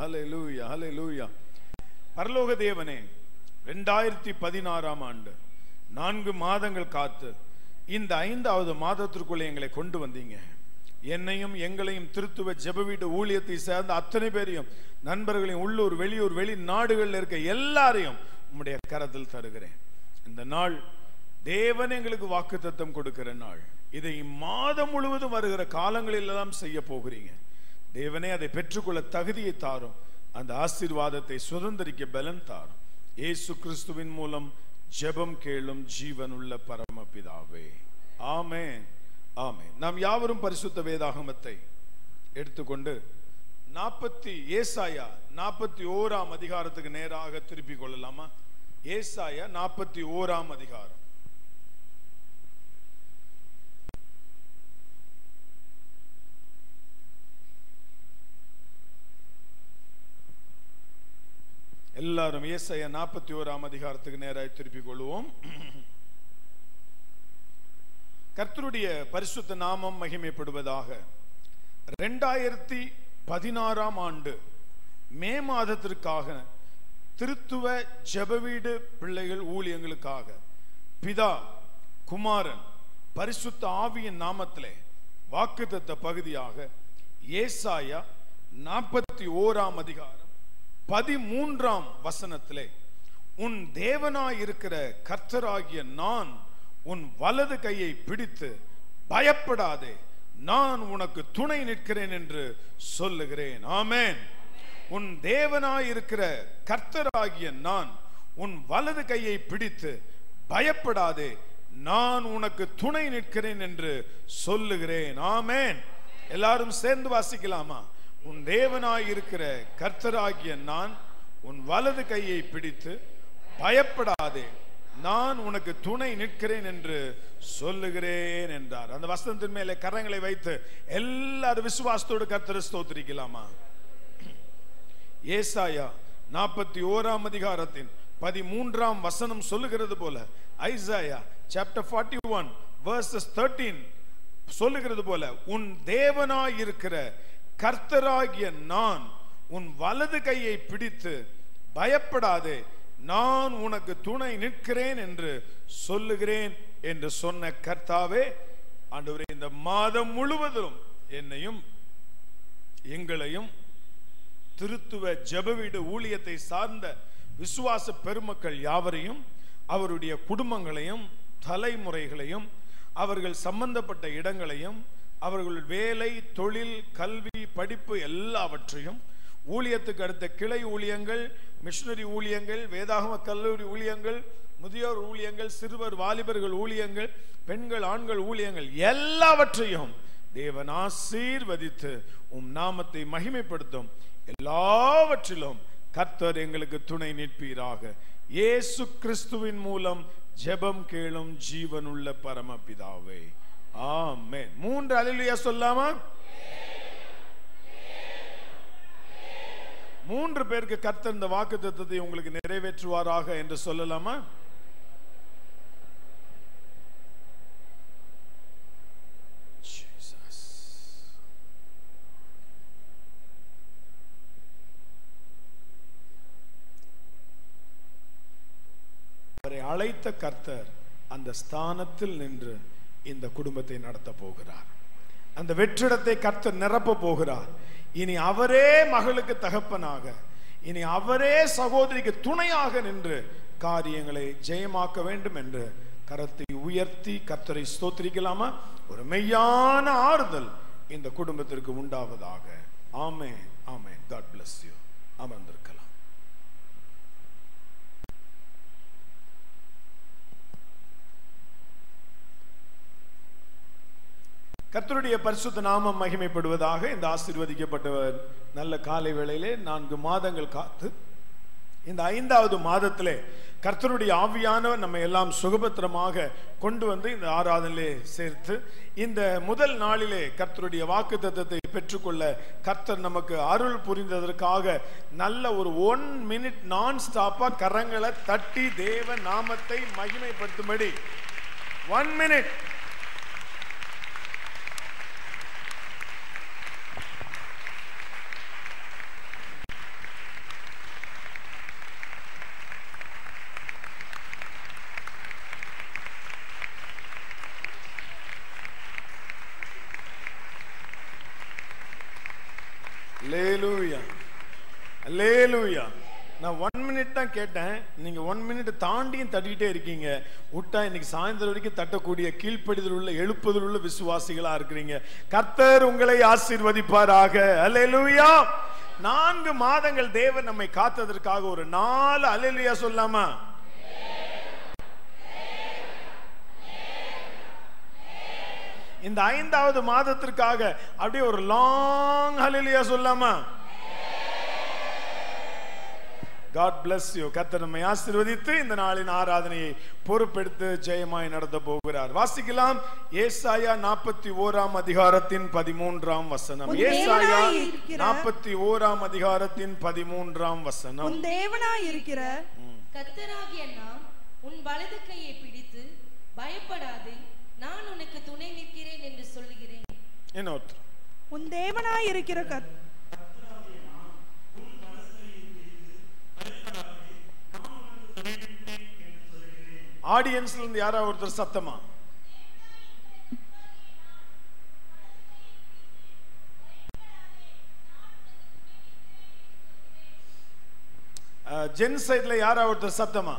ஹalleluya ஹalleluya பரலோக தேவனே ரெண்டாயிரத்தி பதினாறாம் ஆண்டு நான்கு மாதங்கள் காத்து இந்த ஐந்தாவது மாதத்திற்குள்ளே எங்களை கொண்டு வந்தீங்க என்னையும் எங்களையும் திருத்துவ ஜெப வீடு ஊழியத்தை சேர்ந்த அத்தனை பேரையும் நண்பர்களையும் உள்ளூர் வெளியூர் வெளி நாடுகளில் இருக்க எல்லாரையும் உம்முடைய கரத்தில் தருகிறேன் இந்த நாள் தேவன் எங்களுக்கு வாக்குத்தத்தம் கொடுக்கிற நாள் இதை மாதம் முழுவதும் வருகிற காலங்களில் எல்லாம் செய்ய போகிறீங்க தேவனே அதை பெற்றுக்கொள்ள தகுதியை தாரும் அந்த ஆசீர்வாதத்தை சுதந்திரிக்க பலன் தாரும் இயேசு கிறிஸ்துவின் மூலம் ஜெபம் கேளும் ஜீவனுள்ள பரமபிதாவே ஆமென் ஆமென் நாம் யாவரும் பரிசுத்த வேதாகமத்தை எடுத்துக்கொண்டு நாற்பத்தி ஏசாயா நாற்பத்தி ஓராம் அதிகாரத்துக்கு நேராக திருப்பிக் கொள்ளலாமா ஏசாயா நாற்பத்தி ஓராம் அதிகாரம் எல்லாரும் ஏசாயா நாற்பத்தி ஓராம் அதிகாரத்துக்கு நேராக திருப்பிக் கொள்வோம் கர்த்தருடைய பரிசுத்த நாமம் மகிமைப்படுவதாக ரெண்டாயிரத்தி பதினாறாம் ஆண்டு மே மாதத்திற்காக திருத்துவ ஜெபவீடு பிள்ளைகள் ஊழியங்களுக்காக பிதா குமாரன் பரிசுத்த ஆவியின் நாமத்திலே வாக்குத்தத்த பகுதியாக ஏசாயா நாற்பத்தி ஓராம் அதிகாரம் பதிமூன்றாம் வசனத்திலே உன் தேவனாயிருக்கிற கர்த்தராகிய நான் உன் வலது கையை பிடித்து பயப்படாதே நான் உனக்கு துணை நிற்கிறேன் என்று சொல்லுகிறேன் ஆமென் உன் தேவனாயிருக்கிற கர்த்தராகிய நான் உன் வலது கையை பிடித்து பயப்படாதே நான் உனக்கு துணை நிற்கிறேன் என்று சொல்லுகிறேன் ஆமென் எல்லாரும் சேர்ந்து வாசிக்கலாமா உன் தேவனாயிருக்கிற கர்த்தராகிய நான் உன் வலது கையை பிடித்து பயப்படாதே நான் உனக்கு துணை நிற்கிறேன் என்று சொல்லுகிறேன் என்றார் அந்த வசனத்தின் மேலே கரங்களை வைத்து எல்லாரும் விசுவாசத்தோடு கர்த்தரை ஸ்தோத்திரிக்கலாமா ஏசாயா நாற்பத்தி ஓராம் அதிகாரத்தின் பதிமூன்றாம் வசனம் சொல்லுகிறது போல Isaiah chapter forty one verses thirteen சொல்லுகிறது போல உன் தேவனாய் இருக்கிற கர்த்தராகிய நான் உன் வலது கையை பிடித்து பயப்படாதே நான் உனக்கு துணை நிற்கிறேன் என்று சொல்லுகிறேன் என்று சொன்ன கர்த்தாவே ஆண்டவரே இந்த மாதம் முழுவதும் என்னையும் எங்களையும் திருத்துவ ஜெபவீடு ஊழியத்தை சார்ந்த விசுவாச பெருமக்கள் யாவரையும் அவருடைய குடும்பங்களையும் தலைமுறைகளையும் அவர்கள் சம்பந்தப்பட்ட இடங்களையும் அவர்கள் வேலை தொழில் கல்வி படிப்பு எல்லாவற்றையும் ஊழியத்துக்கு அடுத்த கிளை ஊழியங்கள் மிஷனரி ஊழியங்கள் வேதாகம கல்லூரி ஊழியங்கள் முதியோர் ஊழியங்கள் சிறுவர் வாலிபர்கள் ஊழியங்கள் பெண்கள் ஆண்கள் ஊழியங்கள் எல்லாவற்றையும் தேவன் ஆசீர்வதித்து உம் நாமத்தை மகிமைப்படுத்தும் எல்லாவற்றிலும் கர்த்தர் எங்களுக்கு துணை நிற்பீராக இயேசு கிறிஸ்துவின் மூலம் ஜெபம் கேளும் ஜீவனுள்ள பரமபிதாவே ஆமென் மூன்று அலிலுயா சொல்லாமா மூன்று பேருக்கு கர்த்தர் இந்த வாக்கு தத்துவத்தை உங்களுக்கு நிறைவேற்றுவாராக என்று சொல்லலாமா Jesus. அவரை அழைத்த கர்த்தர் அந்த ஸ்தானத்தில் நின்று இந்த குடும்பத்தை நடத்த போகிறார் அந்த வெற்றிடத்தை கர்த்தர் நிரப்ப போகிறார் இனி அவரே மகளுக்கு தகப்பனாக இனி அவரே சகோதரிக்கு துணையாக நின்று காரியங்களை ஜெயமாக்க வேண்டும் என்று கரத்தை உயர்த்தி கர்த்தரை ஸ்தோத்திரிக்கலாமா ஒரு மெய்யான ஆறுதல் இந்த குடும்பத்திற்கு உண்டாவதாக ஆமே ஆமே காட் bless யூ அமர்ந்திருக்கலாம் கர்த்தருடைய பரிசுத்த நாமம் மகிமைப்படுவதாக இந்த ஆசீர்வதிக்கப்பட்ட நல்ல காலை வேளையிலே நான்கு மாதங்கள் காத்து இந்த ஐந்தாவது மாதத்திலே கர்த்தருடைய ஆவியானவர் நம்ம எல்லாம் சுகபத்திரமாக கொண்டு வந்து இந்த ஆராதனிலே சேர்த்து இந்த முதல் நாளிலே கர்த்தருடைய வாக்கு தத்தத்தை பெற்றுக்கொள்ள கர்த்தர் நமக்கு அருள் புரிந்ததற்காக நல்ல ஒரு ஒன் மினிட் நான் ஸ்டாப்பா கரங்களை தட்டி தேவ நாமத்தை மகிமைப்படுத்தும்படி ஒன் மினிட் அல்லேலூயா அல்லேலூயா நான் ஒன் மினிட் தான் கேட்டேன் நீங்க ஒன் மினிட் தாண்டியும் தட்டிக்கிட்டே இருக்கீங்க விட்டா இன்னைக்கு சாயந்தரம் வரைக்கும் தட்டக்கூடிய கீழ்ப்படிதல் உள்ள எழுப்புதல் உள்ள விசுவாசிகளா இருக்கிறீங்க கர்த்தர் உங்களை ஆசீர்வதிப்பாராக அல்லேலூயா நான்கு மாதங்கள் தேவன் நம்மை காத்ததற்காக ஒரு நாலு அல்லேலூயா சொல்லாமா இந்த ஐந்தாவது மாதத்திற்காக அப்படியே ஒரு லாங் ஹalleluya சொல்லாமா காட் bless யூ கர்த்தர் நம்மை ஆசீர்வதித்து இந்த நாளின் ஆராதனையை பொறுப்பெடுத்து ஜெயமாய் நடத்த போகிறார் வாசிக்கலாம் ஏசாயா நாற்பத்தி ஓராம் அதிகாரத்தின் பதிமூன்றாம் வசனம் உன் ஏசாயா தேவனாய் இருக்கிற- நாற்பத்தி ஓராம் அதிகாரத்தின் பதிமூன்றாம் வசனம் உன் தேவனாய் இருக்கிற கர்த்தராகிய நான் உன் வலது கையை பிடித்து பயப்படாதே நான் உனக்கு துணை நிற்கிறேன் என்று சொல்லுகிறேன் இன்னொருத்தர் உன் தேவனாய் இருக்கிற கத் ஆடியன்ஸ்ல இருந்து யாராவது ஒருத்தர் சத்தமா ஜென் சைட்ல யாராவது ஒருத்தர் சத்தமா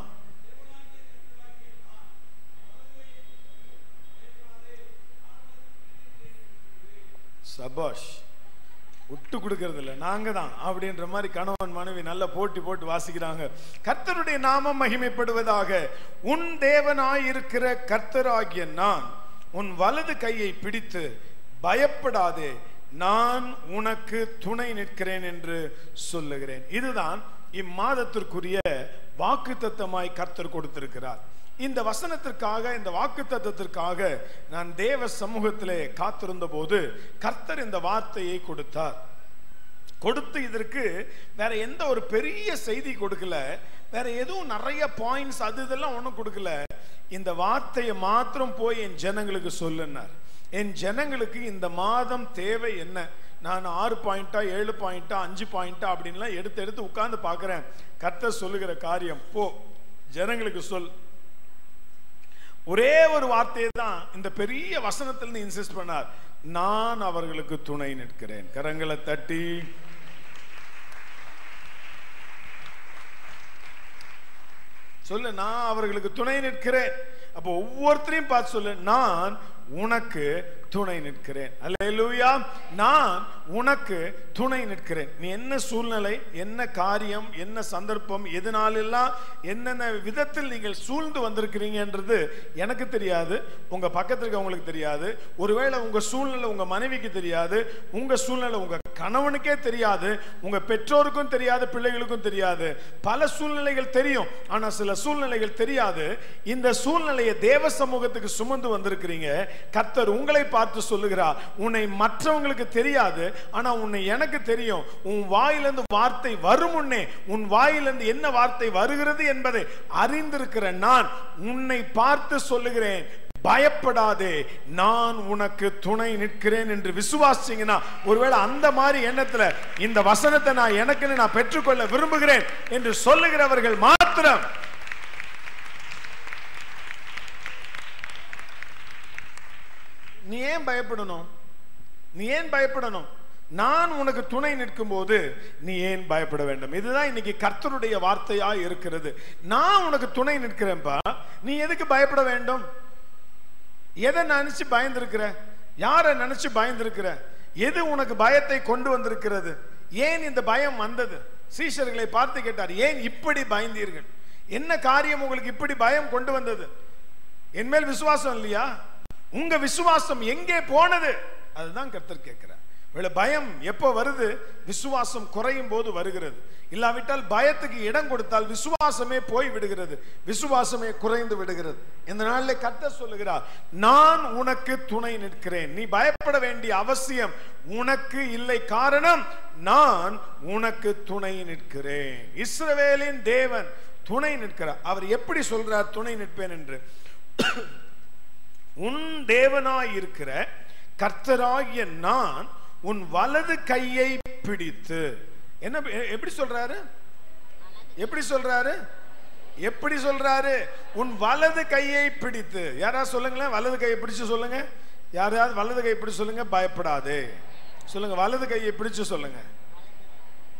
சபாஷ் விட்டு கொடுக்கறது இல்ல நாங்க தான் அப்படின்ற மாதிரி கணவன் மனைவி நல்ல போட்டி போட்டு வாசிக்கிறாங்க கர்த்தருடைய நாமம் மகிமைப்படுவதாக உன் தேவனாய் இருக்கிற கர்த்தராகிய நான் உன் வலது கையை பிடித்து பயப்படாதே நான் உனக்கு துணை நிற்கிறேன் என்று சொல்லுகிறேன் இதுதான் இம்மாதத்திற்குரிய வாக்குத்தத்தமாய் கர்த்தர் கொடுத்திருக்கிறார் இந்த வசனத்திற்காக இந்த வாக்குத்தத்தத்திற்காக நான் தேவ சமூகத்திலே காத்திருந்த போது கர்த்தர் இந்த வார்த்தையை கொடுத்தார் கொடுத்து இதற்கு வேற எந்த ஒரு பெரிய செய்தி கொடுக்கல வேற எதுவும் நிறைய பாயிண்ட்ஸ் அது இதெல்லாம் ஒன்றும் கொடுக்கல இந்த வார்த்தையை மாத்திரம் போய் என் ஜனங்களுக்கு சொல்லுனார் என் ஜனங்களுக்கு இந்த மாதம் தேவை என்ன நான் ஆறு பாயிண்டா ஏழு பாயிண்டா அஞ்சு பாயிண்டா அப்படின்லாம் எடுத்து எடுத்து உட்கார்ந்து பார்க்குறேன் கர்த்தர் சொல்லுகிற காரியம் போ ஜனங்களுக்கு சொல் ஒரே ஒரு வார்த்தையை தான் இந்த பெரிய வசனத்திலிருந்து இன்சிஸ்ட் பண்ணார் நான் அவர்களுக்கு துணை நிற்கிறேன் கரங்களை தட்டி சொல்லு நான் அவர்களுக்கு துணை நிற்கிறேன் அப்போ ஒவ்வொருத்தரையும் பார்த்து சொல்லு நான் உனக்கு துணை நிற்கிறேன் அல்லேலூயா நான் உனக்கு துணை நிற்கிறேன் நீ என்ன சூழ்நிலை என்ன காரியம் என்ன சந்தர்ப்பம் எதனாலெல்லாம் என்னென்ன விதத்தில் நீங்கள் சூழ்ந்து வந்திருக்கிறீங்கன்றது எனக்கு தெரியாது உங்க பக்கத்துல இருக்கவங்களுக்கு தெரியாது ஒருவேளை உங்க சூழ்நிலை உங்க மனைவிக்கு தெரியாது உங்க சூழ்நிலை உங்க கணவனுக்கே தெரியாது உங்க பெற்றோருக்கும் தெரியாது பிள்ளைகளுக்கும் தெரியாது பல சூழ்நிலைகள் தெரியும் ஆனா சில சூழ்நிலைகள் தெரியாது இந்த சூழ்நிலையை தேவ சமூகத்துக்கு சுமந்து வந்திருக்கிறீங்க கர்த்தர் உங்களை பார்த்து சொல்லுகிறார் உன்னை மற்றவங்களுக்கு தெரியாது ஆனா உன்னை எனக்கு தெரியும் உன் வாயிலிருந்து வார்த்தை வரும் முன்னே உன் வாயிலிருந்து என்ன வார்த்தை வருகிறது என்பதை அறிந்திருக்கிற நான் உன்னை பார்த்து சொல்லுகிறேன் பயப்படாதே நான் உனக்கு துணை நிற்கிறேன் என்று விசுவாசிங்கன்னா ஒருவேளை அந்த மாதிரி எண்ணத்துல இந்த வசனத்தை நான் எனக்குன்னு நான் பெற்றுக்கொள்ள விரும்புகிறேன் என்று சொல்லுகிறவர்கள் மாத்திரம் நீ ஏன் பயப்படணும் நீ ஏன் பயப்படணும் நான் உனக்கு துணை நிற்கும் போது நீ ஏன் பயப்பட வேண்டும் இதுதான் இன்னைக்கு கர்த்தருடைய வார்த்தையா இருக்கிறது நான் உனக்கு துணை நிற்கிறேன்பா நீ எதுக்கு பயப்பட வேண்டும் எதை நினைச்சு பயந்திருக்கிற யாரை நினைச்சு பயந்திருக்கிற எது உனக்கு பயத்தை கொண்டு வந்திருக்கிறது ஏன் இந்த பயம் வந்தது சீஷர்களை பார்த்து கேட்டார் ஏன் இப்படி பயந்தீர்கள் என்ன காரியம் உங்களுக்கு இப்படி பயம் கொண்டு வந்தது என் மேல் விசுவாசம் இல்லையா உங்க விசுவாசம் எங்கே போனது அதுதான் கர்த்தர் கேட்கிறார் வேளை பயம் எப்போ வருது விசுவாசம் குறையும் போது வருகிறது இல்லாவிட்டால் பயத்துக்கு இடம் கொடுத்தால் விசுவாசமே போய் விடுகிறது விசுவாசமே குறைந்து விடுகிறது இந்த நாளில் கர்த்தர் சொல்லுகிறார் நான் உனக்கு துணை நிற்கிறேன் நீ பயப்பட வேண்டிய அவசியம் உனக்கு இல்லை காரணம் நான் உனக்கு துணை நிற்கிறேன் இஸ்ரவேலின் தேவன் துணை நிற்கிறார் அவர் எப்படி சொல்றார் துணை நிற்பேன் என்று உன் தேவனாய் இருக்கிற கர்த்தராகிய நான் உன் வலது கையை பிடித்து என்ன எ- எப்படி சொல்றாரு எப்படி சொல்றாரு எப்படி சொல்றாரு உன் வலது கையை பிடித்து யாராவது சொல்லுங்களேன் வலது கையை பிடிச்சு சொல்லுங்க யாராவது வலது கையை பிடிச்சு சொல்லுங்க பயப்படாதே சொல்லுங்க வலது கையை பிடிச்சு சொல்லுங்க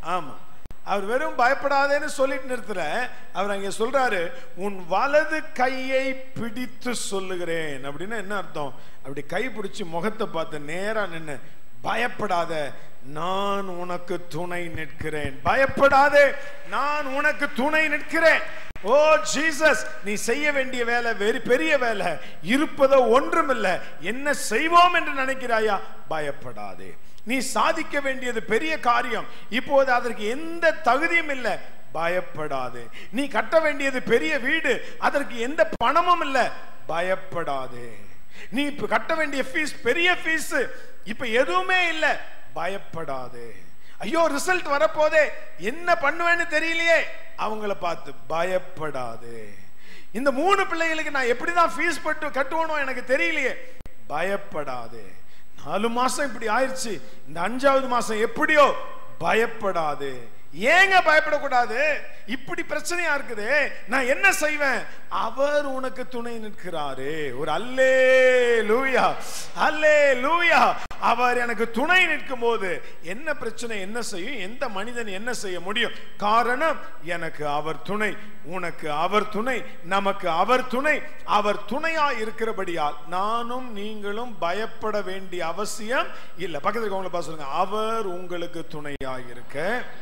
ஆமா அவர் வெறும் பயப்படாதேன்னு சொல்லிட்டு நிறுத்தல அவர் அங்க சொல்றாரு உன் வலது கையை பிடித்து சொல்லுகிறேன் அப்படின்னு என்ன அர்த்தம் அப்படி கை பிடிச்சு முகத்தை பார்த்து நேரா நின்னு பயப்படாத நான் உனக்கு துணை நிற்கிறேன் பயப்படாதே நான் உனக்கு துணை நிற்கிறேன் ஓ ஜீசஸ் நீ செய்ய வேண்டிய வேலை வெறி பெரிய வேலை இருப்பதோ ஒன்றுமில்ல என்ன செய்வோம் என்று நினைக்கிறாயா பயப்படாதே நீ சாதிக்க வேண்டியது பெரிய காரியம் இப்போது அதற்கு எந்த தகுதியும் இல்லை பயப்படாதே நீ கட்ட வேண்டியது பெரிய வீடு அதற்கு எந்த பணமும் இல்லை பயப்படாதே நீ இப்ப கட்ட வேண்டிய ஃபீஸ் பெரிய ஃபீஸ் இப்ப எதுவுமே இல்ல பயப்படாதே ஐயோ ரிசல்ட் வரப்போதே என்ன பண்ணுவேன்னு தெரியலையே அவங்கள பார்த்து பயப்படாதே இந்த மூணு பிள்ளைகளுக்கு நான் எப்படிதான் ஃபீஸ் பட்டு கட்டுவனோ எனக்கு தெரியலையே பயப்படாதே நாலு மாசம் இப்படி ஆயிடுச்சு இந்த அஞ்சாவது மாசம் எப்படியோ பயப்படாதே ஏங்க பயப்படக்கூடாது இப்படி பிரச்சனையா இருக்குது நான் என்ன செய்வேன் அவர் உனக்கு துணை நிற்கிறாரே ஒரு அல்லே லூயா அல்லே லூயா அவர் எனக்கு துணை நிற்கும் போது என்ன பிரச்சனை என்ன செய்யும் எந்த மனிதன் என்ன செய்ய முடியும் காரணம் எனக்கு அவர் துணை உனக்கு அவர் துணை நமக்கு அவர் துணை அவர் துணையா இருக்கிறபடியால் நானும் நீங்களும் பயப்பட வேண்டிய அவசியம் இல்ல பக்கத்துக்கு உங்களை பார்த்து சொல்லுங்க அவர் உங்களுக்கு துணையா இருக்க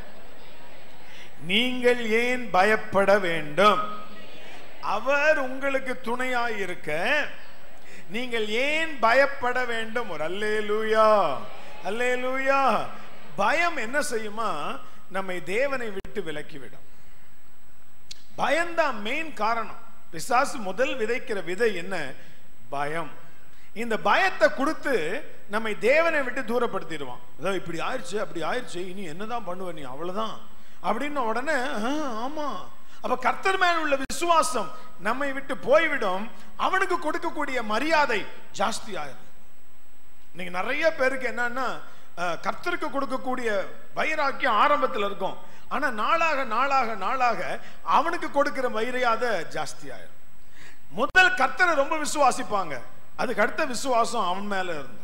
நீங்கள் ஏன் பயப்பட வேண்டும் அவர் உங்களுக்கு துணையாய் இருக்க நீங்கள் ஏன் பயப்பட வேண்டும் ஒரு அல்லே லூயா அல்லே லூயா பயம் என்ன செய்யுமா நம்மை தேவனை விட்டு விலக்கிவிடும் பயம்தான் மெயின் காரணம் பிசாசு முதல் விதைக்கிற விதை என்ன பயம் இந்த பயத்தை கொடுத்து நம்மை தேவனை விட்டு தூரப்படுத்திடுவான் அதாவது இப்படி ஆயிடுச்சு அப்படி ஆயிடுச்சு இனி என்னதான் பண்ணுவ நீ அவ்வளவுதான் அப்படின்னு உடனே "ஆ, ஆமா அப்ப கர்த்தர் மேல் உள்ள விசுவாசம் நம்மை விட்டு போய்விடும் அவனுக்கு கொடுக்கக்கூடிய மரியாதை ஜாஸ்தி ஆயிரும் இன்னைக்கு நிறைய பேருக்கு என்னன்னா அஹ், கர்த்தருக்கு கொடுக்கக்கூடிய வைராக்கியம் ஆரம்பத்தில் இருக்கும் ஆனா நாளாக நாளாக நாளாக அவனுக்கு கொடுக்கிற வைரியாத ஜாஸ்தி ஆயிரும் முதல் கர்த்தரை ரொம்ப விசுவாசிப்பாங்க அதுக்கு அடுத்த விசுவாசம் அவன் மேல இருந்துரும்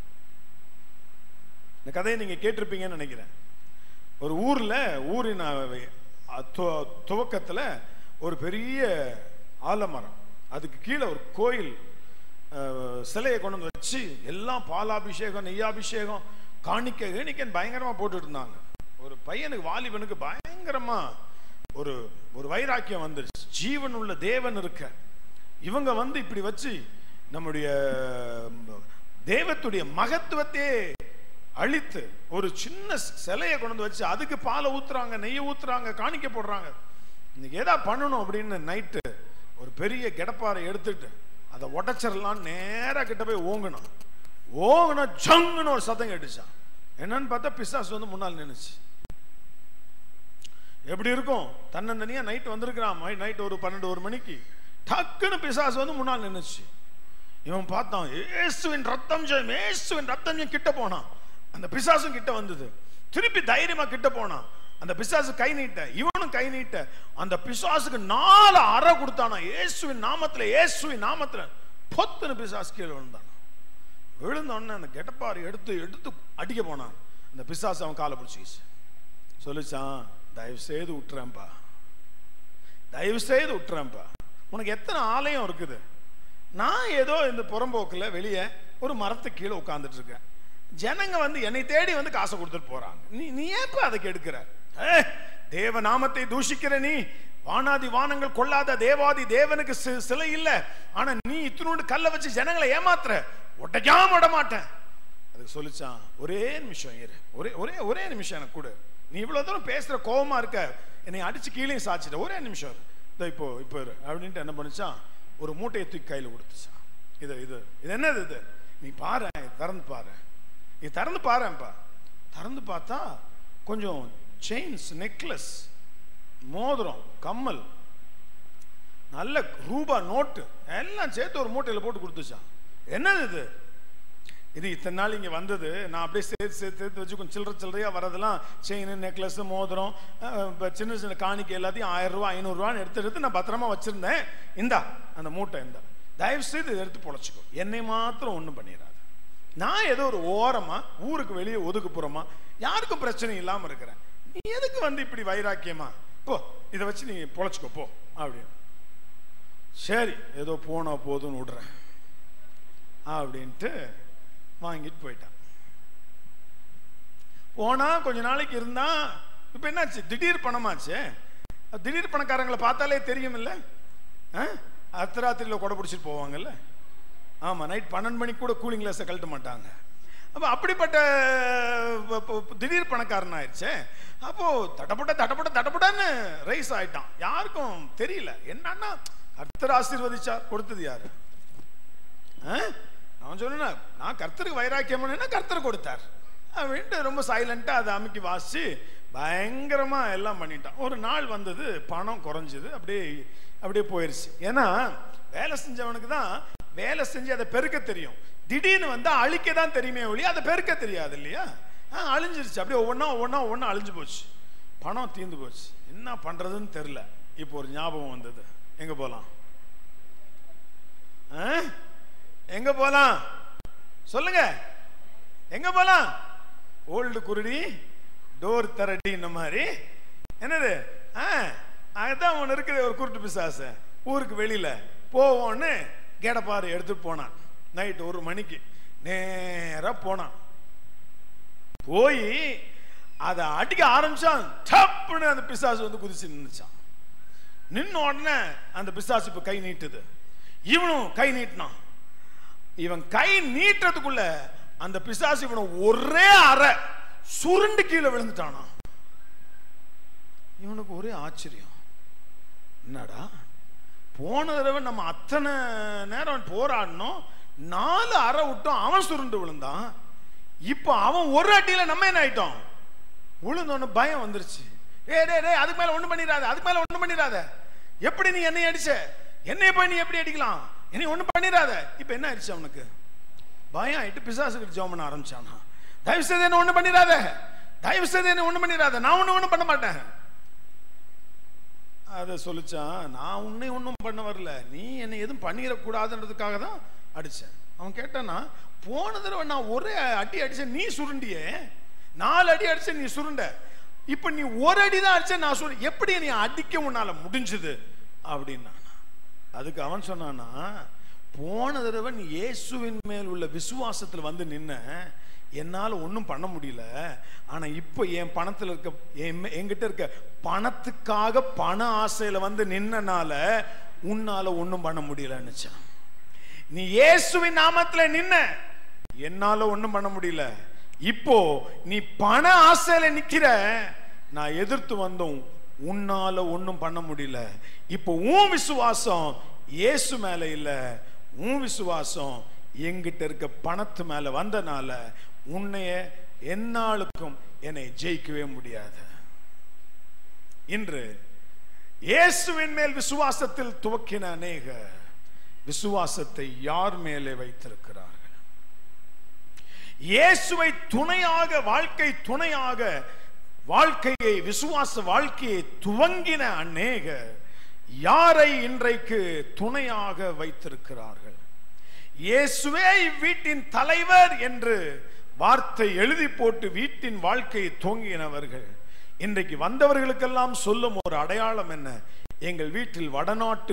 இந்த கதையை நீங்க கேட்டிருப்பீங்கன்னு நினைக்கிறேன் ஒரு ஊர்ல ஊரின் அஹ், துவ- துவக்கத்துல ஒரு பெரிய ஆலமரம் அதுக்கு கீழே ஒரு கோயில் அஹ், சிலையை கொண்டு வந்து வச்சு எல்லாம் பாலாபிஷேகம் நெய்யாபிஷேகம் காணிக்க கீணிக்கன்னு பயங்கரமா போட்டுட்டு இருந்தாங்க ஒரு பையனுக்கு வாலிபனுக்கு பயங்கரமா ஒரு ஒரு வைராக்கியம் வந்துருச்சு ஜீவன் உள்ள தேவன் இருக்க இவங்க வந்து இப்படி வச்சு நம்முடைய ம், தேவத்துடைய மகத்துவத்தையே அழித்து ஒரு சின்ன சிலையை கொண்டு வந்து வச்சு அதுக்கு பாலை ஊத்துறாங்க நெய்யை ஊத்துறாங்க காணிக்க போடுறாங்க இன்னைக்கு ஏதா பண்ணணும் அப்படின்னு நைட்டு ஒரு பெரிய கிடப்பாரை எடுத்துட்டு அதை உடச்சிடலாம் நேரா கிட்ட போய் ஓங்கணும் ஓங்கனா ஜங்குன்னு ஒரு சத்தம் கேட்டுச்சான் என்னன்னு பார்த்தா பிசாசு வந்து முன்னால் நின்னுச்சு எப்படி இருக்கும் தன்னந்தனியா நைட் வந்திருக்கிறான் நைட் ஒரு பன்னெண்டு ஒரு மணிக்கு டக்குன்னு பிசாசு வந்து முன்னால் நின்னுச்சு இவன் பார்த்தான் இயேசுவின் ரத்தம் ஜெயம் இயேசுவின் ரத்தம் ஜெயம் கிட்ட போனான் அந்த பிசாசும் கிட்ட வந்தது திருப்பி தைரியமா கிட்ட போனான் அந்த பிசாசு கை நீட்ட இவனும் கை நீட்ட அந்த பிசாசுக்கு நாலு அறை கொடுத்தானா இயேசுவின் நாமத்துல இயேசுவின் நாமத்துல பொத்துன்னு பிசாசு கீழே விழுந்தான் விழுந்த உடனே அந்த கெட்டப்பாறை எடுத்து எடுத்து அடிக்க போனான் அந்த பிசாசு அவன் காலை பிடிச்சிக்கிச்சு சொல்லிச்சான் தயவு செய்து விட்டுறேன்ப்பா தயவு செய்து விட்டுறேன்ப்பா உனக்கு எத்தனை ஆலயம் இருக்குது நான் ஏதோ இந்த புறம்போக்கில் வெளியே ஒரு மரத்து கீழே உட்கார்ந்துட்டு இருக்கேன் ஜனங்க வந்து என்னை தேடி வந்து காசை கொடுத்துட்டு போறாங்க நீ நீ ஏப்பா அதை கெடுக்கிற ஏய், தேவ நாமத்தை தூஷிக்கிற நீ வானாதி வானங்கள் கொள்ளாத தேவாதி தேவனுக்கு சி- சிலை இல்ல ஆனா நீ இத்தினோண்டு கல்லை வச்சு ஜனங்களை ஏமாத்துற ஒட்டைக்காம விட மாட்டேன் அதுக்கு சொல்லிச்சான் ஒரே நிமிஷம் இரு ஒரே ஒரே ஒரே நிமிஷம் எனக்கு கொடு நீ இவ்வளவு தூரம் பேசுற கோவமா இருக்க என்னை அடிச்சு கீழே சாச்சிட்ட ஒரே நிமிஷம் இரு. இதோ இப்போ இப்போ இரு அப்படின்ட்டு என்ன பண்ணுச்சான் ஒரு மூட்டையை தூக்கி கையில கொடுத்துச்சான் இது இது இது என்னது இது நீ பாரு இதை திறந்து பாரு நீ திறந்து பாருப்பா திறந்து பார்த்தா கொஞ்சம் செயின்ஸ் நெக்லஸ் மோதிரம் கம்மல் நல்ல ரூபா நோட்டு எல்லாம் சேர்த்து ஒரு மூட்டையில போட்டு கொடுத்துச்சான் என்னது இது இது இத்தனை நாள் இங்க வந்தது நான் அப்படியே சேர்த்து சேர்த்து சேர்த்து வச்சு கொஞ்சம் சில்லற சில்லறையா வரதெல்லாம் செயின் நெக்லஸ் மோதிரம் அஹ், இப்ப சின்ன சின்ன காணிக்கை எல்லாத்தையும் ஆயிரம் ரூபாய் ஐநூறு ரூபான்னு எடுத்து எடுத்து நான் பத்திரமா வச்சிருந்தேன் இந்தா அந்த மூட்டை இந்த தயவு செய்து இதை எடுத்து பொழைச்சிக்கோ என்னை மாத்திரம் ஒண்ணும் பண்ணிடாது நான் ஏதோ ஒரு ஓரமா ஊருக்கு வெளியே ஒதுக்குப்புறமா யாருக்கும் பிரச்சனை இல்லாம இருக்கிறேன் நீ எதுக்கு வந்து இப்படி வைராக்கியமா போ இதை வச்சு நீ பொழைச்சுக்கோ போ அப்படின்னு சரி ஏதோ போனா போதும்னு விடுறேன் அப்படின்ட்டு வாங்கிட்டு போயிட்டான் போனா கொஞ்ச நாளைக்கு இருந்தா இப்ப என்னாச்சு திடீர் பணமாச்சு திடீர் பணக்காரங்களை பார்த்தாலே தெரியும் இல்ல அர்த்தராத்திரியில் கொடை பிடிச்சிட்டு போவாங்கல்ல ஆமா நைட் பன்னெண்டு மணிக்கு கூட கூலிங் கிளாஸை கழட்ட மாட்டாங்க அப்ப அப்படிப்பட்ட ப- ப- திடீர் பணக்காரன் ஆயிடுச்சே அப்போ தடப்பட்ட தடப்பட்ட தடப்படன்னு ரைஸ் ஆயிட்டான் யாருக்கும் தெரியல என்னன்னா கர்த்தர் ஆசீர்வதிச்சார் கொடுத்தது யாரு ஆ? அவன் சொன்னா நான் கர்த்தருக்கு வைராக்கியம் என்ன கர்த்தர் கொடுத்தார் அப்படின்ட்டு ரொம்ப சைலண்டா அதை அமுக்கி வாசிச்சு பயங்கரமா எல்லாம் பண்ணிட்டான் ஒரு நாள் வந்தது பணம் குறைஞ்சது அப்படியே அப்படியே போயிருச்சு ஏன்னா வேலை செஞ்சவனுக்கு தான் வேலை செஞ்சு அதை பெருக்க தெரியும் திடீர்னு வந்து அழிக்க தான் தெரியுமே ஒழிய அதை பெருக்க தெரியாது இல்லையா ஆ, அழிஞ்சிருச்சு அப்படியே ஒவ்வொன்றா ஒவ்வொன்றா ஒவ்வொன்றா அழிஞ்சு போச்சு பணம் தீர்ந்து போச்சு என்ன பண்றதுன்னு தெரியல இப்போ ஒரு ஞாபகம் வந்தது எங்க போலாம் ஆ? எங்க போலாம் சொல்லுங்க எங்க போலாம் ஓல்டு குருடி டோர் தரடி இந்த மாதிரி என்னது ஆ அதுதான் ஒன்று இருக்குது ஒரு குருட்டு பிசாசு ஊருக்கு வெளியில போவோன்னு கேடப்பாரு எடுத்துட்டு போனான் நைட் ஒரு மணிக்கு நேரா போனான் போய் அதை அடிக்க ஆரம்பிச்சான் டப்புன்னு அந்த பிசாசு வந்து குதிச்சு நின்னுச்சான் நின்ன உடனே அந்த பிசாசு இப்ப கை நீட்டுது இவனும் கை நீட்டினான் இவன் கை நீட்டுறதுக்குள்ள அந்த பிசாசு இவனை ஒரே அறை சுருண்டு கீழே விழுந்துட்டானா இவனுக்கு ஒரே ஆச்சரியம் என்னடா போன தடவை நம்ம அத்தனை நேரம் போராடினோம் நாலு அறை விட்டோம் அவன் சுருண்டு விழுந்தான் இப்போ அவன் ஒரு அடியில நம்ம என்ன ஆயிட்டோம் விழுந்தோன்னு பயம் வந்துருச்சு ஏ டே டே அதுக்கு மேல ஒண்ணும் பண்ணிடாத அதுக்கு மேல ஒண்ணும் பண்ணிடாத எப்படி நீ என்னை அடிச்ச என்னைய போய் நீ எப்படி அடிக்கலாம் என்னை ஒண்ணும் பண்ணிடாத இப்போ என்ன ஆயிடுச்சு அவனுக்கு பயம் ஆயிட்டு பிசாசுக்கு ஜெபம் பண்ண ஆரம்பிச்சானா தயவு செய்து என்ன ஒண்ணும் பண்ணிடாத தயவு செய்து என்ன ஒண்ணும் பண்ணிடாத நான் ஒண்ணு ஒண்ணும் பண்ண மாட்டேன் அதை சொல்லிச்சான் நான் உன்னை ஒன்றும் பண்ண வரல நீ என்னை எதுவும் பண்ணிடக்கூடாதுன்றதுக்காக தான் அடிச்சேன் அவன் கேட்டானா போன தடவை நான் ஒரே அடி அடிச்சேன் நீ சுருண்டியே நாலு அடி அடிச்ச நீ சுருண்ட இப்ப நீ ஒரு அடி தான் அடிச்ச நான் சுரு எப்படி நீ அடிக்க உன்னால முடிஞ்சது அப்படின்னா அதுக்கு அவன் சொன்னானா போன தடவை நீ இயேசுவின் மேல் உள்ள விசுவாசத்துல வந்து நின்ன என்னால ஒன்றும் பண்ண முடியல ஆனா இப்போ என் பணத்துல இருக்க என் மே- என்கிட்ட இருக்க பணத்துக்காக பண ஆசையில வந்து நின்னனால உன்னால ஒன்றும் பண்ண முடியலன்னுச்சான் நீ இயேசுவின் நாமத்துல நின்ன என்னால ஒண்ணும் பண்ண முடியல இப்போ நீ பண ஆசையில நிக்கிற நான் எதிர்த்து வந்தோம் உன்னால ஒண்ணும் பண்ண முடியல இப்போ உன் விசுவாசம் இயேசு மேல இல்ல உன் விசுவாசம் எங்கிட்ட இருக்க பணத்து மேல வந்தனால உன்னைய எந்நாளுக்கும் என்னை ஜெயிக்கவே முடியாது இன்று இயேசுவின் மேல் விசுவாசத்தில் துவக்கின அநேக விசுவாசத்தை யார் மேலே வைத்திருக்கிறார்கள் இயேசுவை துணையாக வாழ்க்கை துணையாக வாழ்க்கையை விசுவாச வாழ்க்கையை துவங்கின அநேக யாரை இன்றைக்கு துணையாக வைத்திருக்கிறார்கள் இயேசுவே இவ்வீட்டின் தலைவர் என்று வார்த்தை எழுதி போட்டு வீட்டின் வாழ்க்கையை துவங்கினவர்கள் இன்றைக்கு வந்தவர்களுக்கெல்லாம் சொல்லும் ஒரு அடையாளம் என்ன எங்கள் வீட்டில் வடநாட்டு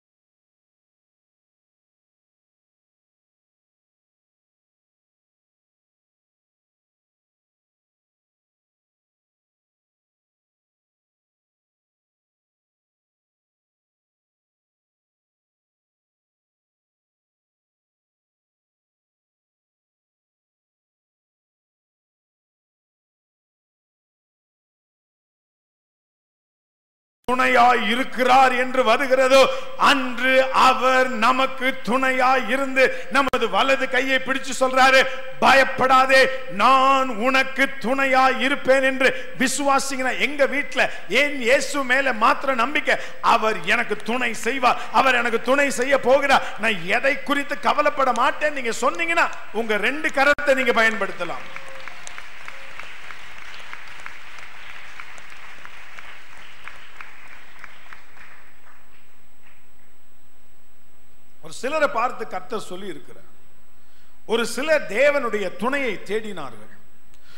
துணையாய் இருக்கிறார் என்று வருகிறதோ அன்று அவர் நமக்கு துணையாய் இருந்து நமது வலது கையை பிடிச்சு சொல்றாரு பயப்படாதே நான் உனக்கு துணையாய் இருப்பேன் என்று விசுவாசிங்கன்னா எங்க வீட்டுல ஏன் இயேசு மேல மாத்திர நம்பிக்கை அவர் எனக்கு துணை செய்வார் அவர் எனக்கு துணை செய்ய போகிறார் நான் எதை குறித்து கவலைப்பட மாட்டேன் நீங்க சொன்னீங்கன்னா உங்க ரெண்டு கரத்தை நீங்க பயன்படுத்தலாம் ஒரு சிலரை பார்த்து கர்த்தர் சொல்லி இருக்கிறார் ஒரு சிலர் தேவனுடைய துணையை தேடினார்கள்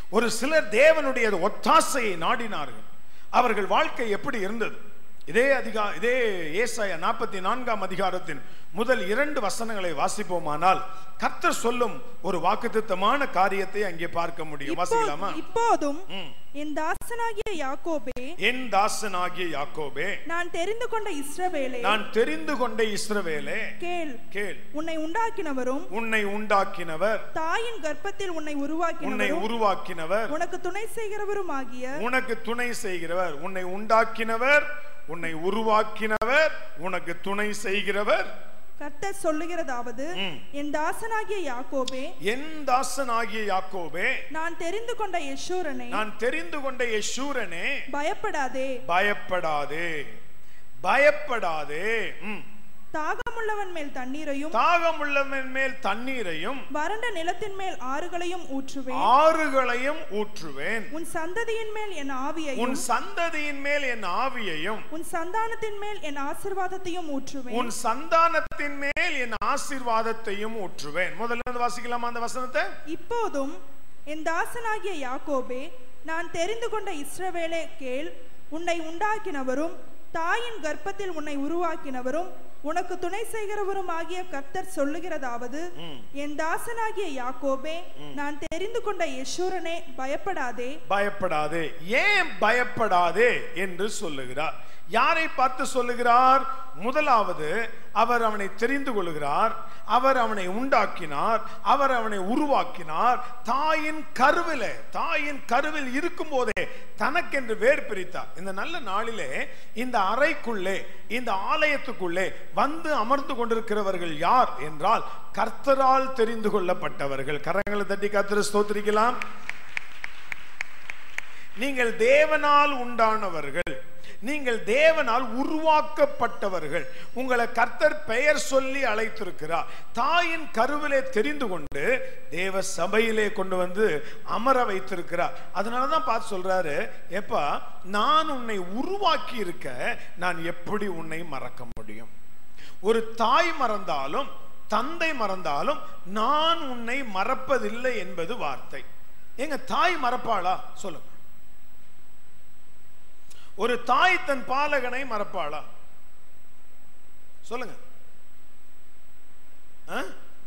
ஒரு சிலர் தேவனுடைய ஒத்தாசையை நாடினார்கள் அவர்கள் வாழ்க்கை எப்படி இருந்தது இதே அதிகா இதே ஏசாயா நாற்பத்தி நான்காம் அதிகாரத்தின் முதல் இரண்டு வசனங்களை வாசிப்போமானால் கர்த்தர் சொல்லும் ஒரு வாக்குத்தத்தமான காரியத்தை அங்கே பார்க்க முடியும் இப்போ- வாசிக்கலாமா இப்போதும் ம். என் தாசனாகிய யாக்கோபே என் தாசனாகிய யாக்கோபே நான் தெரிந்து கொண்ட இஸ்ரவேலே நான் தெரிந்து கொண்ட இஸ்ரவேலே கேள் கேள் உன்னை உண்டாக்கினவரும் உன்னை உண்டாக்கினவர் தாயின் கர்ப்பத்தில் உன்னை உன்னை உருவாக்கினவரும் உருவாக்கினவர் உனக்கு துணை செய்கிறவருமாகிய உனக்கு துணை செய்கிறவர் உன்னை உண்டாக்கினவர் உன்னை உருவாக்கினவர் உனக்கு துணை செய்கிறவர் கர்த்தர் சொல்லுகிறதாவது ம். என் தாசனாகிய யாக்கோபே என் தாசனாகிய யாக்கோபே நான் தெரிந்து கொண்ட யெஷூரனே நான் தெரிந்து கொண்ட யெஷூரனே பயப்படாதே பயப்படாதே பயப்படாதே ம். தாகமுள்ளவன் மேல் தண்ணீரையும் தாகமுள்ளவன் மேல் தண்ணீரையும் வறண்ட நிலத்தின் மேல் ஆறுகளையும் ஊற்றுவேன் ஆறுகளையும் ஊற்றுவேன் உன் சந்ததியின் மேல் என் உன் ஆவியையும் சந்ததியின் மேல் என் ஆவியையும் உன் சந்தானத்தின் மேல் என் ஆசிர்வாதத்தையும் ஊற்றுவேன் உன் சந்தானத்தின் மேல் என் ஆசீர்வாதத்தையும் ஊற்றுவேன் முதல்ல இருந்து வாசிக்கலாமா அந்த வசனத்தை இப்போதும் என் தாசனாகிய யாக்கோபே நான் தெரிந்து கொண்ட இஸ்ரவேலே கேள் உன்னை உண்டாக்கினவரும் தாயின் கர்ப்பத்தில் உன்னை உருவாக்கினவரும் உனக்கு துணை செய்கிறவரும் ஆகிய கர்த்தர் சொல்லுகிறதாவது ம். என் தாசனாகிய யாக்கோபே நான் தெரிந்து கொண்ட யெஷூரனே பயப்படாதே பயப்படாதே ஏன் பயப்படாதே என்று சொல்லுகிறார் யாரை பார்த்து சொல்லுகிறார் முதலாவது அவர் அவனை தெரிந்து கொள்கிறார் அவர் அவனை உண்டாக்கினார் அவர் அவனை உருவாக்கினார் தாயின் கருவிலே தாயின் கருவில் இருக்கும் போதே தனக்கென்று வேர் பிரித்தார் இந்த நல்ல நாளிலே இந்த அறைக்குள்ளே இந்த ஆலயத்துக்குள்ளே வந்து அமர்ந்து கொண்டிருக்கிறவர்கள் யார் என்றால் கர்த்தரால் தெரிந்து கொள்ளப்பட்டவர்கள் கரங்களை தட்டி கர்த்தரை ஸ்தோத்திரிக்கலாம் நீங்கள் தேவனால் உண்டானவர்கள் நீங்கள் தேவனால் உருவாக்கப்பட்டவர்கள் உங்களை கர்த்தர் பெயர் சொல்லி அழைத்திருக்கிறார் தாயின் கருவிலே தெரிந்து கொண்டு தேவ சபையிலே கொண்டு வந்து அமர வைத்திருக்கிறார் அதனால தான் பார்த்து சொல்றாரு எப்பா நான் உன்னை உருவாக்கி இருக்க நான் எப்படி உன்னை மறக்க முடியும் ஒரு தாய் மறந்தாலும் தந்தை மறந்தாலும் நான் உன்னை மறப்பதில்லை என்பது வார்த்தை எங்க தாய் மறப்பாளா சொல்லுங்க ஒரு தாய் தன் பாலகனை மறப்பாளா சொல்லுங்க ஆ?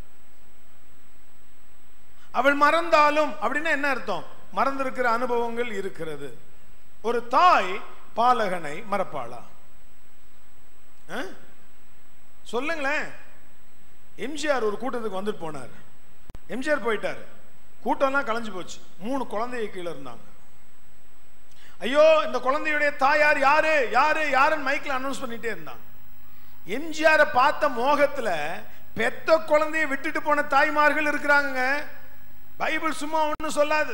அவள் மறந்தாலும் அப்படின்னா என்ன அர்த்தம் மறந்திருக்கிற அனுபவங்கள் இருக்கிறது ஒரு தாய் பாலகனை மறப்பாளா ஆ? சொல்லுங்களேன் எம்ஜிஆர் ஒரு கூட்டத்துக்கு வந்துட்டு போனார் எம்ஜிஆர் போயிட்டாரு கூட்டம்லாம் கலைஞ்சு போச்சு மூணு குழந்தைய கீழே இருந்தாங்க ஐயோ இந்த குழந்தையுடைய தாயார் யாரு யாரு யாருன்னு மைக்ல அனௌன்ஸ் பண்ணிட்டே இருந்தாங்க எம்ஜிஆரை பார்த்த மோகத்துல பெத்த குழந்தைய விட்டுட்டு போன தாய்மார்கள் இருக்கிறாங்க பைபிள் சும்மா ஒண்ணும் சொல்லாது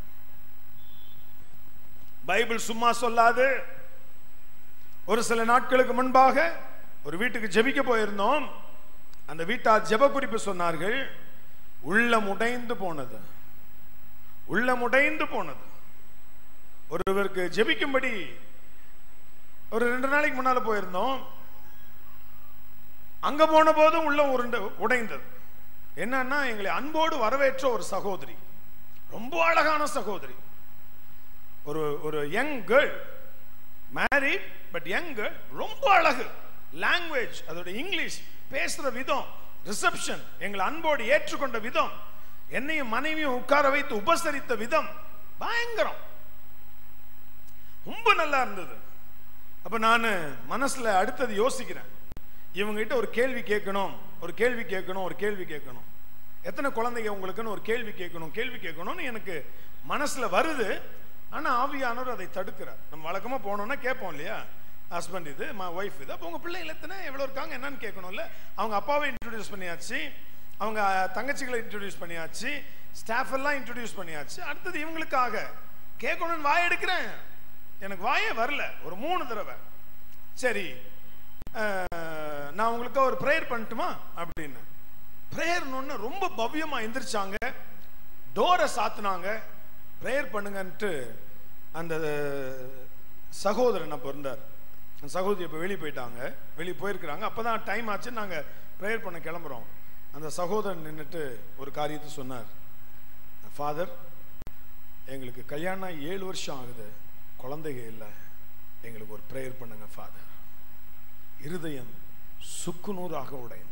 பைபிள் சும்மா சொல்லாது ஒரு சில நாட்களுக்கு முன்பாக ஒரு வீட்டுக்கு ஜெபிக்க போயிருந்தோம் அந்த வீட்டார் ஜெப குறிப்பு சொன்னார்கள் உள்ளம் உடைந்து போனது உள்ளம் உடைந்து போனது ஒருவருக்கு ஜெபிக்கும்படி ஒரு ரெண்டு நாளைக்கு முன்னால போயிருந்தோம் அங்க போன போதும் உள்ள உருண்டு உடைந்தது என்னன்னா எங்களை அன்போடு வரவேற்ற ஒரு சகோதரி ரொம்ப அழகான சகோதரி ஒரு ஒரு young girl married but young girl ரொம்ப அழகு லாங்குவேஜ் அதோட இங்கிலீஷ் பேசுற விதம் ரிசப்ஷன் எங்களை அன்போடு ஏற்றுக்கொண்ட விதம் என்னையும் மனைவியும் உட்கார வைத்து உபசரித்த விதம் பயங்கரம் ரொம்ப நல்லா இருந்தது அப்ப நான் மனசுல அடுத்தது யோசிக்கிறேன் இவங்க கிட்ட ஒரு கேள்வி கேட்கணும் ஒரு கேள்வி கேட்கணும் ஒரு கேள்வி கேட்கணும் எத்தனை குழந்தைங்க உங்களுக்குன்னு ஒரு கேள்வி கேட்கணும் கேள்வி கேட்கணும்னு எனக்கு மனசுல வருது ஆனா ஆவியானவர் அதை தடுக்கிறார் நம்ம வழக்கமா போனோம்னா கேட்போம் இல்லையா ஹஸ்பண்ட் இது ஒய்ஃப் இது அப்போ உங்க பிள்ளைகள் எத்தனை எவ்வளவு இருக்காங்க என்னன்னு கேட்கணும்ல அவங்க அப்பாவை இன்ட்ரடியூஸ் பண்ணியாச்சு அவங்க தங்கச்சிகளை இன்ட்ரடியூஸ் பண்ணியாச்சு ஸ்டாஃப் எல்லாம் இன்ட்ரடியூஸ் பண்ணியாச்சு அடுத்தது இவங்களுக்காக கேட்கணும்னு வாய் எடுக்கிறேன் எனக்கு வாயே வரல ஒரு மூணு தடவை சரி அஹ், நான் உங்களுக்கு ஒரு ப்ரேயர் பண்ணட்டுமா அப்படின்னு ப்ரேயர்னு ரொம்ப பவ்யமா எந்திரிச்சாங்க டோரை சாத்துனாங்க ப்ரேயர் பண்ணுங்கன்ட்டு அந்த சகோதரன் அப்போ இருந்தார் அந்த சகோதரி இப்போ வெளியே போயிட்டாங்க வெளியே போயிருக்கிறாங்க அப்போ தான் டைம் ஆச்சு நாங்கள் ப்ரேயர் பண்ண கிளம்புறோம் அந்த சகோதரன் நின்றுட்டு ஒரு காரியத்தை சொன்னார் ஃபாதர் எங்களுக்கு கல்யாணம் ஆகி ஏழு வருஷம் ஆகுது குழந்தைங்க இல்லை எங்களுக்கு ஒரு ப்ரேயர் பண்ணுங்க ஃபாதர் இருதயம் சுக்குநூறாக உடைந்தது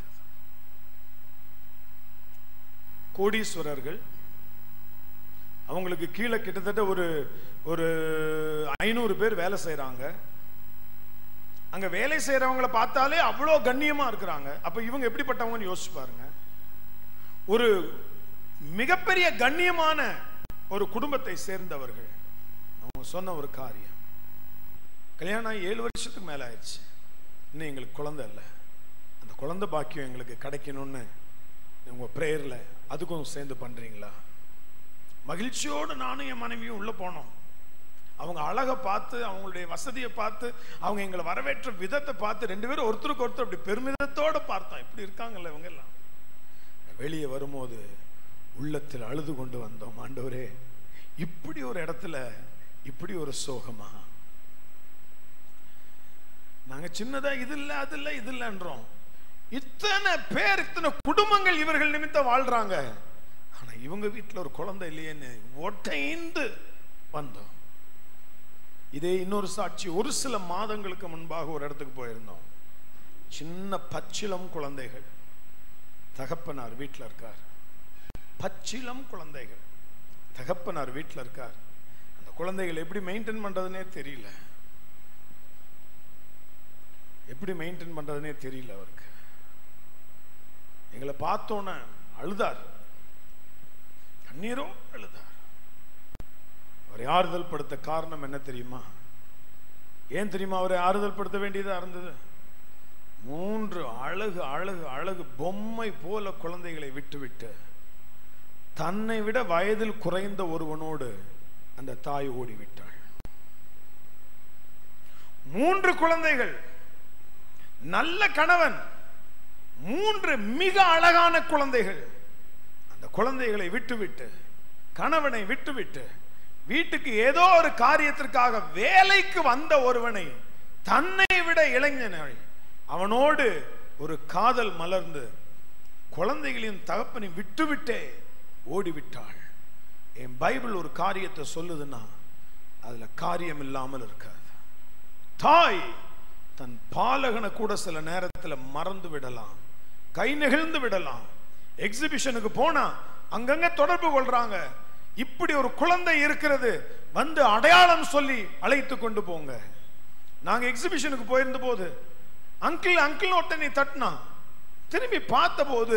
கோடீஸ்வரர்கள் அவங்களுக்கு கீழே கிட்டத்தட்ட ஒரு ஒரு ஐநூறு பேர் வேலை செய்றாங்க அங்க வேலை செய்யறவங்கள பார்த்தாலே அவ்வளோ கண்ணியமா இருக்கிறாங்க அப்ப இவங்க எப்படிப்பட்டவங்கன்னு யோசிச்சு பாருங்க ஒரு மிகப்பெரிய கண்ணியமான ஒரு குடும்பத்தை சேர்ந்தவர்கள் அவங்க சொன்ன ஒரு காரியம் கல்யாணம் ஆகி ஏழு வருஷத்துக்கு மேல ஆயிடுச்சு இன்னும் எங்களுக்கு குழந்தை இல்லை அந்த குழந்தை பாக்கியம் எங்களுக்கு கிடைக்கணும்னு உங்க பிரேயர்ல அதுக்கும் சேர்ந்து பண்றீங்களா மகிழ்ச்சியோடு நானும் என் மனைவியும் உள்ள போனோம் அவங்க அழகை பார்த்து அவங்களுடைய வசதியை பார்த்து அவங்க எங்களை வரவேற்ற விதத்தை பார்த்து ரெண்டு பேரும் ஒருத்தருக்கு ஒருத்தர் அப்படி பெருமிதத்தோட பார்த்தோம் இப்படி இருக்காங்கல்ல இவங்க எல்லாம் வெளியே வரும்போது உள்ளத்தில் அழுது கொண்டு வந்தோம் ஆண்டவரே இப்படி ஒரு இடத்துல இப்படி ஒரு சோகமா நாங்க சின்னதா இது இல்ல அது இல்ல இது இல்லன்றோம் இத்தனை பேர் இத்தனை குடும்பங்கள் இவர்கள் நிமித்தம் வாழ்றாங்க ஆனா இவங்க வீட்டுல ஒரு குழந்தை இல்லையேன்னு ஒட்டைந்து வந்தோம் இதே இன்னொரு சாட்சி ஒரு சில மாதங்களுக்கு முன்பாக ஒரு இடத்துக்கு போயிருந்தோம் சின்ன பச்சிளம் குழந்தைகள் தகப்பனார் வீட்டில் இருக்கார் பச்சிளம் குழந்தைகள் தகப்பனார் வீட்டில் இருக்கார் அந்த குழந்தைகள் எப்படி மெயின்டைன் பண்றதுனே தெரியல எப்படி மெயின்டைன் பண்றதுனே தெரியல அவருக்கு எங்களை பார்த்தோன்னே அழுதார் கண்ணீரும் அழுதார் அவரை ஆறுதல் படுத்த காரணம் என்ன தெரியுமா ஏன் தெரியுமா அவரை ஆறுதல் படுத்த வேண்டியதா இருந்தது மூன்று அழகு அழகு அழகு பொம்மை போல குழந்தைகளை விட்டுவிட்டு தன்னை விட வயதில் குறைந்த ஒருவனோடு அந்த தாய் ஓடிவிட்டாள் மூன்று குழந்தைகள் நல்ல கணவன் மூன்று மிக அழகான குழந்தைகள் அந்த குழந்தைகளை விட்டுவிட்டு கணவனை விட்டுவிட்டு வீட்டுக்கு ஏதோ ஒரு காரியத்திற்காக வேலைக்கு வந்த ஒருவனை தன்னை விட இளைஞனை அவனோடு ஒரு காதல் மலர்ந்து குழந்தைகளின் தகப்பனை விட்டுவிட்டே ஓடிவிட்டாள் என் பைபிள் ஒரு காரியத்தை சொல்லுதுன்னா அதுல காரியம் இல்லாமல் இருக்காது தாய் தன் பாலகனை கூட சில நேரத்துல மறந்து விடலாம் கை நெகிழ்ந்து விடலாம் எக்ஸிபிஷனுக்கு போனா அங்கங்க தொடர்பு கொள்றாங்க இப்படி ஒரு குழந்தை இருக்கிறது வந்து அடையாளம் சொல்லி அழைத்து கொண்டு போங்க நாங்க எக்ஸிபிஷனுக்கு போயிருந்த போது அங்கிள் அங்கிள் ஒருத்தனை தட்டினா திரும்பி பார்த்த போது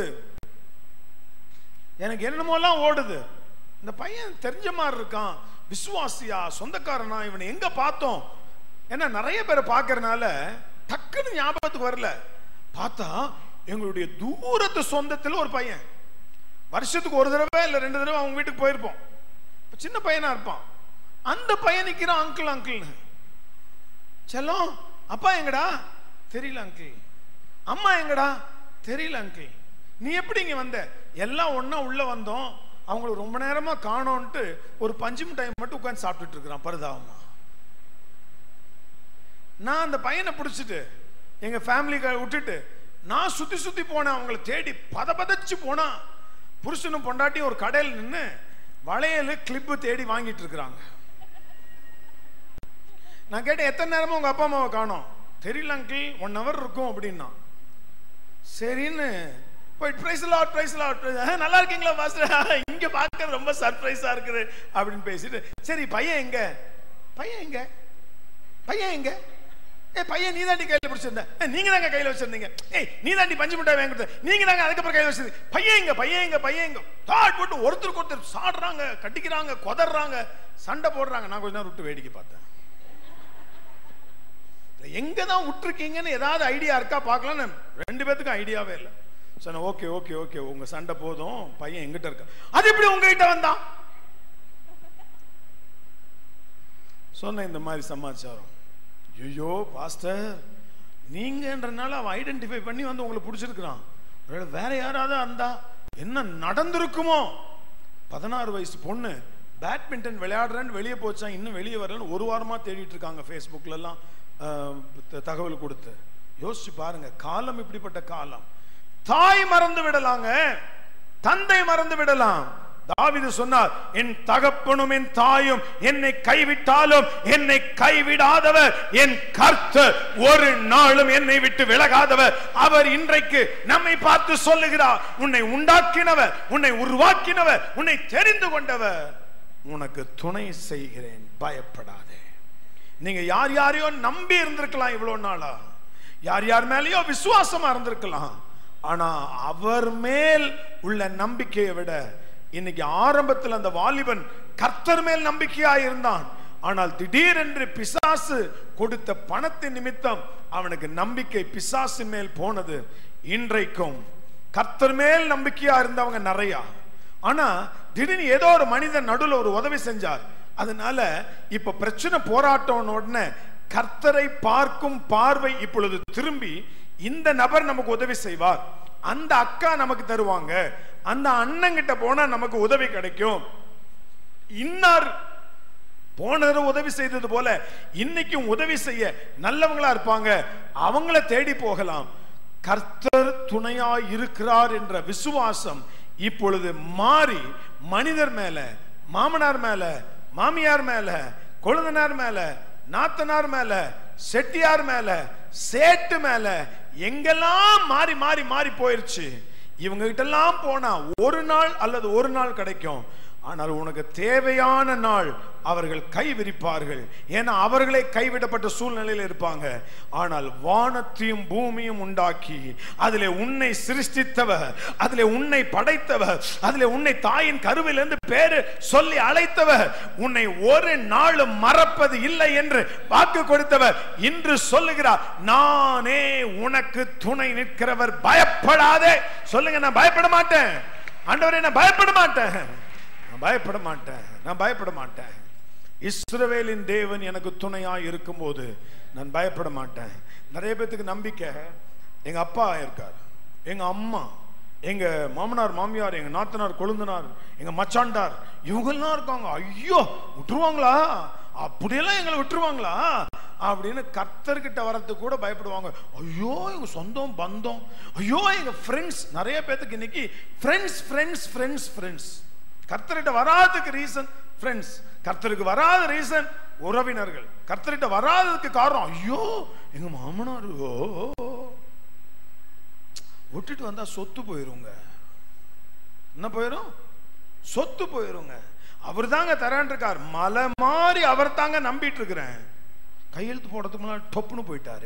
எனக்கு என்னமோலாம் ஓடுது இந்த பையன் தெரிஞ்ச மாதிரி இருக்கான் விசுவாசியா சொந்தக்காரனா இவனை எங்க பார்த்தோம் ஏன்னா நிறைய பேரை பார்க்கறனால டக்குன்னு ஞாபகத்துக்கு வரல பார்த்தா எங்களுடைய தூரத்து சொந்தத்தில் ஒரு பையன் வருஷத்துக்கு ஒரு தடவை இல்லை ரெண்டு தடவை அவங்க வீட்டுக்கு போயிருப்போம் இப்ப சின்ன பையனா இருப்பான் அந்த பையன் நிற்கிறான் அங்கிள் அங்கிள்னு செல்லம் அப்பா எங்கடா தெரியல அங்கிள் அம்மா எங்கடா தெரியல அங்கிள் நீ எப்படி இங்க வந்த எல்லாம் ஒண்ணா உள்ள வந்தோம் அவங்களுக்கு ரொம்ப நேரமா காணோன்ட்டு ஒரு பஞ்சு மிட்டாய் மட்டும் உட்கார்ந்து சாப்பிட்டுட்டு இருக்கிறான் பரிதாபமா நான் அந்த பையனை பிடிச்சிட்டு எங்க ஃபேமிலிக்கு விட்டுட்டு நான் சுத்தி சுத்தி போனேன் அவங்கள தேடி பத பதச்சு போனா புருஷனும் பொண்டாட்டி ஒரு கடையில் நின்று வளையல் கிளிப்பு தேடி வாங்கிட்டு இருக்கிறாங்க நான் கேட்டேன் எத்தனை நேரமா உங்க அப்பா அம்மாவை காணோம் தெரியல அங்கிள் ஒன் ஹவர் இருக்கும் அப்படின்னா சரின்னு போய் பிரைஸ் லாட் பிரைஸ் லாட் நல்லா இருக்கீங்களா மாஸ்டர் இங்க பார்க்க ரொம்ப சர்ப்ரைஸா இருக்குது அப்படின்னு பேசிட்டு சரி பையன் எங்க பையன் எங்க பையன் எங்க ஏ பையன் நீ தாண்டி கையில பிடிச்சிருந்த ஏய், நீங்க தாங்க கையில வச்சிருந்தீங்க ஏய் நீ தாண்டி பஞ்சு மிட்டாய் வாங்கி கொடுத்த நீங்க தாங்க அதுக்கப்புறம் கையில வச்சிருந்தீங்க பையன் எங்க பையன் எங்க பையன் எங்க தாட் போட்டு ஒருத்தருக்கு ஒருத்தர் சாடுறாங்க கட்டிக்கிறாங்க கொதறாங்க சண்டை போடுறாங்க நான் கொஞ்ச நேரம் விட்டு வேடிக்கை பார்த்தேன் எங்க தான் விட்டுருக்கீங்கன்னு ஏதாவது ஐடியா இருக்கா பார்க்கலாம்னு ரெண்டு பேத்துக்கும் ஐடியாவே இல்லை சொன்னேன் ஓகே ஓகே ஓகே உங்க சண்டை போதும் பையன் எங்கிட்ட இருக்கா அது எப்படி உங்ககிட்ட வந்தான் சொன்ன இந்த மாதிரி சமாச்சாரம் ஐயோ பாஸ்டர் நீங்கன்றனால அவன் ஐடென்டிஃபை பண்ணி வந்து உங்களை பிடிச்சிருக்கிறான் ஒருவேளை வேற யாராவது இருந்தா என்ன நடந்திருக்குமோ பதினாறு வயசு பொண்ணு பேட்மிண்டன் விளையாடுறேன்னு வெளியே போச்சான் இன்னும் வெளியே வரலன்னு ஒரு வாரமா தேடிட்டு இருக்காங்க ஃபேஸ்புக்ல எல்லாம் ஆஹ், த- தகவல் கொடுத்து யோசிச்சு பாருங்க காலம் இப்படிப்பட்ட காலம் தாய் மறந்து விடலாங்க தந்தை மறந்து விடலாம் தாவீது சொன்னார் என் தகப்பனும் என் தாயும் என்னை கைவிட்டாலும் என்னை கைவிடாதவர் என் கர்த்தர் ஒரு நாளும் என்னை விட்டு விலகாதவர் அவர் இன்றைக்கு நம்மை பார்த்து சொல்லுகிறார் உன்னை உண்டாக்கினவர் உன்னை உருவாக்கினவர் உன்னை தெரிந்து கொண்டவர் உனக்கு துணை செய்கிறேன் பயப்படாதே நீங்க யார் யாரையோ நம்பி இருந்திருக்கலாம் இவ்வளவு நாளா யார் யார் மேலேயோ விசுவாசமா இருந்திருக்கலாம் ஆனா அவர் மேல் உள்ள நம்பிக்கையை விட இன்னைக்கு ஆரம்பத்தில் அந்த வாலிபன் கர்த்தர் மேல் நம்பிக்கையா இருந்தான் ஆனால் திடீரென்று பிசாசு கொடுத்த பணத்தின் நிமித்தம் அவனுக்கு நம்பிக்கை பிசாசின் மேல் போனது இன்றைக்கும் கர்த்தர் மேல் நம்பிக்கையா இருந்தவங்க நிறையா ஆனா திடீர்னு ஏதோ ஒரு மனிதன் நடுவில் ஒரு உதவி செஞ்சார் அதனால இப்ப பிரச்சனை போராட்டம் உடனே கர்த்தரை பார்க்கும் பார்வை இப்பொழுது திரும்பி இந்த நபர் நமக்கு உதவி செய்வார் அந்த அக்கா நமக்கு தருவாங்க அந்த அண்ணன் கிட்ட போனா நமக்கு உதவி கிடைக்கும் இன்னார் போன தடவை உதவி செய்தது போல இன்னைக்கும் உதவி செய்ய நல்லவங்களா இருப்பாங்க அவங்கள தேடி போகலாம் கர்த்தர் துணையா இருக்கிறார் என்ற விசுவாசம் இப்பொழுது மாறி மனிதர் மேல மாமனார் மேல மாமியார் மேல கொழுந்தனார் மேல நாத்தனார் மேல செட்டியார் மேல சேட்டு மேல எங்கெல்லாம் மாறி மாறி மாறி போயிருச்சு இவங்க கிட்ட எல்லாம் போனா ஒரு நாள் அல்லது ஒரு நாள் கிடைக்கும் ஆனால் உனக்கு தேவையான நாள் அவர்கள் கை விரிப்பார்கள் ஏன்னா அவர்களே கைவிடப்பட்ட சூழ்நிலையில் இருப்பாங்க ஆனால் வானத்தையும் பூமியும் உண்டாக்கி அதிலே உன்னை சிருஷ்டித்தவர் அதிலே உன்னை படைத்தவர் அதிலே உன்னை தாயின் கருவிலிருந்து பேரு சொல்லி அழைத்தவர் உன்னை ஒரு நாளும் மறப்பது இல்லை என்று வாக்கு கொடுத்தவர் இன்று சொல்லுகிறார் நானே உனக்கு துணை நிற்கிறவர் பயப்படாதே சொல்லுங்க நான் பயப்பட மாட்டேன் ஆண்டவரே நான் பயப்பட மாட்டேன் நான் பயப்பட மாட்டேன் நான் பயப்பட மாட்டேன் இஸ்ரவேலின் தேவன் எனக்கு துணையா இருக்கும்போது நான் பயப்பட மாட்டேன் நிறைய பேத்துக்கு நம்பிக்கை எங்க அப்பா இருக்கார் எங்க அம்மா எங்க மாமனார் மாமியார் எங்க நாத்தனார் கொழுந்தனார் எங்க மச்சாண்டார் இவங்கெல்லாம் இருக்காங்க ஐயோ விட்டுருவாங்களா அப்படியெல்லாம் எங்களை விட்டுருவாங்களா அப்படின்னு கர்த்தர்கிட்ட வரதுக்கு கூட பயப்படுவாங்க ஐயோ எங்க சொந்தம் பந்தம் ஐயோ எங்க ஃப்ரெண்ட்ஸ் நிறைய பேத்துக்கு இன்னைக்கு ஃப்ரெண்ட்ஸ் ஃப்ரெண்ட்ஸ் ஃப்ரெண்ட்ஸ் ஃப்ரெண்ட்ஸ் கர்த்தர்கிட்ட வராததுக்கு ரீசன் ஃப்ரெண்ட்ஸ் கர்த்தருக்கு வராத ரீசன் உறவினர்கள் கர்த்தர்கிட்ட வராததுக்கு காரணம் ஐயோ எங்க மாமனார் ஓ விட்டுட்டு வந்தா சொத்து போயிருங்க என்ன போயிரும் சொத்து போயிருங்க அவர் தாங்க தரான் இருக்கார் மலை மாதிரி அவர் தாங்க நம்பிட்டு இருக்கிறேன் கையெழுத்து போடுறதுக்கு முன்னாடி டொப்புன்னு போயிட்டாரு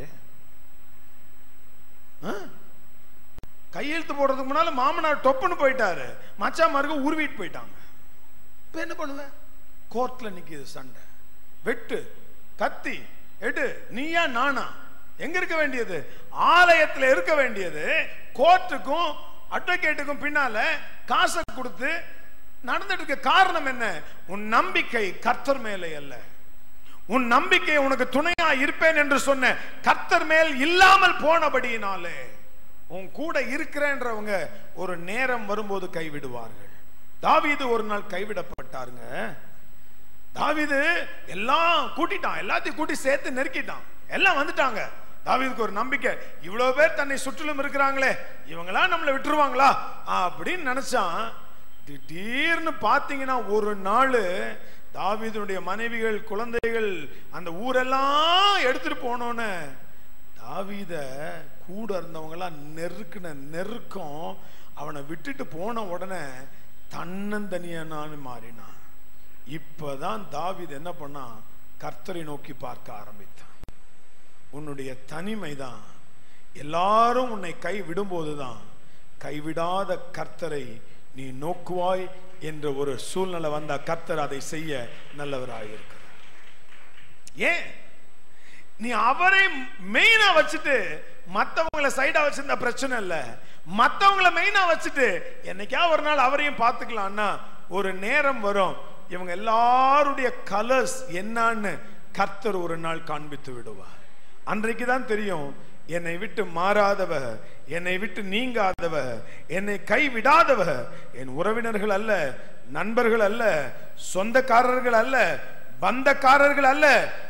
ஆ? கையெழுத்து போடுறதுக்கு முன்னால மாமனார் டொப்புன்னு போயிட்டாரு மச்சாமாருக்கு உருவிட்டு போயிட்டாங்க இப்ப என்ன பண்ணுவேன் கோர்ட்ல நிக்குது சண்டை வெட்டு கத்தி எடு நீயா நானா எங்க இருக்க வேண்டியது ஆலயத்துல இருக்க வேண்டியது கோர்ட்டுக்கும் அட்வொகேட்டுக்கும் பின்னால காசை கொடுத்து நடந்துட்டு இருக்க காரணம் என்ன உன் நம்பிக்கை கர்த்தர் மேலே அல்ல உன் நம்பிக்கை உனக்கு துணையா இருப்பேன் என்று சொன்ன கர்த்தர் மேல் இல்லாமல் போனபடியினாலே உன் கூட இருக்கிறேன்றவங்க ஒரு நேரம் வரும்போது கைவிடுவார்கள் தாவீது ஒரு நாள் கைவிடப்பட்டாருங்க தாவீது எல்லாம் கூட்டிட்டான் எல்லாத்தையும் கூட்டி சேர்த்து நெருக்கிட்டான் எல்லாம் வந்துட்டாங்க தாவீதுக்கு ஒரு நம்பிக்கை இவ்வளவு பேர் தன்னை சுற்றிலும் இருக்கிறாங்களே இவங்களாம் நம்மளை விட்டுருவாங்களா அப்படின்னு நினைச்சான் திடீர்னு பாத்தீங்கன்னா ஒரு நாள் தாவீதுடைய மனைவிகள் குழந்தைகள் அந்த ஊரெல்லாம் எடுத்துட்டு போனோன்னு தாவீத கூட இருந்தவங்கலாம் நெருக்குன நெருக்கம் அவனை விட்டுட்டு போன உடனே தன்னந்தனியனான்னு மாறினான் இப்பதான் தாவீது என்ன பண்ணான் கர்த்தரை நோக்கி பார்க்க ஆரம்பித்தான் உன்னுடைய தனிமை தான் எல்லாரும் உன்னை கை விடும்போதுதான் கைவிடாத கர்த்தரை நீ நோக்குவாய் என்ற ஒரு சூழ்நிலை வந்தா கர்த்தர் அதை செய்ய நல்லவராயிருக்கிறார் ஏன் நீ அவரை மெயினா வச்சுட்டு மத்தவங்கள சைடா வச்சிருந்த பிரச்சனை இல்ல மத்தவங்கள மெயினா வச்சுட்டு என்னைக்கா ஒரு நாள் அவரையும் பார்த்துக்கலாம்னா ஒரு நேரம் வரும் இவங்க எல்லாருடைய கலர்ஸ் என்னன்னு கர்த்தர் ஒரு நாள் காண்பித்து விடுவார் அன்றைக்கு தான் தெரியும் என்னை விட்டு மாறாதவ என்னை விட்டு நீங்காதவ என்னை கைவிடாதவ என் உறவினர்கள் அல்ல நண்பர்கள் அல்ல சொந்தக்காரர்கள் அல்ல பந்தக்காரர்கள் அல்ல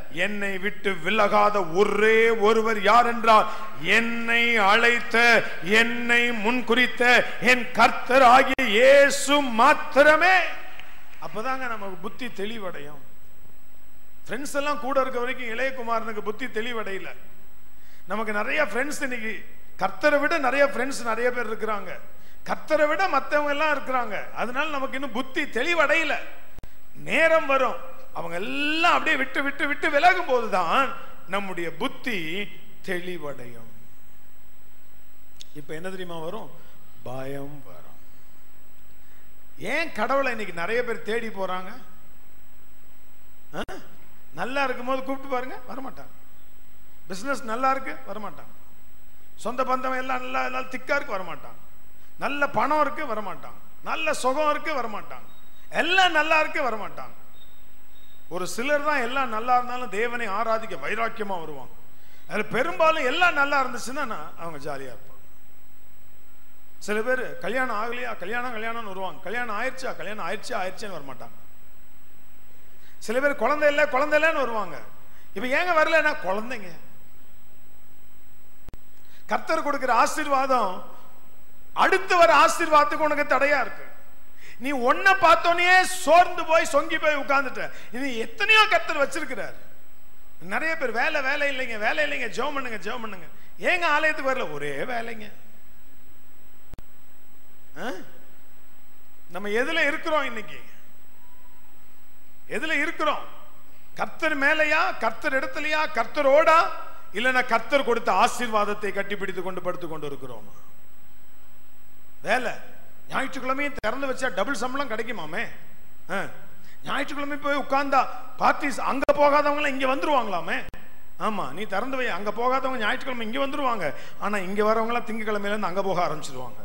என்னை விட்டு விலகாத ஒரே ஒருவர் யார் என்றால் என்னை அழைத்த என்னை முன்குறித்த என் கர்த்தர் ஆகிய இயேசு மாத்திரமே அப்பதாங்க நமக்கு புத்தி தெளிவடையும் ஃப்ரெண்ட்ஸ் எல்லாம் கூட இருக்க வரைக்கும் இளையகுமாரனுக்கு புத்தி தெளிவடையல நமக்கு நிறைய ஃப்ரெண்ட்ஸ் இன்னைக்கு கர்த்தரை விட நிறைய ஃப்ரெண்ட்ஸ் நிறைய பேர் இருக்கிறாங்க கர்த்தரை விட மற்றவங்க எல்லாம் இருக்கிறாங்க அதனால நமக்கு இன்னும் புத்தி தெளிவடையல நேரம் வரும் அவங்க எல்லாம் அப்படியே விட்டு விட்டு விட்டு விலகும் போதுதான் நம்முடைய புத்தி தெளிவடையும் இப்ப என்ன தெரியுமா வரும் பயம் வரும் ஏன் கடவுளை இன்னைக்கு நிறைய பேர் தேடி போறாங்க ஆ? நல்லா இருக்கும்போது கூப்பிட்டு பாருங்க வரமாட்டாங்க பிசினஸ் நல்லா இருக்கு வரமாட்டாங்க சொந்த பந்தம் எல்லாம் நல்லா நல்லா திக்கா இருக்கு வரமாட்டாங்க நல்ல பணம் இருக்கு வரமாட்டாங்க நல்ல சுகம் இருக்கு வரமாட்டாங்க எல்லாம் நல்லா இருக்கு வரமாட்டாங்க ஒரு சிலர் தான் எல்லாம் நல்லா இருந்தாலும் தேவனை ஆராதிக்க வைராக்கியமா வருவாங்க அது பெரும்பாலும் எல்லாம் நல்லா இருந்துச்சுன்னா நான் அவங்க ஜாலியா இருப்பாங்க சில பேர் கல்யாணம் ஆகலையா கல்யாணம் கல்யாணம்னு வருவாங்க கல்யாணம் ஆயிடுச்சா கல்யாணம் ஆயிடுச்சா ஆயிடுச்சேன்னு வரமாட்டாங்க சில பேர் குழந்தை இல்லை குழந்தை இல்லைன்னு வருவாங்க இப்ப ஏங்க வரலன்னா குழந்தைங்க கர்த்தர் கொடுக்கிற ஆசீர்வாதம் அடுத்து வர ஆசீர்வாதத்துக்கு உனக்கு தடையா இருக்கு நீ ஒன்ன பார்த்தோன்னே சோர்ந்து போய் சொங்கி போய் உட்கார்ந்துட்ட இது எத்தனையோ கர்த்தர் வச்சிருக்கிறார் நிறைய பேர் வேலை வேலை இல்லைங்க வேலை இல்லைங்க ஜெபம் பண்ணுங்க ஜெபம் பண்ணுங்க ஏங்க ஆலயத்துக்கு வரல ஒரே வேலைங்க ஆ? நம்ம எதுல இருக்கிறோம் இன்னைக்கு எதுல இருக்கிறோம் கர்த்தர் மேலையா கர்த்தர் இடத்துலயா கர்த்தரோடா இல்லைன்னா கர்த்தர் கொடுத்த ஆசீர்வாதத்தை கட்டிப்பிடித்து கொண்டு படுத்து கொண்டு இருக்கிறோம் வேலை ஞாயிற்றுக்கிழமையும் திறந்து வச்சா டபுள் சம்பளம் கிடைக்குமாமே ஆ. ஞாயிற்றுக்கிழமை போய் உட்கார்ந்தா பார்ட்டிஸ் அங்க போகாதவங்க இங்க வந்துருவாங்களாமே ஆமா நீ திறந்து வை அங்க போகாதவங்க ஞாயிற்றுக்கிழமை இங்க வந்துருவாங்க ஆனா இங்க வரவங்க எல்லாம் திங்கக்கிழமையில இருந்து அங்க போக ஆரம்பிச்சிருவாங்க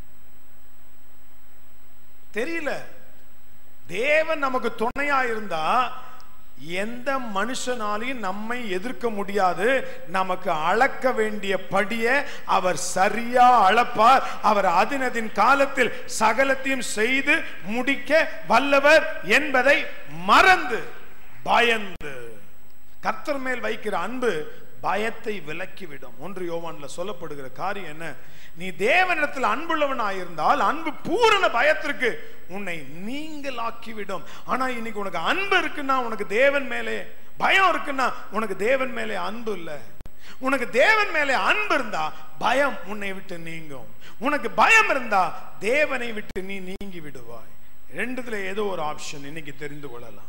தெரியல தேவன் நமக்கு துணையா இருந்தா எந்த மனுஷனாலையும் நம்மை எதிர்க்க முடியாது நமக்கு அளக்க வேண்டிய படிய அவர் சரியா அளப்பார் அவர் அதினதின் காலத்தில் சகலத்தையும் செய்து முடிக்க வல்லவர் என்பதை மறந்து பயந்து கர்த்தர் மேல் வைக்கிற அன்பு பயத்தை விலக்கிவிடும் ஒன்று யோவான்ல சொல்லப்படுகிற காரியம் என்ன நீ தேவனிடத்தில் அன்புள்ளவனாயிருந்தால் அன்பு பூரண பயத்திற்கு உன்னை நீங்களாக்கிவிடும் ஆனா இன்னைக்கு உனக்கு அன்பு இருக்குன்னா உனக்கு தேவன் மேலே பயம் இருக்குன்னா உனக்கு தேவன் மேலே அன்பு இல்லை உனக்கு தேவன் மேலே அன்பு இருந்தா பயம் உன்னை விட்டு நீங்கும் உனக்கு பயம் இருந்தா தேவனை விட்டு நீ நீங்கி விடுவாய் ரெண்டுத்துல ஏதோ ஒரு ஆப்ஷன் இன்னைக்கு தெரிந்து கொள்ளலாம்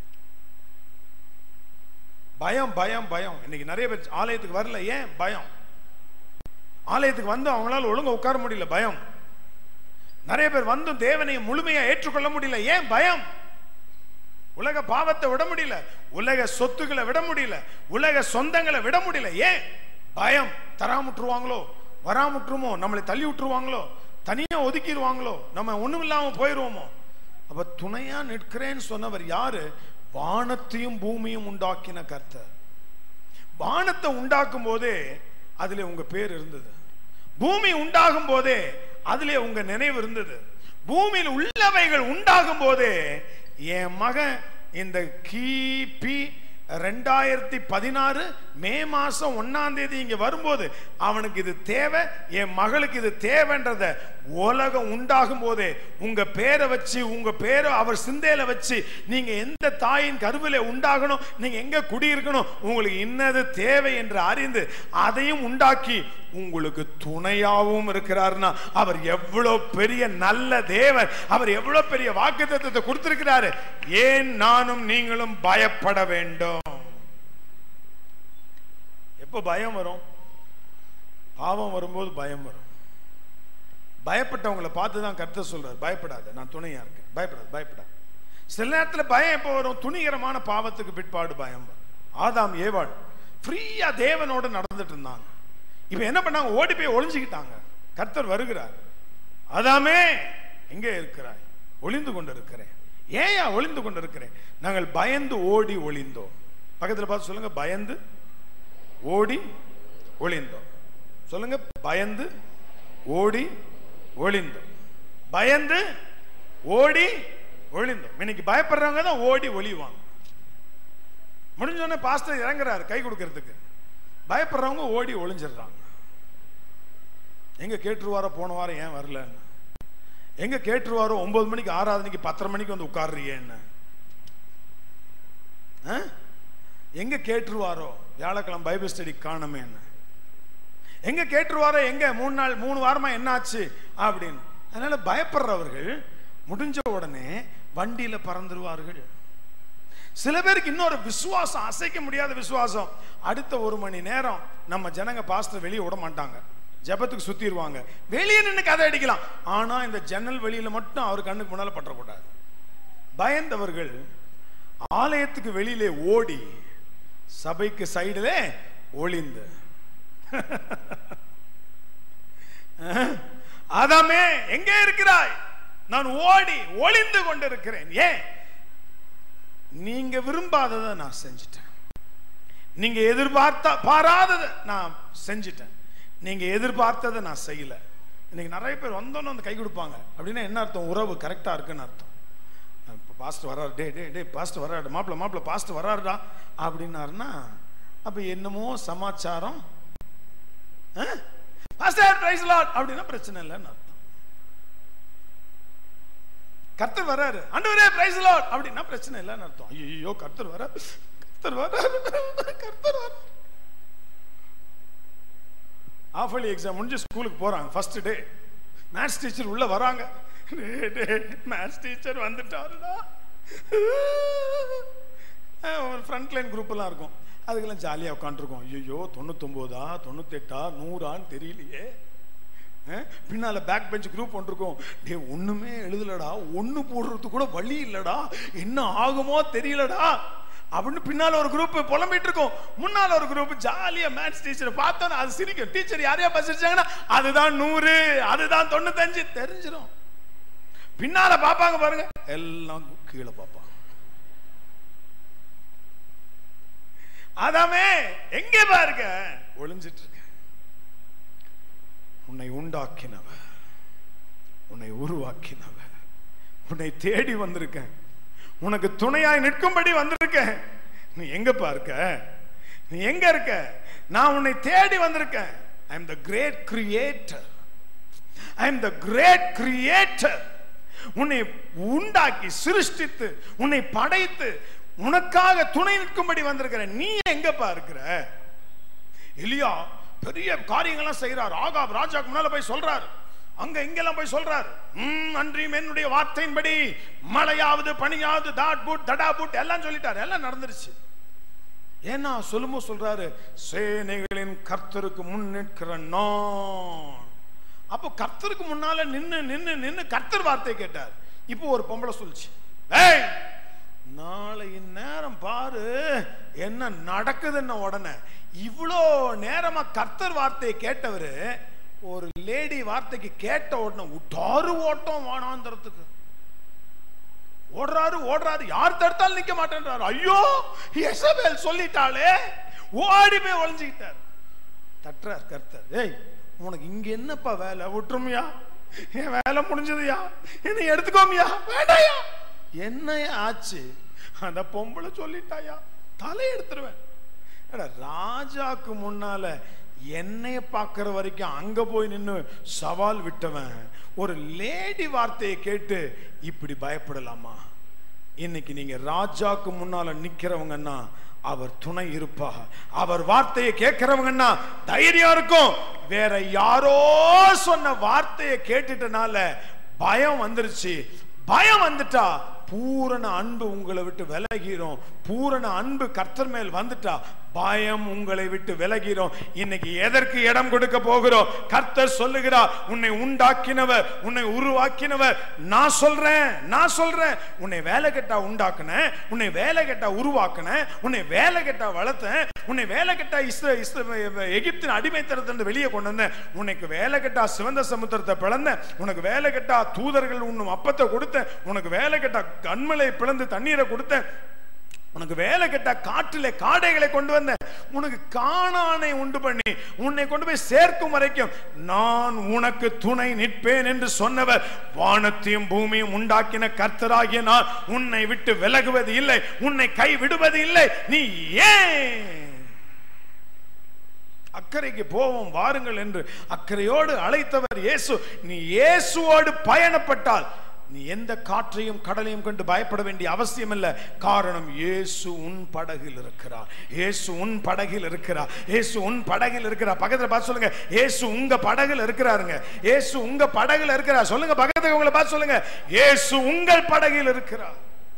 பயம் பயம் பயம் இன்னைக்கு நிறைய பேர் ஆலயத்துக்கு வரல ஏன் பயம் ஆலயத்துக்கு வந்து அவங்களால ஒழுங்கா உட்கார முடியல பயம் நிறைய பேர் வந்தும் தேவனை முழுமையா ஏற்றுக்கொள்ள முடியல ஏன் பயம் உலக பாவத்தை விட முடியல உலக சொத்துக்களை விட முடியல உலக சொந்தங்களை விட முடியல ஏன் பயம் தராமுட்டுருவாங்களோ வராமுட்டுருமோ நம்மளை தள்ளி விட்டுருவாங்களோ தனியா ஒதுக்கிடுவாங்களோ நம்ம ஒண்ணும் இல்லாம போயிருவோமோ அப்ப துணையா நிற்கிறேன்னு சொன்னவர் யாரு வானத்தையும் பூமியும் உண்டாக்கின கர்த்தர் வானத்தை உண்டாக்கும் போதே அதுல உங்க பேர் இருந்தது பூமி உண்டாகும் போதே அதுல உங்க நினைவு இருந்தது பூமியில் உள்ளவைகள் உண்டாகும் போதே என் மகன் இந்த கிபி ரெண்டாயிரத்தி பதினாறு மே மாசம் ஒன்னாம் தேதி இங்க வரும்போது அவனுக்கு இது தேவை என் மகளுக்கு இது தேவைன்றத உலகம் உண்டாகும் போதே உங்க பேரை வச்சு உங்க பேரை அவர் சிந்தையில வச்சு நீங்க எந்த தாயின் கருவில உண்டாகணும் நீங்க எங்க குடியிருக்கணும் உங்களுக்கு இன்னது தேவை என்று அறிந்து அதையும் உண்டாக்கி உங்களுக்கு துணையாகவும் இருக்கிறார்னா அவர் எவ்வளவு பெரிய நல்ல தேவன் அவர் எவ்வளவு பெரிய வாக்குத்தத்தத்தை கொடுத்திருக்கிறாரு ஏன் நானும் நீங்களும் பயப்பட வேண்டும் எப்போ பயம் வரும் பாவம் வரும்போது பயம் வரும் பயப்பட்டவங்களை பார்த்து தான் கர்த்தர் சொல்றாரு பயப்படாத நான் துணையா இருக்கேன் பயப்படாத பயப்படாத சில நேரத்துல பயம் எப்போ வரும் துணிகரமான பாவத்துக்கு பிற்பாடு பயம் வரும் ஆதாம் ஏவாள் ஃப்ரீயா தேவனோட நடந்துட்டு இருந்தாங்க இப்ப என்ன பண்ணாங்க ஓடி போய் ஒளிஞ்சுக்கிட்டாங்க கர்த்தர் வருகிறார் ஆதாமே எங்கே இருக்கிறாய் ஒளிந்து கொண்டு இருக்கிறேன் ஏயா ஒளிந்து கொண்டு இருக்கிறேன் நாங்கள் பயந்து ஓடி ஒளிந்தோம் பக்கத்துல பார்த்து சொல்லுங்க பயந்து ஓடி ஒளிந்தோம் சொல்லுங்க பயந்து ஓடி ஒளிந்தோம் பயந்து ஓடி ஒளிந்தோம் இன்னைக்கு பயப்படுறவங்க தான் ஓடி ஒளிவாங்க முடிஞ்சோடனே பாஸ்டர் இறங்குறாரு கை கொடுக்கறதுக்கு பயப்படுறவங்க ஓடி ஒளிஞ்சிடுறாங்க எங்க கேட்டுருவாரோ போன வாரம் ஏன் வரலன்னு எங்க கேட்டுருவாரோ ஒன்பது மணிக்கு ஆறாதனைக்கு பத்தரை மணிக்கு வந்து உட்கார்றியேன்னு ஆ? எங்க கேட்டுருவாரோ வியாழக்கிழமை பைபிள் ஸ்டடி காணமேன்னு எங்க கேட்டுருவாரோ எங்க மூணு நாள் மூணு வாரமா என்ன ஆச்சு அப்படின்னு அதனால பயப்படுறவர்கள் முடிஞ்ச உடனே வண்டியில பறந்துருவார்கள் சில பேருக்கு இன்னொரு விசுவாசம் அசைக்க முடியாத விசுவாசம் அடுத்த ஒரு மணி நேரம் நம்ம ஜனங்க பாஸ்டர் வெளியே விட மாட்டாங்க ஜெபத்துக்கு சுத்திடுவாங்க வெளியே நின்று கதை அடிக்கலாம் ஆனா இந்த ஜன்னல் வெளியில மட்டும் அவர் கண்ணுக்கு முன்னால பற்றக்கூடாது பயந்தவர்கள் ஆலயத்துக்கு வெளியிலே ஓடி சபைக்கு சைடுல ஒளிந்து ஆதாமே எங்கே இருக்கிறாய் நான் ஓடி ஒளிந்து கொண்டிருக்கிறேன் ஏன் நீங்க விரும்பாததை நான் செஞ்சிட்டேன் நீங்க எதிர்பார்த்த பாராததை நான் செஞ்சிட்டேன் நீங்க எதிர்பார்த்ததை நான் செய்யல இன்னைக்கு நிறைய பேர் வந்தோன்னு வந்து கை கொடுப்பாங்க அப்படின்னா என்ன அர்த்தம் உறவு கரெக்டா இருக்குன்னு அர்த்தம் இப்போ பாஸ்டர் வராரு டே டே டே பாஸ்டர் வராரு மாப்பிள்ள மாப்பிள்ள பாஸ்டர் வராருடா அப்படின்னாருன்னா அப்ப என்னமோ சமாச்சாரம் பாஸ்டர் பிரைஸ் லார்ட் அப்படின்னா பிரச்சனை இல்லைன்னு அர்த்தம் கர்த்தர் வராரு ஆண்டவரே பிரைஸ் லார்ட் அப்படின்னா பிரச்சனை இல்லைன்னு அர்த்தம் ஐயோ கர்த்தர் வர கர்த்தர் வராரு கர்த்தர் வர ஆஃப் இயர்லி எக்ஸாம் முடிஞ்சு ஸ்கூலுக்கு போறாங்க ஃபர்ஸ்ட் டே மேத்ஸ் டீச்சர் உள்ள வராங்க மேத்ஸ் டீச்சர் வந்துட்டாருடா ஒரு ஃப்ரண்ட் லைன் குரூப் எல்லாம் இருக்கும் அதுக்கெல்லாம் ஜாலியாக உட்காந்துருக்கோம் ஐயோ தொண்ணூத்தொம்போதா தொண்ணூத்தெட்டா நூறான்னு தெரியலையே அஹ், பின்னால பேக் பெஞ்ச் குரூப் ஒன்று இருக்கும் டே ஒண்ணுமே எழுதலடா ஒண்ணு போடுறதுக்கு கூட வழி இல்லடா என்ன ஆகுமோ தெரியலடா அப்படின்னு பின்னால ஒரு குரூப் புலம்பிட்டு இருக்கும் முன்னால ஒரு குரூப் ஜாலியா மேத்ஸ் டீச்சரை பார்த்தோன்னா அது சிரிக்கும் டீச்சர் யாரையா பசிச்சாங்கன்னா அதுதான் நூறு அதுதான் தொண்ணூத்தஞ்சு தெரிஞ்சிடும் பின்னால பாப்பாங்க பாருங்க எல்லாம் கீழே பார்ப்பாங்க அதாமே எங்கே பாருங்க ஒளிஞ்சிட்டு இருக்க உன்னை உண்டாக்கினவர் உன்னை உருவாக்கினவர் உன்னை தேடி வந்திருக்கேன் உனக்கு துணையாய் நிற்கும்படி வந்திருக்கேன் நீ எங்கப்பா இருக்க நீ எங்க இருக்க நான் உன்னை தேடி வந்திருக்கேன் I am the great creator I am the great creator உன்னை உண்டாக்கி சிருஷ்டித்து உன்னை படைத்து உனக்காக துணை நிற்கும்படி வந்திருக்கிறேன் நீ எங்கப்பா இருக்கிற எலியா பெரிய காரியங்கள்லாம் செய்றார் ஆகாப் ராஜாக்கு முன்னால போய் சொல்றார் அங்க இங்கெல்லாம் போய் சொல்றார் ம் அன்றியும் என்னுடைய வார்த்தையின்படி மழையாவது பனியாவது தாட் புட் தடா புட் எல்லாம் சொல்லிட்டார் எல்லாம் நடந்துருச்சு ஏன்னா சொல்லும்போது சொல்றாரு சேனைகளின் கர்த்தருக்கு முன் நிற்கிற நான் அப்போ கர்த்தருக்கு முன்னால நின்னு நின்னு நின்னு கர்த்தர் வார்த்தை கேட்டார் இப்போ ஒரு பொம்பளை சொல்லுச்சு ஏய் நாளை நேரம் பாரு என்ன நடக்குதுன்ன உடனே இவ்வளோ நேரமா கர்த்தர் வார்த்தையை கேட்டவரு ஒரு லேடி வார்த்தைக்கு கேட்ட உடனே விட்டாரு ஓட்டம் வானாந்தரத்துக்கு ஓடுறாரு ஓடுறாரு யார் தடுத்தாலும் நிக்க மாட்டேன்றாரு ஐயோ எசபேல் சொல்லிட்டாளே ஓடி போய் ஒளிஞ்சுக்கிட்டார் தட்டுறார் கர்த்தர் ஏய் உனக்கு இங்க என்னப்பா வேலை விட்டுருமியா என் வேலை முடிஞ்சதுயா என்னை எடுத்துக்கோமியா வேண்டாயா என்னையா ஆச்சு அந்த பொம்பளை சொல்லிட்டாயா தலை எடுத்துருவேன் ஏடா, ராஜாக்கு முன்னால என்னைய பார்க்கிற வரைக்கும் அங்க போய் நின்னு சவால் விட்டவன் ஒரு லேடி வார்த்தையை கேட்டு இப்படி பயப்படலாமா இன்னைக்கு நீங்க ராஜாக்கு முன்னால நிக்கிறவங்கன்னா அவர் துணை இருப்பா அவர் வார்த்தையை கேட்கிறவங்கன்னா தைரியம் இருக்கும் வேற யாரோ சொன்ன வார்த்தையை கேட்டுட்டனால பயம் வந்துருச்சு பயம் வந்துட்டா பூரண அன்பு உங்களை விட்டு விலகிரும் பூரண அன்பு கர்த்தர் மேல் வந்துட்டா பயம் உங்களை விட்டு விலகிரும் இன்னைக்கு எதற்கு இடம் கொடுக்க போகிறோம் கர்த்தர் சொல்லுகிறார் உன்னை உண்டாக்கினவர் உன்னை உருவாக்கினவர் நான் சொல்றேன் நான் சொல்றேன் உன்னை வேலை கெட்டா உண்டாக்குனேன் உன்னை வேலை கெட்டா உருவாக்குனேன் உன்னை வேலை கெட்டா வளர்த்தேன் உன்னை வேலை கெட்டா இஸ்ர இஸ்ர எகிப்தின் அடிமைத்தனத்திலிருந்து வெளியே கொண்டு வந்தேன் உனக்கு வேலை கெட்டா சிவந்த சமுத்திரத்தை பிளந்தேன் உனக்கு வேலை கெட்டா தூதர்கள் உண்ணும் அப்பத்தை கொடுத்தேன் உனக்கு வேலை கெட்டா கண்மலை பிளந்து தண்ணீரை கொடுத்தேன் உனக்கு வேலை கெட்ட காட்டிலே காடைகளை கொண்டு வந்த உனக்கு காணானை உண்டு பண்ணி உன்னை கொண்டு போய் சேர்க்கும் வரைக்கும் நான் உனக்கு துணை நிற்பேன் என்று சொன்னவர் வானத்தையும் பூமியும் உண்டாக்கின கர்த்தராகிய நான் உன்னை விட்டு விலகுவது இல்லை உன்னை கை விடுவது இல்லை நீ ஏன் அக்கறைக்கு போவோம் வாருங்கள் என்று அக்கறையோடு அழைத்தவர் இயேசு நீ இயேசுவோடு பயணப்பட்டால் நீ எந்த காற்றையும் கடலையும் கண்டு பயப்பட வேண்டிய அவசியம் இல்லை காரணம் இயேசு உன் படகில் இருக்கிறார் இயேசு உன் படகில் இருக்கிறார் இயேசு உன் படகில் இருக்கிறார் பக்கத்துல பார்த்து சொல்லுங்க இயேசு உங்க படகுல இருக்கிறாருங்க இயேசு உங்க படகுல இருக்கிறார் சொல்லுங்க பக்கத்துல உங்களை பார்த்து சொல்லுங்க இயேசு உங்கள் படகில் இருக்கிறார்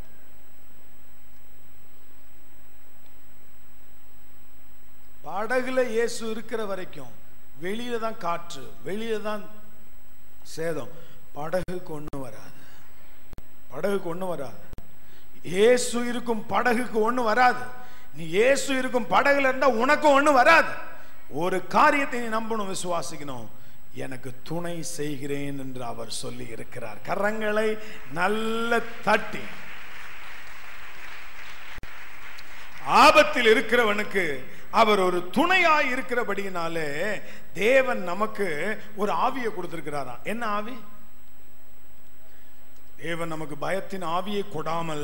படகுல இயேசு இருக்கிற வரைக்கும் வெளியில தான் காற்று வெளியில தான் சேதம் படகுக்கு ஒண்ணும் வராது படகுக்கு ஒண்ணும் வராது இயேசு இருக்கும் படகுக்கு ஒண்ணும் வராது நீ இயேசு இருக்கும் படகுல இருந்தா உனக்கும் ஒண்ணும் வராது ஒரு காரியத்தை நீ நம்பணும் விசுவாசிக்கணும் எனக்கு துணை செய்கிறேன் என்று அவர் சொல்லி இருக்கிறார் கரங்களை நல்ல தட்டி ஆபத்தில் இருக்கிறவனுக்கு அவர் ஒரு துணையாய் இருக்கிறபடியினாலே தேவன் நமக்கு ஒரு ஆவியை கொடுத்திருக்கிறாராம் என்ன ஆவி தேவன் நமக்கு பயத்தின் ஆவியை கொடாமல்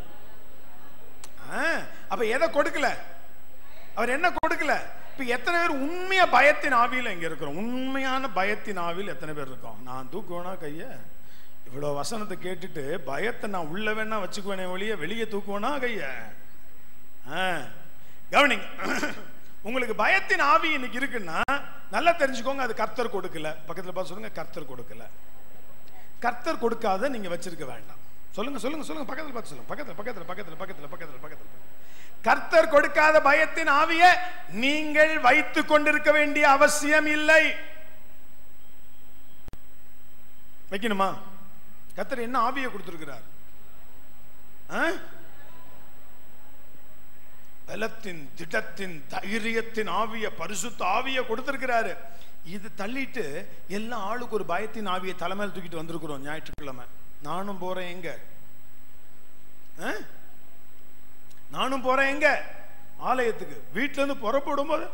ஆ, அப்ப எதை கொடுக்கல அவர் என்ன கொடுக்கல இப்ப எத்தனை பேர் உண்மையா பயத்தின் ஆவியில இங்க இருக்கிறோம் உண்மையான பயத்தின் ஆவியில் எத்தனை பேர் இருக்கோம் நான் தூக்குவேனா கைய இவ்வளவு வசனத்தை கேட்டுட்டு பயத்தை நான் உள்ள வேணா வச்சுக்குவேனே ஒழிய வெளியே தூக்குவேனா கைய ஆ, கவனிங்க உங்களுக்கு பயத்தின் ஆவி இன்னைக்கு இருக்குன்னா நல்லா தெரிஞ்சுக்கோங்க அது கர்த்தர் கொடுக்கல பக்கத்துல பார்த்து சொல்லுங்க கர்த்தர் கொடுக்கல கர்த்தர் கொடுக்காத நீங்க வச்சிருக்க வேண்டாம் சொல்லுங்க சொல்லுங்க சொல்லுங்க பக்கத்துல பார்த்து சொல்லுங்க பக்கத்துல பக்கத்துல பக்கத்துல பக்கத்துல பக்கத்துல பக்கத்துல கர்த்தர் கொடுக்காத பயத்தின் ஆவியை நீங்கள் வைத்துக் கொண்டிருக்க வேண்டிய அவசியம் இல்லை வைக்கணுமா கர்த்தர் என்ன ஆவியை கொடுத்திருக்கிறார் ஆ? பலத்தின் திடத்தின் தைரியத்தின் ஆவிய பரிசுத்த ஆவிய கொடுத்திருக்கிறாரு இது தள்ளிட்டு எல்லா ஆளுக்கு ஒரு பயத்தின் ஆவியை தலைமையில் தூக்கிட்டு வந்திருக்கிறோம் ஞாயிற்றுக்கிழமை நானும் போறேன் எங்க ஆ? நானும் போறேன் எங்க ஆலயத்துக்கு வீட்டுல இருந்து புறப்படும் போது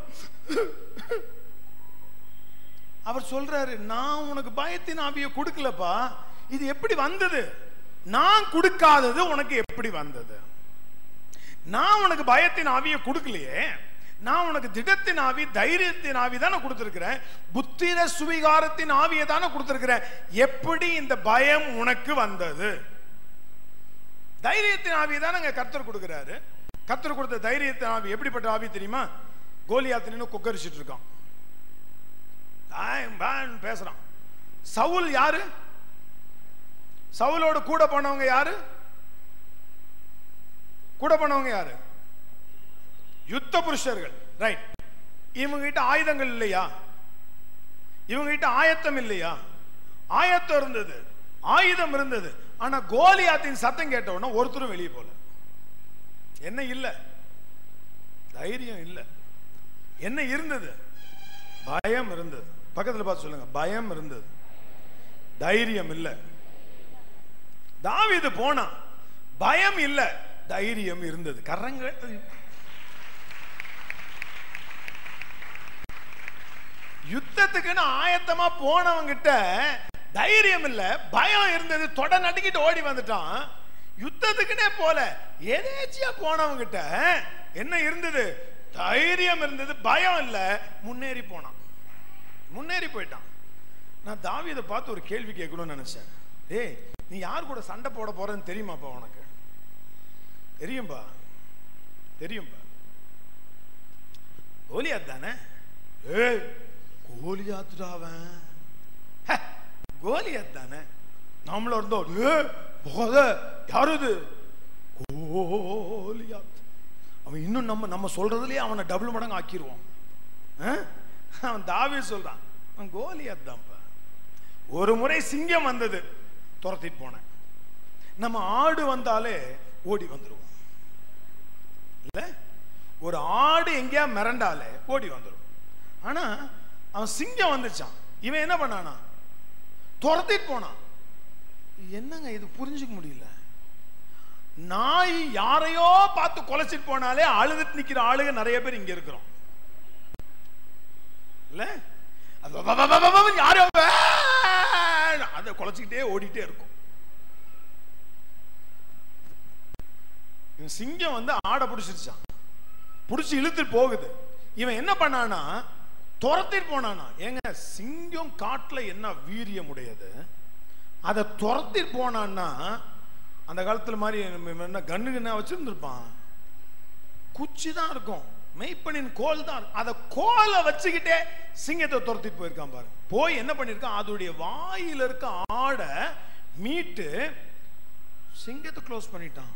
அவர் சொல்றாரு நான் உனக்கு பயத்தின் ஆவியை கொடுக்கலப்பா இது எப்படி வந்தது நான் கொடுக்காதது உனக்கு எப்படி வந்தது நான் உனக்கு பயத்தின் ஆவியை கொடுக்கலையே நான் உனக்கு திடத்தின் ஆவி தைரியத்தின் ஆவி தானே கொடுத்திருக்கிறேன் புத்திர சுவிகாரத்தின் ஆவியை தானே கொடுத்திருக்கிறேன் எப்படி இந்த பயம் உனக்கு வந்தது தைரியத்தின் ஆவியை தானே கர்த்தர் கொடுக்கிறாரு கர்த்தர் கொடுத்த தைரியத்தின் ஆவி எப்படிப்பட்ட ஆவி தெரியுமா கோலியாத்து நின்னு குக்கரிச்சிட்டு இருக்கான் ஆம், பாம் பேசுறான் சவுல் யாரு சவுலோடு கூட போனவங்க யாரு கூட போனவங்க யாரு யுத்த புருஷர்கள் ரைட் இவங்க கிட்ட ஆயுதங்கள் இல்லையா இவங்க கிட்ட ஆயத்தம் இல்லையா ஆயத்தம் இருந்தது ஆயுதம் இருந்தது ஆனா கோலியாத்தின் சத்தம் கேட்ட உடனே ஒருத்தரும் வெளியே போல என்ன இல்ல தைரியம் இல்ல என்ன இருந்தது பயம் இருந்தது பக்கத்துல பார்த்து சொல்லுங்க பயம் இருந்தது தைரியம் இல்ல தாவீது போனா பயம் இல்ல தைரியம் இருந்தது கரங்கள் யுத்தத்துக்குன்னு ஆயத்தமா போனவங்கிட்ட தைரியம் இல்ல பயம் இருந்தது தொட நடுக்கிட்டு ஓடி வந்துட்டான் யுத்தத்துக்குன்னே போல எதேச்சியா போனவங்கிட்ட என்ன இருந்தது தைரியம் இருந்தது பயம் இல்ல முன்னேறி போனான் முன்னேறி போயிட்டான் நான் தாவீதை பார்த்து ஒரு கேள்வி கேட்கணும்னு நினைச்சேன் டேய் நீ யார் கூட சண்டை போட போறன்னு தெரியுமாப்பா உனக்கு தெரியும்பா தெரியும்பா கோலியாத் தானே ஏய் கோலியாத்துடா அவன் ஹ, கோலியாத் தானே நம்மள இருந்தோம் ஏ போத யாரு இது கோலியாத் அவன் இன்னும் நம்ம நம்ம சொல்றதுலயே அவனை டபுள் மடங்கு ஆக்கிடுவான் ஆ? அவன் தாவி சொல்றான் அவன் கோலியாத் தான்ப்பா ஒரு முறை சிங்கம் வந்தது துரத்திட்டு போனேன் நம்ம ஆடு வந்தாலே ஓடி வந்துருவோம் இல்ல ஒரு ஆடு எங்கேயா மிரண்டாலே ஓடி வந்துடும் ஆனா அவன் சிங்கம் வந்துச்சான் இவன் என்ன பண்ணானா துரத்திட்டு போனான் என்னங்க இது புரிஞ்சுக்க முடியல நாய் யாரையோ பார்த்து கொலைச்சிட்டு போனாலே அழுதுட்டு நிக்கிற ஆளுங்க நிறைய பேர் இங்க இருக்கிறோம் இல்ல அது வ- வ- வ- வ- வ- யாரோ வே- அதை குலைச்சிக்கிட்டே ஓடிட்டே இருக்கும் இவன் சிங்கம் வந்து ஆடை பிடிச்சிருச்சான் பிடிச்சி இழுத்துட்டு போகுது இவன் என்ன பண்ணானா துரத்திட்டு போனானா ஏங்க சிங்கம் காட்டுல என்ன வீரியம் உடையது அதை துரத்திட்டு போனான்னா அந்த காலத்துல மாதிரி நம்ம என்ன கண்ணு கண்ணா வச்சிருந்துருப்பான் குச்சி தான் இருக்கும் மெய்ப்பனின் கோல் தான் இருக்கும். அதை கோலை வச்சுக்கிட்டே சிங்கத்தை துரத்திட்டு போயிருக்கான் பாரு போய் என்ன பண்ணிருக்கான் அதோடைய வாயில இருக்க ஆடை மீட்டு சிங்கத்தை க்ளோஸ் பண்ணிட்டான்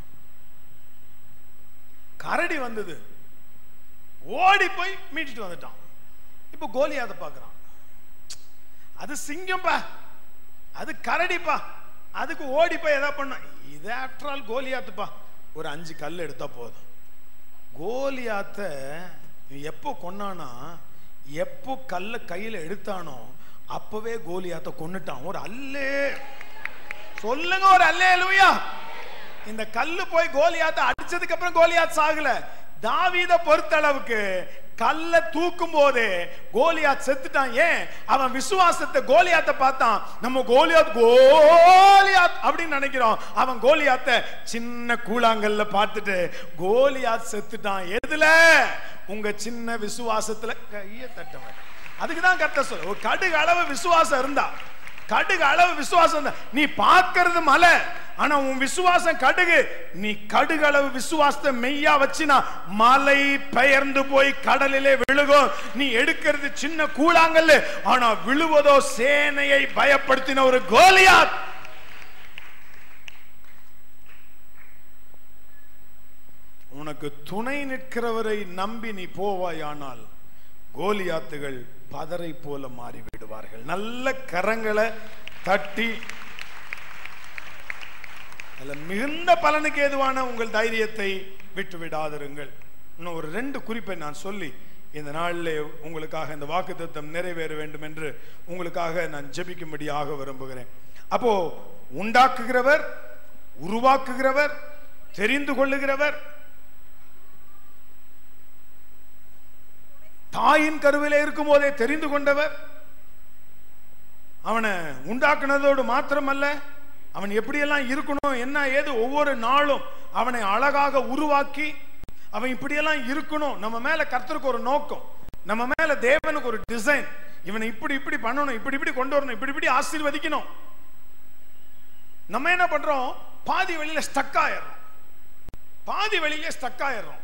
கரடி வந்தது ஓடி போய் மீட்டுட்டு வந்துட்டான் இப்போ கோலியாத பார்க்கறான் அது சிங்கம்பா அது கரடிப்பா அதுக்கு ஓடி போய் எதா பண்ண இது ஆஃப்டர் ஆல் கோலியாத்துப்பா ஒரு அஞ்சு கல் எடுத்தா போதும் கோலியாத்த இவன் எப்போ கொன்னானா எப்போ கல்ல கையில எடுத்தானோ அப்பவே கோலியாத்த கொன்னுட்டான் ஒரு அல்லே சொல்லுங்க ஒரு அல்லே லூயா இந்த கல்லு போய் கோலியாத்த அடிச்சதுக்கு அப்புறம் கோலியாத் சாகல தாவீத பொறுத்தளவுக்கு கல்ல தூக்கும் போதே கோலியாத் செத்துட்டான் ஏன் அவன் விசுவாசத்தை கோலியாத்த பார்த்தான் நம்ம கோலியாத் கோலியாத் அப்படின்னு நினைக்கிறோம் அவன் கோலியாத்த சின்ன கூழாங்கல்ல பார்த்துட்டு கோலியாத் செத்துட்டான் எதுல உங்க சின்ன விசுவாசத்துல கைய தட்டவன் அதுக்கு தான் கத்த சொல்ல ஒரு கடுகு அளவு விசுவாசம் இருந்தா கடுகு அளவு விசுவாசம் இருந்தா நீ பார்க்கிறது மலை ஆனா உன் விசுவாசம் கடுகு நீ கடுகு அளவு விசுவாசத்தை மெய்யா வச்சினா மலை பெயர்ந்து போய் கடலிலே விழுகும் நீ எடுக்கிறது சின்ன கூழாங்கல்லு ஆனா விழுவதோ சேனையை பயப்படுத்தின ஒரு கோலியாத் உனக்கு துணை நிற்கிறவரை நம்பி நீ போவாயானால் கோலியாத்துகள் பதரை போல மாறி விடுவார்கள் நல்ல கரங்களை தட்டி அதுல மிகுந்த பலனுக்கு ஏதுவான உங்கள் தைரியத்தை விட்டு விடாதிருங்கள் இன்னும் ஒரு ரெண்டு குறிப்பை நான் சொல்லி இந்த நாளிலே உங்களுக்காக இந்த வாக்குத்தத்தம் நிறைவேற வேண்டும் என்று உங்களுக்காக நான் ஜெபிக்கும்படியாக விரும்புகிறேன் அப்போ உண்டாக்குகிறவர் உருவாக்குகிறவர் தெரிந்து கொள்ளுகிறவர் தாயின் கருவிலே இருக்கும் போதே தெரிந்து கொண்டவர் அவனை உண்டாக்குனதோடு மாத்திரமல்ல அவன் எப்படியெல்லாம் இருக்கணும் என்ன ஏது ஒவ்வொரு நாளும் அவனை அழகாக உருவாக்கி அவன் இப்படியெல்லாம் இருக்கணும் நம்ம மேல கர்த்தருக்கு ஒரு நோக்கம் நம்ம மேல தேவனுக்கு ஒரு டிசைன் இவனை இப்படி இப்படி பண்ணணும் இப்படி இப்படி கொண்டு வரணும் இப்படி இப்படி ஆசீர்வதிக்கணும் நம்ம என்ன பண்றோம் பாதி வெளியில ஸ்டக் ஆயிடுறோம் பாதி வெளியில ஸ்டக் ஆயிடுறோம்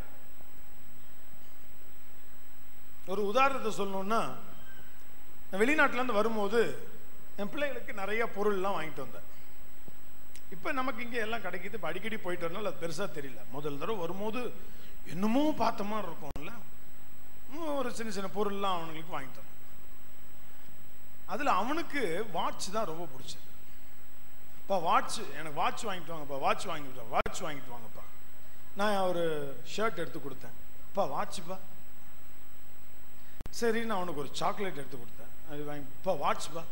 ஒரு உதாரணத்தை சொல்லணும்னா நான் வெளிநாட்டுல இருந்து வரும்போது என் பிள்ளைகளுக்கு நிறைய பொருள்லாம் வாங்கிட்டு வந்தேன் இப்போ நமக்கு இங்கே எல்லாம் கிடைக்குது இப்போ அடிக்கடி போயிட்டு வரனால அது பெருசாக தெரியல முதல் தடவை வரும்போது என்னமோ பார்த்த மாதிரி இருக்கும்ல இன்னும் ஒரு சின்ன சின்ன பொருள்லாம் அவனுங்களுக்கு வாங்கிட்டு வந்தேன் அதில் அவனுக்கு வாட்ச் தான் ரொம்ப பிடிச்சது அப்பா வாட்ச் எனக்கு வாட்ச் வாங்கிட்டு வாங்கப்பா வாட்ச் வாங்கிட்டு வாங்க வாட்ச் வாங்கிட்டு வாங்கப்பா நான் ஒரு ஷர்ட் எடுத்து கொடுத்தேன் அப்பா வாட்ச்ப்பா சரி நான் அவனுக்கு ஒரு சாக்லேட் எடுத்து கொடுத்தேன் அது வாங்கி இப்போ வாட்ச்ப்பா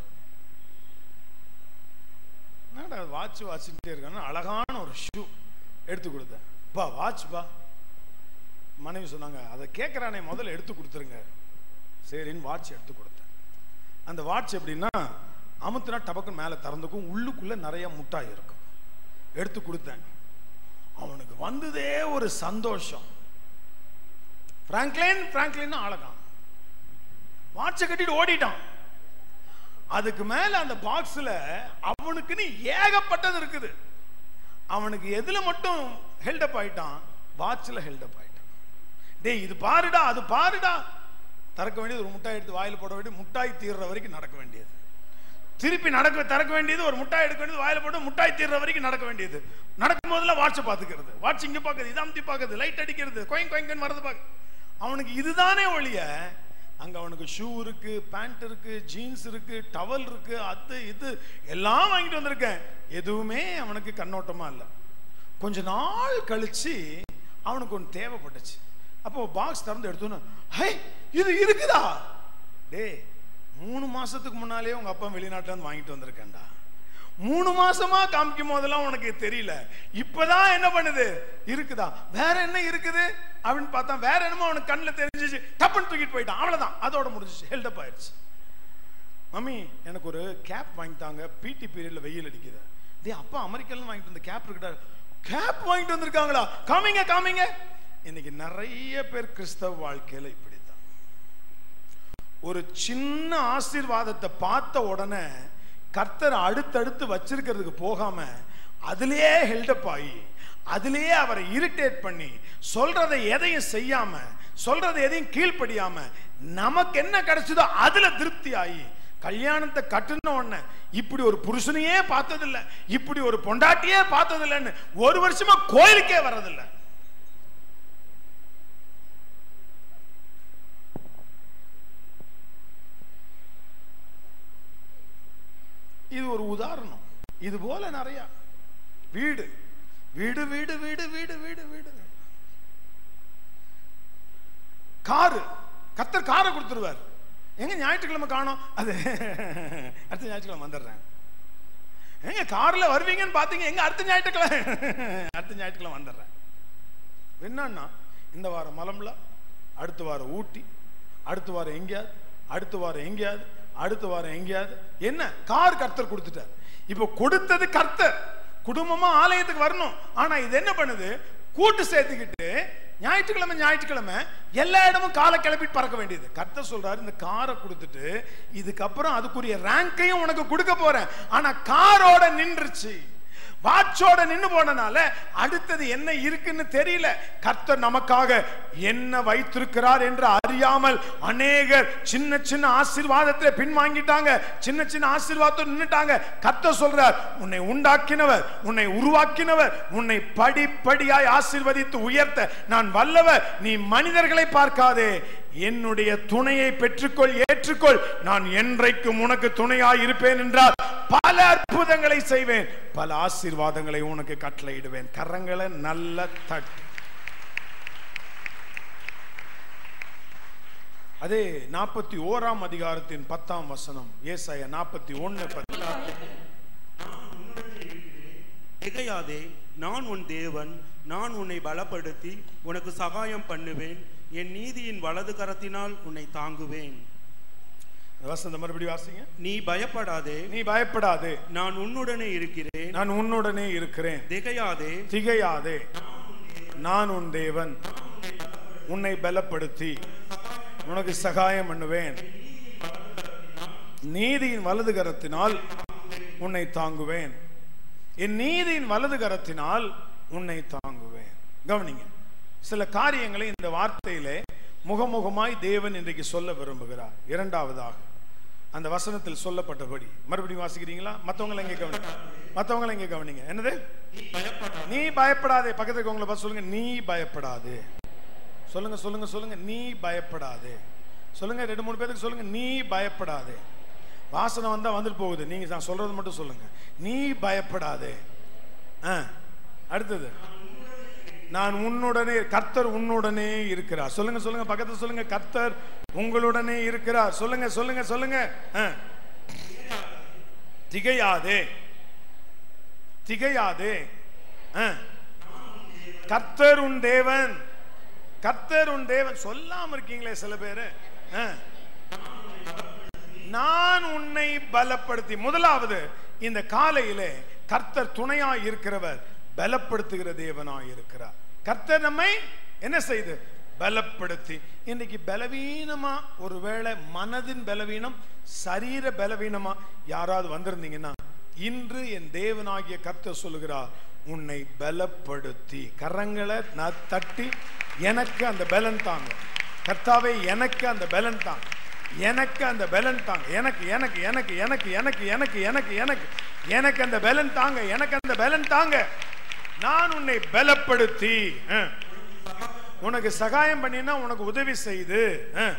என்னடா வாட்ச் வாட்சிட்டே இருக்கான்னு அழகான ஒரு ஷூ எடுத்து கொடுத்தேன் பா வாட்ச்ப்பா மனைவி சொன்னாங்க அதை கேட்குறானே முதல்ல எடுத்து கொடுத்துருங்க சரின்னு வாட்ச் எடுத்து கொடுத்தேன் அந்த வாட்ச் எப்படின்னா அமுத்துனா டபக்குன்னு மேலே திறந்துக்கும் உள்ளுக்குள்ள நிறைய முட்டாய் இருக்கும் எடுத்து கொடுத்தேன் அவனுக்கு வந்ததே ஒரு சந்தோஷம் பிராங்க்லின் பிராங்க்லின் அழகான் வாட்சை கட்டிட்டு ஓடிட்டான் அதுக்கு மேல அந்த பாக்ஸ்ல அவனுக்குன்னு ஏகப்பட்டது இருக்குது அவனுக்கு எதுல மட்டும் ஹெல்டப் ஆயிட்டான் வாட்ச்ல ஹெல்டப் ஆயிட்டான் டேய் இது பாருடா அது பாருடா திறக்க வேண்டியது ஒரு முட்டாய் எடுத்து வாயில போட வேண்டியது முட்டாய் தீர்ற வரைக்கும் நடக்க வேண்டியது திருப்பி நடக்க திறக்க வேண்டியது ஒரு முட்டாய் எடுக்க வேண்டியது வாயில போட்டு முட்டாய் தீர்ற வரைக்கும் நடக்க வேண்டியது நடக்கும் போதெல்லாம் வாட்சை பார்த்துக்கிறது வாட்ச் இங்க பார்க்குது இது அமுத்தி பார்க்குது லைட் அடிக்கிறது கொயங் கொயங்கன்னு வரது பார்க்க அவனுக்கு இதுதானே ஒழிய அங்க அவனுக்கு ஷூ இருக்கு பேண்ட் இருக்கு ஜீன்ஸ் இருக்கு டவல் இருக்கு அது இது எல்லாம் வாங்கிட்டு வந்திருக்கேன் எதுவுமே அவனுக்கு கண்ணோட்டமா இல்லை கொஞ்ச நாள் கழிச்சு அவனுக்கு ஒன்று தேவைப்பட்டுச்சு அப்போ பாக்ஸ் திறந்து எடுத்தோன்னு ஹை இது இருக்குதா டேய் மூணு மாசத்துக்கு முன்னாலே உங்க அப்பா வெளிநாட்டுல இருந்து வாங்கிட்டு வந்திருக்கேன்டா மூணு மாசமா காமிக்கும் போதெல்லாம் உனக்கு தெரியல இப்பதான் என்ன பண்ணுது இருக்குதா வேற என்ன இருக்குது அப்படின்னு பார்த்தா வேற என்னமோ அவனுக்கு கண்ணில் தெரிஞ்சிச்சு டப்புன்னு தூக்கிட்டு போயிட்டான் அவ்வளவுதான் அதோட முடிஞ்சிச்சு ஹெல்டப் ஆயிடுச்சு மம்மி எனக்கு ஒரு கேப் வாங்கிட்டாங்க பிடி பீரியட்ல வெயில் அடிக்குது டேய் அப்பா அமெரிக்கால வாங்கிட்டு வந்த கேப் இருக்குடா கேப் வாங்கிட்டு வந்திருக்காங்களா காமிங்க காமிங்க இன்னைக்கு நிறைய பேர் கிறிஸ்தவ வாழ்க்கையில இப்படித்தான் ஒரு சின்ன ஆசீர்வாதத்தை பார்த்த உடனே கர்த்தர் அடுத்தடுத்து வச்சிருக்கிறதுக்கு போகாம அதிலேயே ஹெல்டப் ஆகி அதிலேயே அவரை இரிட்டேட் பண்ணி சொல்றதை எதையும் செய்யாம சொல்றதை எதையும் கீழ்ப்படியாம நமக்கு என்ன கிடைச்சதோ அதுல திருப்தி ஆகி கல்யாணத்தை கட்டுன உடனே இப்படி ஒரு புருஷனையே பார்த்ததில்ல இப்படி ஒரு பொண்டாட்டியே பார்த்ததில்லைன்னு ஒரு வருஷமா கோயிலுக்கே வர்றதில்லை இது ஒரு உதாரணம் இது போல நிறைய வீடு வீடு வீடு வீடு வீடு வீடு வீடு காரு கத்தர் காரை கொடுத்துருவார் எங்க ஞாயிற்றுக்கிழமை காணோம் அது அடுத்த ஞாயிற்றுக்கிழமை வந்துடுறேன் எங்க கார்ல வருவீங்கன்னு பாத்தீங்க எங்க அடுத்த ஞாயிற்றுக்கிழமை அடுத்த ஞாயிற்றுக்கிழமை வந்துடுறேன் என்னன்னா இந்த வாரம் மலம்ல அடுத்த வாரம் ஊட்டி அடுத்த வாரம் எங்கேயாவது அடுத்த வாரம் எங்கேயாவது அடுத்த வாரம் எங்கேயாவது என்ன கார் கர்த்தர் கொடுத்துட்டார் இப்போ கொடுத்தது கர்த்தர் குடும்பமா ஆலயத்துக்கு வரணும் ஆனா இது என்ன பண்ணுது கூட்டு சேர்த்துக்கிட்டு ஞாயிற்றுக்கிழமை ஞாயிற்றுக்கிழமை எல்லா இடமும் காலை கிளப்பிட்டு பறக்க வேண்டியது கர்த்தர் சொல்றாரு இந்த காரை கொடுத்துட்டு இதுக்கப்புறம் அதுக்குரிய ரேங்கையும் உனக்கு கொடுக்க போறேன் ஆனா காரோட நின்றுச்சு வாட்சோட நின்னு போனனால அடுத்தது என்ன இருக்குன்னு தெரியல கர்த்தர் நமக்காக என்ன வைத்திருக்கிறார் என்று அறியாமல் அநேகர் சின்ன சின்ன ஆசீர்வாதத்துல பின்வாங்கிட்டாங்க சின்ன சின்ன ஆசீர்வாதத்தோடு நின்னுட்டாங்க கர்த்தர் சொல்றார் உன்னை உண்டாக்கினவர் உன்னை உருவாக்கினவர் உன்னை படிப்படியாய் ஆசீர்வதித்து உயர்த்த நான் வல்லவர் நீ மனிதர்களை பார்க்காதே என்னுடைய துணையை பெற்றுக்கொள் ஏற்றுக்கொள் நான் என்றைக்கும் உனக்கு துணையாய் இருப்பேன் என்றால் பல அற்புதங்களை செய்வேன் பல ஆசீர்வாதங்களை உனக்கு கட்டளையிடுவேன் கரங்களை நல்ல தட்டு அதே நாற்பத்தி ஓராம் அதிகாரத்தின் பத்தாம் வசனம் ஏசாய நாற்பத்தி ஒன்னு திகையாதே நான் உன் தேவன் நான் உன்னை பலப்படுத்தி உனக்கு சகாயம் பண்ணுவேன் என் நீதியின் வலது கரத்தினால் உன்னை தாங்குவேன் வசந்த மறுபடி வாசிங்க நீ பயப்படாதே நீ பயப்படாதே நான் உன்னுடனே இருக்கிறேன் நான் உன்னுடனே இருக்கிறேன் திகையாதே திகையாதே நான் உன் தேவன் உன்னை பலப்படுத்தி உனக்கு சகாயம் பண்ணுவேன் நீதியின் வலது கரத்தினால் உன்னை தாங்குவேன் என் நீதியின் வலது கரத்தினால் உன்னை தாங்குவேன் கவனிங்க சில காரியங்களை இந்த வார்த்தையிலே முகமுகமாய் தேவன் இன்றைக்கு சொல்ல விரும்புகிறார் இரண்டாவதாக அந்த வசனத்தில் சொல்லப்பட்டபடி மறுபடியும் வாசிக்கிறீங்களா மத்தவங்களை எங்க கவனிங்க மத்தவங்களை எங்க கவனிங்க என்னது நீ பயப்படாதே பக்கத்துல இருக்கவங்கள பார்த்து சொல்லுங்க நீ பயப்படாதே சொல்லுங்க சொல்லுங்க சொல்லுங்க நீ பயப்படாதே சொல்லுங்க ரெண்டு மூணு பேருக்கு சொல்லுங்க நீ பயப்படாதே வாசனை வந்தா வந்துட்டு போகுது நீங்க நான் சொல்றது மட்டும் சொல்லுங்க நீ பயப்படாதே ஆ, அடுத்தது நான் உன்னுடனே கர்த்தர் உன்னுடனே இருக்கிறார் சொல்லுங்க சொல்லுங்க பக்கத்துல சொல்லுங்க கர்த்தர் உங்களுடனே இருக்கிறார் சொல்லுங்க சொல்லுங்க சொல்லுங்க ஆ. திகையாதே திகையாதே ஆ. கர்த்தர் உன் தேவன் கர்த்தர் உன் தேவன் சொல்லாம இருக்கீங்களே சில பேரு ஆ. நான் உன்னை பலப்படுத்தி முதலாவது இந்த காலையிலே கர்த்தர் துணையாய் இருக்கிறவர் பலப்படுத்துகிற தேவனாய் இருக்கிறார் கர்த்தர் நம்மை என்ன செய்து பலப்படுத்தி இன்னைக்கு பலவீனமா ஒருவேளை மனதின் பலவீனம் சரீர பலவீனமா யாராவது வந்திருந்தீங்கன்னா இன்று என் தேவனாகிய கர்த்தர் சொல்லுகிறார் உன்னை பலப்படுத்தி கரங்களை நான் தட்டி எனக்கு அந்த பலன் தாங்க கர்த்தாவே எனக்கு அந்த பலன் தாங்க எனக்கு அந்த பலன் தாங்க எனக்கு எனக்கு எனக்கு எனக்கு எனக்கு எனக்கு எனக்கு எனக்கு எனக்கு அந்த பலன் தாங்க எனக்கு அந்த பலன் தாங்க நான் உன்னை பலப்படுத்தி அஹ், உனக்கு சகாயம் பண்ணினா உனக்கு உதவி செய்து அஹ்,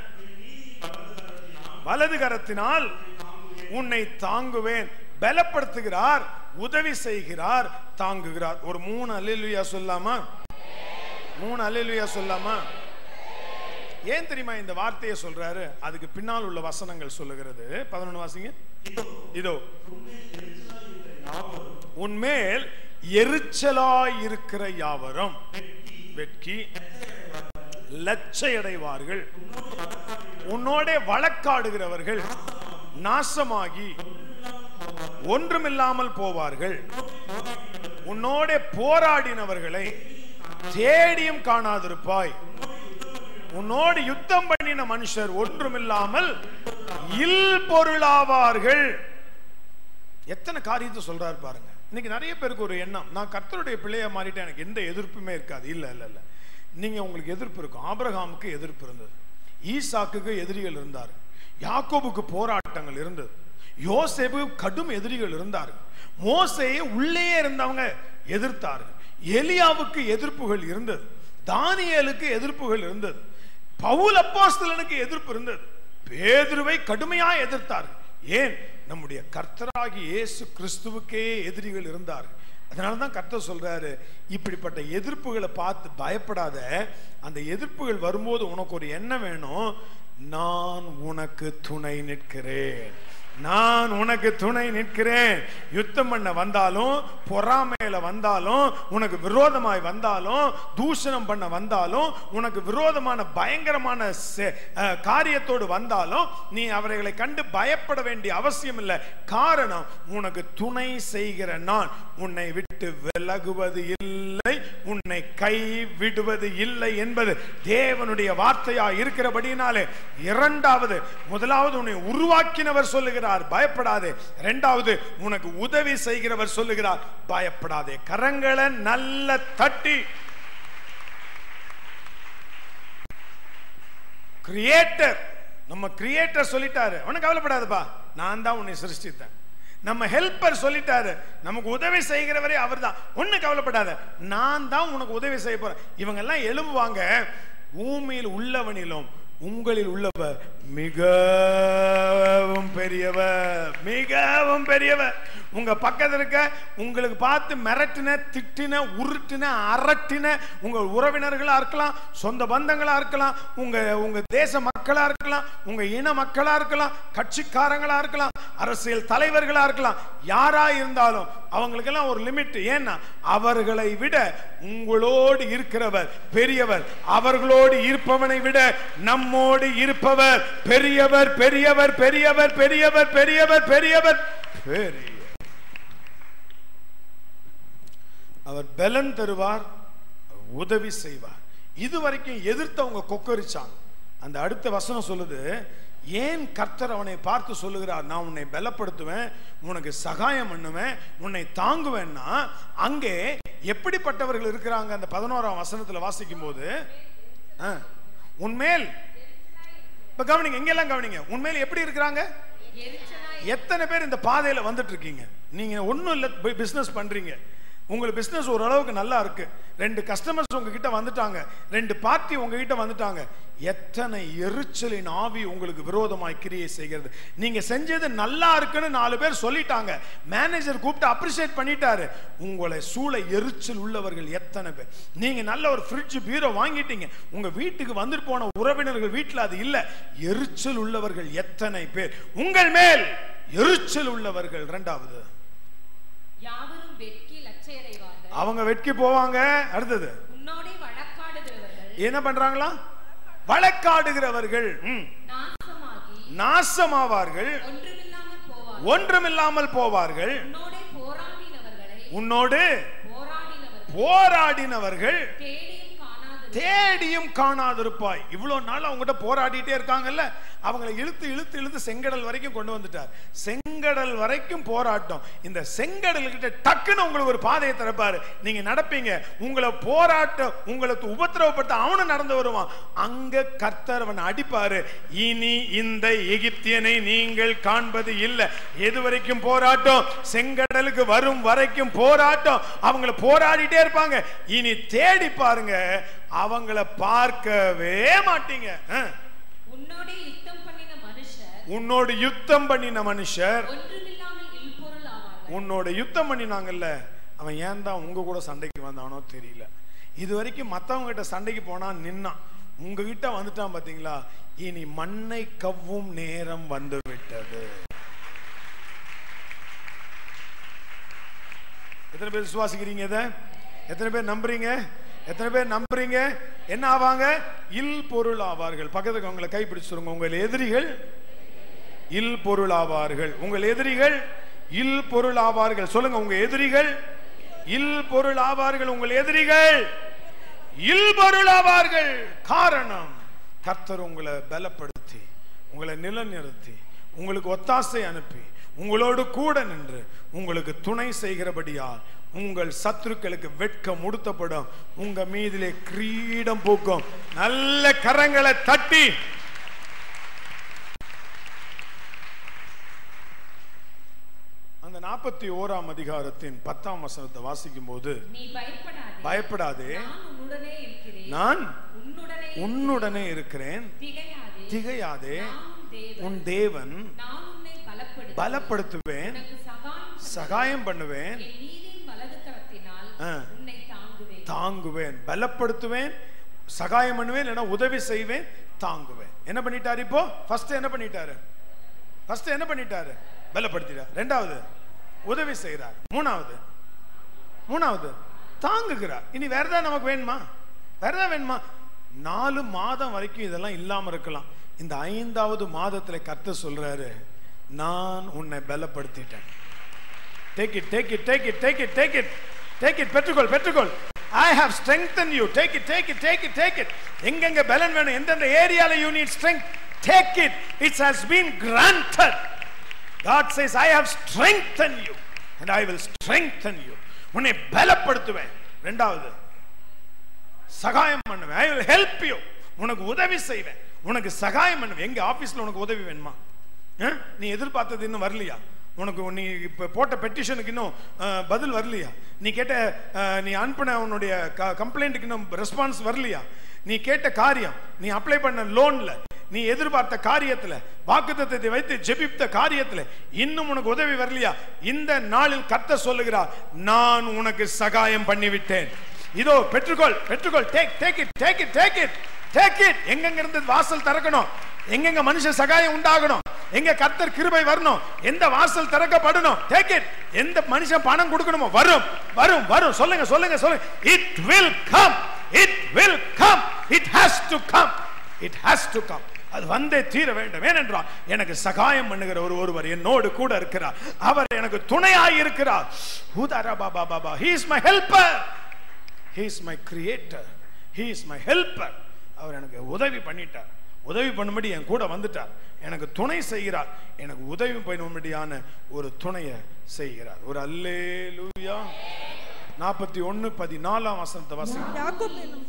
வலது கரத்தினால் உன்னை தாங்குவேன் பலப்படுத்துகிறார் உதவி செய்கிறார் தாங்குகிறார் ஒரு மூணு அல்லேலூயா சொல்லாமா மூணு அல்லேலூயா சொல்லாமா ஏன் தெரியுமா இந்த வார்த்தையை சொல்றாரு அதுக்கு பின்னால் உள்ள வசனங்கள் சொல்லுகிறது பதினொன்று வாசிங்க இதோ உன்மேல் எரிச்சலாய் இருக்கிற யாவரும் வெட்கி லட்சையடைவார்கள் உன்னோட வழக்காடுகிறவர்கள் நாசமாகி ஒன்றுமில்லாமல் போவார்கள் உன்னோட போராடினவர்களை தேடியும் காணாதிருப்பாய் உன்னோடு யுத்தம் பண்ணின மனுஷர் ஒன்றுமில்லாமல் இல் பொருளாவார்கள் எத்தனை காரியத்தை சொல்றாரு பாருங்க இன்னைக்கு நிறைய பேருக்கு ஒரு எண்ணம் நான் கர்த்தருடைய பிள்ளையா மாறிட்டேன் எனக்கு எந்த எதிர்ப்புமே இருக்காது இல்ல இல்ல இல்ல நீங்க உங்களுக்கு எதிர்ப்பு இருக்கும் ஆபிரகாமுக்கு எதிர்ப்பு இருந்தது ஈசாக்குக்கு எதிரிகள் இருந்தார் யாக்கோபுக்கு போராட்டங்கள் இருந்தது யோசேப்பு கடும் எதிரிகள் இருந்தார்கள் மோசையை உள்ளே இருந்தவங்க எதிர்த்தார்கள் எலியாவுக்கு எதிர்ப்புகள் இருந்தது தானியேலுக்கு எதிர்ப்புகள் இருந்தது பவுல் அப்போஸ்தலனுக்கு எதிர்ப்பு இருந்தது பேதுருவை கடுமையாக எதிர்த்தார்கள் ஏன் நம்முடைய கர்த்தராகி இயேசு கிறிஸ்துவுக்கே எதிரிகள் இருந்தார்கள் அதனால தான் கர்த்தர் சொல்றாரு இப்படிப்பட்ட எதிர்ப்புகளை பார்த்து பயப்படாத அந்த எதிர்ப்புகள் வரும்போது உனக்கு ஒரு எண்ணம் வேணும் நான் உனக்கு துணை நிற்கிறேன் நான் உனக்கு துணை நிற்கிறேன் யுத்தம் பண்ண வந்தாலும் பொறாமையில வந்தாலும் உனக்கு விரோதமாய் வந்தாலும் தூஷணம் பண்ண வந்தாலும் உனக்கு விரோதமான பயங்கரமான செ- அஹ், காரியத்தோடு வந்தாலும் நீ அவர்களை கண்டு பயப்பட வேண்டிய அவசியம் இல்லை காரணம் உனக்கு துணை செய்கிற நான் உன்னை விட்டு விலகுவது இல்லை உன்னை கை விடுவது இல்லை என்பது தேவனுடைய வார்த்தையா இருக்கிறபடினாலே இரண்டாவது முதலாவது உன்னை உருவாக்கினவர் சொல்லுகிறார் பயப்படாதே இரண்டாவது உனக்கு உதவி செய்கிறவர் சொல்லுகிறார் பயப்படாதே கரங்களை நல்ல தட்டி கிரியேட்டர் நம்ம கிரியேட்டர் சொல்லிட்டாரு உனக்கு கவலைப்படாதப்பா நான் தான் உன்னை சிருஷ்டித்தேன் நம்ம ஹெல்ப்பர் சொல்லிட்டாரு நமக்கு உதவி செய்கிறவரே அவர்தான் ஒண்ணு கவலைப்படாத நான் தான் உனக்கு உதவி செய்ய போறேன் இவங்க எல்லாம் எழும்புவாங்க பூமியில் உள்ளவனிலும் உங்களில் உள்ளவர் மிகவும் பெரியவர் மிகவும் பெரியவர் உங்க பக்கத்துல இருக்க உங்களுக்கு பார்த்து மிரட்டின திட்டின உருட்டின அரட்டின உங்க உறவினர்களா இருக்கலாம் சொந்த பந்தங்களா இருக்கலாம் உங்க உங்க தேச மக்களா இருக்கலாம் உங்க இன மக்களா இருக்கலாம் கட்சிக்காரங்களா இருக்கலாம் அரசியல் தலைவர்களா இருக்கலாம் யாரா இருந்தாலும் அவங்களுக்கெல்லாம் ஒரு லிமிட் ஏன்னா அவர்களை விட உங்களோடு இருக்கிறவர் பெரியவர் அவர்களோடு இருப்பவனை விட நம்மோடு இருப்பவர் பெரியவர் பெரியவர் பெரியவர் பெரியவர் பெரியவர் பெரியவர் பெரிய அவர் பலன் தருவார் அவர் உதவி செய்வார் இதுவரைக்கும் எதிர்த்தவங்க கொக்கரிச்சாங்க அந்த அடுத்த வசனம் சொல்லுது ஏன் கர்த்தர் அவனை பார்த்து சொல்லுகிறார் நான் உன்னை பலப்படுத்துவேன் உனக்கு சகாயம் பண்ணுவேன் உன்னை தாங்குவேன்னா அங்கே எப்படிப்பட்டவர்கள் இருக்கிறாங்க அந்த பதினோராம் வசனத்துல வாசிக்கும் போது ஆ, உன்மேல் இப்ப கவனிங்க இங்கெல்லாம் கவனிங்க உண்மையில எப்படி இருக்கிறாங்க எத்தனை பேர் இந்த பாதையில வந்துட்டு இருக்கீங்க நீங்க ஒண்ணும் இல்ல பிசினஸ் பண்றீங்க உங்களுக்கு பிசினஸ் ஓரளவுக்கு நல்லா இருக்கு ரெண்டு கஸ்டமர்ஸ் உங்ககிட்ட வந்துட்டாங்க ரெண்டு பார்ட்டி உங்ககிட்ட வந்துட்டாங்க எத்தனை எரிச்சலின் ஆவி உங்களுக்கு விரோதமாய் கிரியை செய்கிறது நீங்க செஞ்சது நல்லா இருக்குன்னு நாலு பேர் சொல்லிட்டாங்க மேனேஜர் கூப்பிட்டு அப்ரிஷியேட் பண்ணிட்டாரு உங்களை சூழ எரிச்சல் உள்ளவர்கள் எத்தனை பேர் நீங்க நல்ல ஒரு ஃப்ரிட்ஜ் பீரோ வாங்கிட்டீங்க உங்க வீட்டுக்கு வந்துட்டு போன உறவினர்கள் வீட்டில் அது இல்ல எரிச்சல் உள்ளவர்கள் எத்தனை பேர் உங்கள் மேல் எரிச்சல் உள்ளவர்கள் இரண்டாவது யாவரும் வெட்கி லட்சையடைவார்கள் அவங்க வெட்கி போவாங்க அடுத்தது உன்னோடே வழக்காடுகிறவர்கள் என்ன பண்றாங்களா வழக்காடுகிறவர்கள் ம், நாசமாகி நாசமாவார்கள் ஒன்றுமில்லாமல் போவார்கள் ஒன்றுமில்லாமல் போவார்கள் உன்னோடே போராடினவர்களை உன்னோடு போராடினவர்கள் போராடினவர்கள் தேடியும் காணாது தேடியும் காணாதிருப்பாய் இவ்வளவு நாள் அவங்ககிட்ட போராடிட்டே இருக்காங்கல்ல அவங்களை இழுத்து இழுத்து இழுத்து செங்கடல் வரைக்கும் கொண்டு வந்துட்டார் செங்கடல் வரைக்கும் போராட்டம் இந்த செங்கடல் கிட்ட டக்குன்னு உங்களுக்கு ஒரு பாதையை திறப்பாரு நீங்க நடப்பீங்க உங்களை போராட்ட உங்களுக்கு உபத்திரவப்பட்ட அவனும் நடந்து வருவான் அங்க கர்த்தர் அவன் அடிப்பாரு இனி இந்த எகிப்தியனை நீங்கள் காண்பது இல்லை எது வரைக்கும் போராட்டம் செங்கடலுக்கு வரும் வரைக்கும் போராட்டம் அவங்கள போராடிட்டே இருப்பாங்க இனி தேடி பாருங்க அவங்கள பார்க்கவே மாட்டீங்க ஆ. உன்னோடே யுத்தம் பண்ணின மனுஷர் உன்னோடு யுத்தம் பண்ணின மனுஷர் ஒன்றுமில்லாமல் இல்பொருள் ஆவார்கள் உன்னோட யுத்தம் பண்ணினாங்கல்ல அவன் ஏன் தான் உங்க கூட சண்டைக்கு வந்தானோ தெரியல இது வரைக்கும் மத்தவங்க கிட்ட சண்டைக்கு போனா நின்னான் உங்ககிட்ட வந்துட்டான் பாத்தீங்களா இனி மண்ணை கவ்வும் நேரம் வந்து விட்டது எத்தனை பேர் விசுவாசிக்கிறீங்க இதை எத்தனை பேர் நம்புறீங்க எத்தனை பேர் நம்புறீங்க என்ன ஆவாங்க இல் பொருள் ஆவார்கள் பக்கத்துக்கு அவங்களை கைப்பிடிச்சு சொல்லுங்க உங்கள் எதிரிகள் இல் பொருள் ஆவார்கள் உங்கள் எதிரிகள் இல் பொருள் ஆவார்கள் சொல்லுங்க உங்க எதிரிகள் இல் பொருள் ஆவார்கள் உங்கள் எதிரிகள் இல் பொருள் ஆவார்கள் காரணம் கர்த்தர் உங்களை பலப்படுத்தி உங்களை நிலைநிறுத்தி உங்களுக்கு ஒத்தாசை அனுப்பி உங்களோடு கூட நின்று உங்களுக்கு துணை செய்கிறபடியால் உங்கள் சத்துருக்களுக்கு வெட்கம் உடுத்தப்படும் உங்க மீதிலே கிரீடம் பூக்கும் நல்ல கரங்களை தட்டி அந்த நாற்பத்தி ஓராம் அதிகாரத்தின் பத்தாம் வசனத்தை வாசிக்கும் போது நீ பயப்படாதே பயப்படாதே நான் உன்னுடனே இருக்கிறேன் நான் உன்னுடனே உன்னுடனே இருக்கிறேன் திகையாதே திகையாதே நான் உன் உன் தேவன் தேவன் நான் உன்னை பலப்படுத்தி பலப்படுத்துவேன் உனக்கு சகாயம் சகாயம் பண்ணுவேன் என் நீதியின் வலது கரத்தினால் ஆ. உன்னை தாங்குவேன் தாங்குவேன் பலப்படுத்துவேன் சகாயம் பண்ணுவேன் இல்லைன்னா உதவி செய்வேன் தாங்குவேன் என்ன பண்ணிட்டாரு இப்போ ஃபர்ஸ்ட் என்ன பண்ணிட்டாரு ஃபர்ஸ்ட் என்ன பண்ணிட்டாரு பலப்படுத்திட்டார் ரெண்டாவது உதவி செய்கிறார் மூணாவது மூணாவது தாங்குகிறார் இனி வேற ஏதாவது நமக்கு வேணுமா வேற ஏதாவது வேணுமா நாலு மாதம் வரைக்கும் இதெல்லாம் இல்லாம இருக்கலாம் இந்த ஐந்தாவது மாதத்துல கர்த்தர் சொல்றாரு நான் உன்னை பலப்படுத்திட்டேன் take it take it take it take it take it take it பெற்றுக்கொள் பெற்றுக்கொள் I have strengthen you take it take it take it take it எங்கெங்க பலன் வேணும் எந்தெந்த ஏரியால you need strength take it it's has been granted God says I have strengthened you and I will strengthen you உன்னை பலப்படுத்துவேன் ரெண்டாவது சகாயம் பண்ணுவேன் ஐ will help you உனக்கு உதவி செய்வேன் உனக்கு சகாயம் பண்ணுவேன் எங்க ஆபீஸ்ல உனக்கு உதவி வேணுமா அஹ்? நீ எதிர்பார்த்தது இன்னும் வரலையா உனக்கு நீ இப்ப போட்ட பெட்டிஷனுக்கு இன்னும் அஹ், பதில் வரலையா நீ கேட்ட அஹ், நீ அனுப்பின உன்னுடைய கம்ப்ளைண்ட்டுக்கு இன்னும் ரெஸ்பான்ஸ் வரலையா நீ கேட்ட காரியம் நீ அப்ளை பண்ண லோன்ல நீ எதிர்பார்த்த காரியத்துல வாக்குத்தத்தத்தை வைத்து ஜெபித்த காரியத்துல இன்னும் உனக்கு உதவி வரலையா இந்த நாளில் கத்த சொல்லுகிறார் நான் உனக்கு சகாயம் பண்ணிவிட்டேன் இதோ பெற்றுக்கொள் பெற்றுக்கொள் take take it take it take it take it எங்கெங்க இருந்து வாசல் திறக்கணும் எங்கெங்க மனுஷ சகாயம் உண்டாகணும் எங்க கர்த்தர் கிருபை வரணும் எந்த வாசல் திறக்கப்படணும் டேக் இட் எந்த மனுஷன் பணம் கொடுக்கணுமோ வரும் வரும் வரும் சொல்லுங்க சொல்லுங்க சொல்லுங்க it will come it will come it has to come it has to come அது வந்தே தீர வேண்டும் ஏனென்றால் எனக்கு சகாயம் பண்ணுகிற ஒரு ஒருவர் என்னோடு கூட இருக்கிறார் அவர் எனக்கு துணையாய் இருக்கிறார் ஹூதாரா பாபா பாபா he is my helper he is my creator he is my helper அவர் எனக்கு உதவி பண்ணிட்டார் உதவி பண்ணும்படி என் கூட வந்துட்டார் எனக்கு துணை செய்கிறார் எனக்கு உதவி பண்ணும்படியான ஒரு துணையை செய்கிறார் ஒரு அல்லே லூயா நாற்பத்தி ஒன்று பதினாலாம் வசனத்தை வசனம் யாக்கோப் என்னும்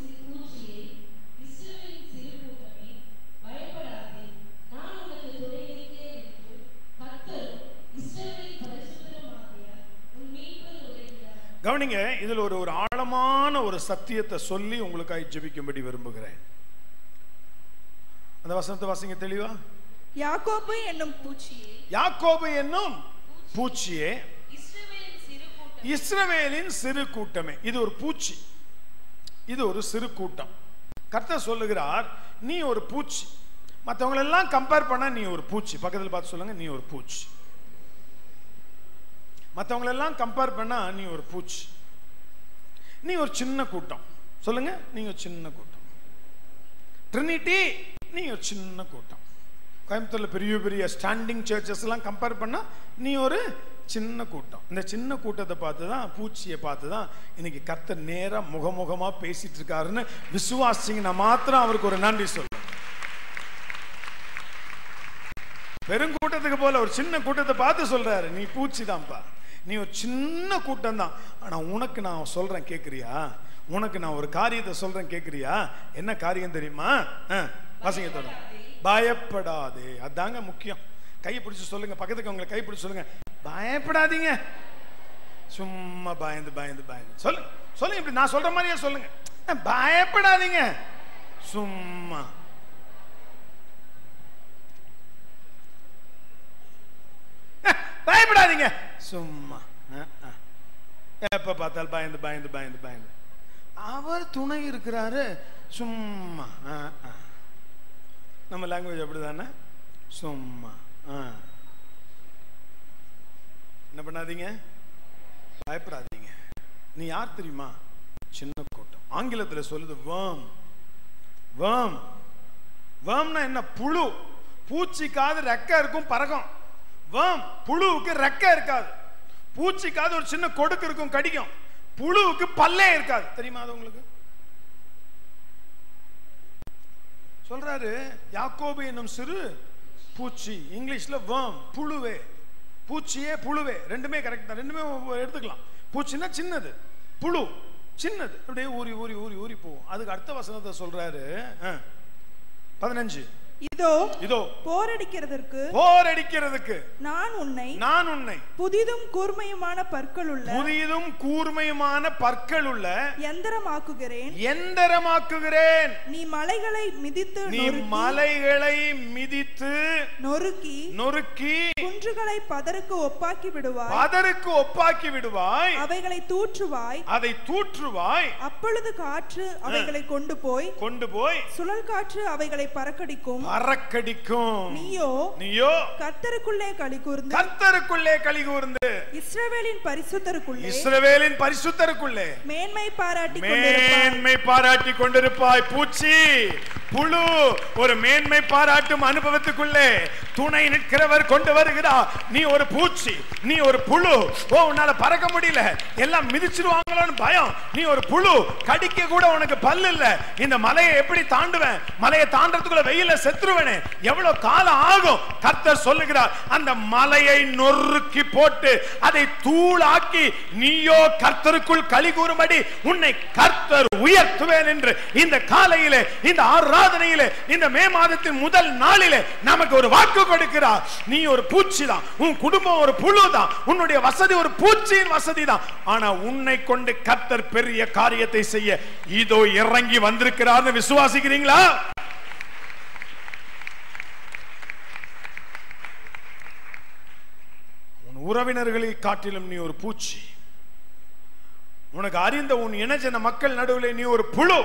பயப்படாதே நான் உனக்கு துணை இருக்கிறேன் என்று கர்த்தரும் இஸ்ரவேலின் பரிசுத்தருமாகிய உன் மீட்பர் உரைக்கிறார் கவனிங்க இதுல ஒரு ஒரு ஆழமான ஒரு சத்தியத்தை சொல்லி உங்களுக்காக ஜெபிக்கும்படி விரும்புகிறேன் அந்த வசனத்தை வாசிங்க தெளிவா யாக்கோபு என்னும் பூச்சியே யாக்கோபு என்னும் பூச்சியே இஸ்ரவேலின் சிறு கூட்டம் இஸ்ரவேலின் சிறு கூட்டமே இது ஒரு பூச்சி இது ஒரு சிறு கூட்டம் கர்த்தர் சொல்லுகிறார் நீ ஒரு பூச்சி மற்றவங்களெல்லாம் கம்பேர் பண்ணா நீ ஒரு பூச்சி பக்கத்தில் பார்த்து சொல்லுங்க நீ ஒரு பூச்சி மற்றவங்களெல்லாம் கம்பேர் பண்ணா நீ ஒரு பூச்சி நீ ஒரு சின்ன கூட்டம் சொல்லுங்க நீங்க ஒரு சின்ன கூட்டம் ட்ரினிட்டி நீ ஒரு சின்ன கூட்டம் கோயம்புத்தூர்ல பெரிய பெரிய ஸ்டாண்டிங் சர்ச்சஸ் எல்லாம் கம்பேர் பண்ணா நீ ஒரு சின்ன கூட்டம் இந்த சின்ன கூட்டத்தை பார்த்து தான் பூச்சியை பார்த்து தான் இன்னைக்கு கர்த்தர் நேரா முகமுகமா பேசிட்டு இருக்காருன்னு விசுவாசிங்கன்னா மாத்திரம் அவருக்கு ஒரு நன்றி சொல்லு பெருங்கூட்டத்துக்கு போல ஒரு சின்ன கூட்டத்தை பார்த்து சொல்றாரு நீ பூச்சி தான்ப்பா நீ ஒரு சின்ன கூட்டம் தான் ஆனா உனக்கு நான் சொல்றேன் கேக்குறியா உனக்கு நான் ஒரு காரியத்தை சொல்றேன் கேக்குறியா என்ன காரியம் தெரியுமா ஆ, வாசிங்க தொடர்ந்து. பயப்படாதே அதாங்க முக்கியம் கையை பிடிச்சு சொல்லுங்க பக்கத்துக்கு உங்களை கை பிடிச்சு சொல்லுங்க பயப்படாதீங்க சும்மா பயந்து பயந்து பயந்து சொல்லுங்க சொல்லுங்க இப்படி நான் சொல்ற மாதிரியே சொல்லுங்க அஹ், பயப்படாதீங்க சும்மா அஹ், பயப்படாதீங்க சும்மா அஹ், அஹ். எப்ப பார்த்தாலும் பயந்து பயந்து பயந்து பயந்து அவர் துணை இருக்கிறாரு சும்மா அஹ், அஹ். நம்ம லாங்குவேஜ் அப்படிதானே சும்மா அஹ். என்ன பண்ணாதீங்க பயப்படாதீங்க நீ யார் தெரியுமா சின்ன கூட்டம் ஆங்கிலத்தில் சொல்லுது வேம் வேம் வேம்னா என்ன புழு பூச்சிக்காது ரெக்கை இருக்கும் பறக்கும் வேம் புழுவுக்கு ரெக்கை இருக்காது பூச்சிக்காது ஒரு சின்ன கொடுக்கு இருக்கும் கடிக்கும் புழுவுக்கு பல்லே இருக்காது தெரியுமா அது உங்களுக்கு சொல்றாரு யாக்கோபு என்னும் சிறு பூச்சி இங்கிலீஷ்ல வேம் புழுவே பூச்சியே புழுவே ரெண்டுமே கரெக்ட் தான் ரெண்டுமே எடுத்துக்கலாம் பூச்சின்னா சின்னது புழு சின்னது அப்படியே ஊறி ஊறி ஊறி ஊறி போகும் அதுக்கு அடுத்த வசனத்தை சொல்றாரு ஆ. பதினஞ்சு இதோ இதோ போரடிக்கிறதற்கு போர் அடிக்கிறதுக்கு நான் உன்னை நான் உன்னை புதிதும் கூர்மையுமான பற்களுள்ள புதிதும் கூர்மையுமான பற்கள் உள்ள எந்திரமாக்குகிறேன் எந்தரமாக்குகிறேன் நீ மலைகளை மிதித்து நீ நொறுக்கி மலைகளை மிதித்து நொறுக்கி நொறுக்கி குன்றுகளை பதருக்கு ஒப்பாக்கி விடுவாய் பதருக்கு ஒப்பாக்கி விடுவாய் அவைகளை தூற்றுவாய் அதை தூற்றுவாய் அப்பொழுது காற்று அவைகளை கொண்டு போய் கொண்டு போய் சுழல் காற்று அவைகளை பறக்கடிக்கும் பறக்கடிக்கும் நீயோ நீயோ கர்த்தருக்குள்ளே களி கூர்ந்து கர்த்தருக்குள்ளே களி கூர்ந்து இஸ்ரவேலின் பரிசுத்தருக்குள்ளே இஸ்ரவேலின் பரிசுத்தருக்குள்ளே மேன்மை பாராட்டி கொண்டிருப்பாய் மேன்மை பாராட்டி கொண்டிருப்பாய் பூச்சி புழு ஒரு மேன்மை பாராட்டும் அனுபவத்துக்குள்ளே துணை நிற்கிறவர் கொண்டு வருகிறார் நீ ஒரு பூச்சி நீ ஒரு புழு ஓ உன்னால பறக்க முடியல எல்லாம் மிதிச்சிருவாங்களோன்னு பயம் நீ ஒரு புழு கடிக்க கூட உனக்கு பல்லு இல்ல இந்த மலையை எப்படி தாண்டுவேன் மலையை தாண்டறதுக்குள்ள வெயில செத்துருவேனே எவ்வளவு காலம் ஆகும் கர்த்தர் சொல்லுகிறார் அந்த மலையை நொறுக்கி போட்டு அதை தூளாக்கி நீயோ கர்த்தருக்குள் களி கூறும்படி உன்னை கர்த்தர் உயர்த்துவேன் என்று இந்த காலையிலே இந்த ஆராதனையிலே இந்த மே மாதத்தின் முதல் நாளிலே நமக்கு ஒரு வாக்கு கொடுக்கிறார் நீ ஒரு பூச்சி தான் உன் குடும்பம் ஒரு புழு தான் உன்னுடைய வசதி ஒரு பூச்சியின் வசதி தான் ஆனா உன்னை கொண்டு கர்த்தர் பெரிய காரியத்தை செய்ய இதோ இறங்கி வந்திருக்கிறார்னு விசுவாசிக்கிறீங்களா உன் உறவினர்களை காட்டிலும் நீ ஒரு பூச்சி உனக்கு அறிந்த உன் இனஜன மக்கள் நடுவில் நீ ஒரு புழு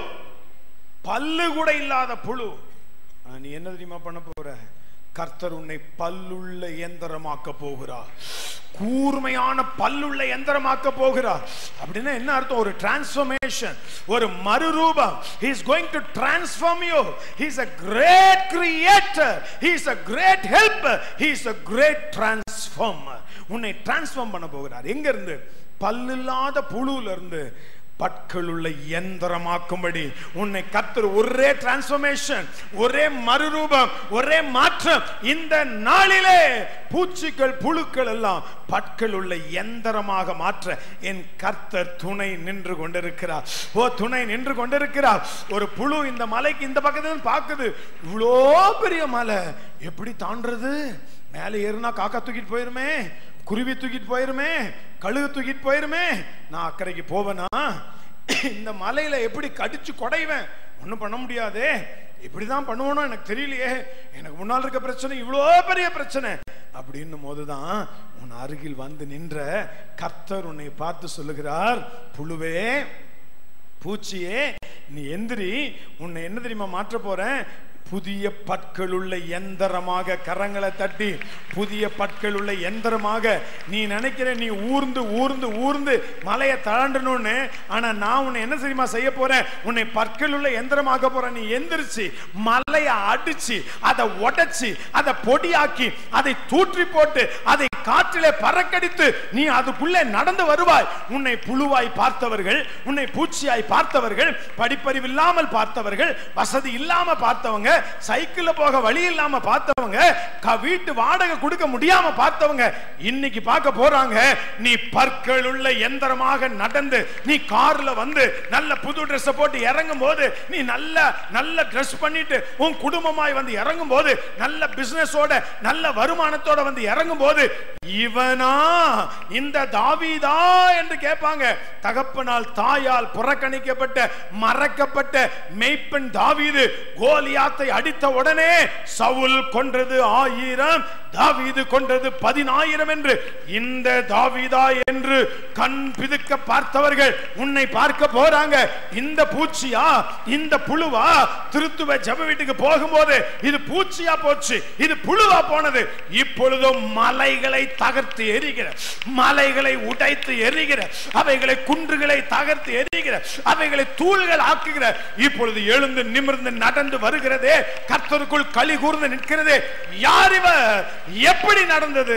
பல்லு கூட இல்லாத புழு ஆனா, நீ என்ன தெரியுமா பண்ண போற கர்த்தர் உன்னை பல்லுள்ள இயந்திரமாக்க போகிறார் கூர்மையான பல்லுள்ள இயந்திரமாக்க போகிறார் அப்படின்னா என்ன அர்த்தம் ஒரு டிரான்ஸ்ஃபர்மேஷன் ஒரு மறுரூபம் he is going to transform you he is a great creator he is a great helper he is a great transformer உன்னை டிரான்ஸ்ஃபார்ம் பண்ண போகிறார் எங்க இருந்து பல்லில்லாத புழுல இருந்து பற்களுள்ள எந்திரமாக்கும்படி உன்னை கத்தர் ஒரே டிரான்ஸ்ஃபர்மேஷன் ஒரே மறுரூபம் ஒரே மாற்றம் இந்த நாளிலே பூச்சிகள் புழுக்கள் எல்லாம் பற்கள் உள்ள எந்திரமாக மாற்ற என் கர்த்தர் துணை நின்று கொண்டிருக்கிறார் ஓ துணை நின்று கொண்டிருக்கிறார் ஒரு புழு இந்த மலைக்கு இந்த பக்கத்துல இருந்து பார்க்குது இவ்வளோ பெரிய மலை எப்படி தாண்டறது மேலே ஏறுனா காக்கா தூக்கிட்டு போயிருமே குருவி தூக்கிட்டு போயிருமே கழுகு தூக்கிட்டு போயிருமே நான் அக்கறைக்கு போவேனா இந்த மலையில எப்படி கடிச்சு கொடைவேன் ஒன்றும் பண்ண முடியாதே இப்படிதான் பண்ணுவோனோ எனக்கு தெரியலையே எனக்கு முன்னால் இருக்க பிரச்சனை இவ்வளோ பெரிய பிரச்சனை அப்படின்னும் போதுதான் உன் அருகில் வந்து நின்ற கர்த்தர் உன்னை பார்த்து சொல்லுகிறார் புழுவே பூச்சியே நீ எந்திரி உன்னை என்ன தெரியுமா மாற்ற போறேன் புதிய பற்களுள்ள எந்திரமாக கரங்களை தட்டி புதிய பற்களுள்ள எந்திரமாக நீ நினைக்கிற நீ ஊர்ந்து ஊர்ந்து ஊர்ந்து மலையை தாண்டணும்னு ஆனா நான் உன்னை என்ன தெரியுமா செய்ய போறேன் உன்னை பற்களுள்ள எந்திரமாக போறேன் நீ எந்திரிச்சு மலையை அடிச்சு அதை உடைச்சு அதை பொடியாக்கி அதை தூற்றி போட்டு அதை காற்றிலே பறக்கடித்து நீ அதுக்குள்ளே நடந்து வருவாய் உன்னை புழுவாய் பார்த்தவர்கள் உன்னை பூச்சியாய் பார்த்தவர்கள் படிப்பறிவு இல்லாமல் பார்த்தவர்கள் வசதி இல்லாம பார்த்தவங்க சைக்கிள்ல போக வழி இல்லாம பார்த்தவங்க க- வீட்டு வாடகை கொடுக்க முடியாம பார்த்தவங்க இன்னைக்கு பார்க்க போறாங்க நீ பற்கள் உள்ள எந்திரமாக நடந்து நீ கார்ல வந்து நல்ல புது Dress போட்டு இறங்கும் போது நீ நல்ல நல்ல Dress பண்ணிட்டு உன் குடும்பமாய் வந்து இறங்கும் போது நல்ல பிசினஸோட நல்ல வருமானத்தோட வந்து இறங்கும் போது இவனா இந்த தாவீதா என்று கேட்பாங்க தகப்பனால் தாயால் புறக்கணிக்கப்பட்ட மறக்கப்பட்ட மெய்ப்பெண் தாவீது கோலியாத்தை அடித்த உடனே சவுல் கொன்றது ஆயிரம் ஆயிரம் தாவீது கொண்டது பதினாயிரம் என்று இந்த தாவீதா என்று கண் பிதுக்க பார்த்தவர்கள் உன்னை பார்க்க போறாங்க இந்த பூச்சியா இந்த புழுவா திருத்துவ ஜப வீட்டுக்கு போகும்போது இது பூச்சியா போச்சு இது புழுவா போனது இப்பொழுதும் மலைகளை தகர்த்து எரிகிற மலைகளை உடைத்து எரிகிற அவைகளை குன்றுகளை தகர்த்து எரிகிற அவைகளை தூள்கள் ஆக்குகிற இப்பொழுது எழுந்து நிமிர்ந்து நடந்து வருகிறதே கர்த்தருக்குள் களி கூர்ந்து நிற்கிறதே யார் இவர் எப்படி நடந்தது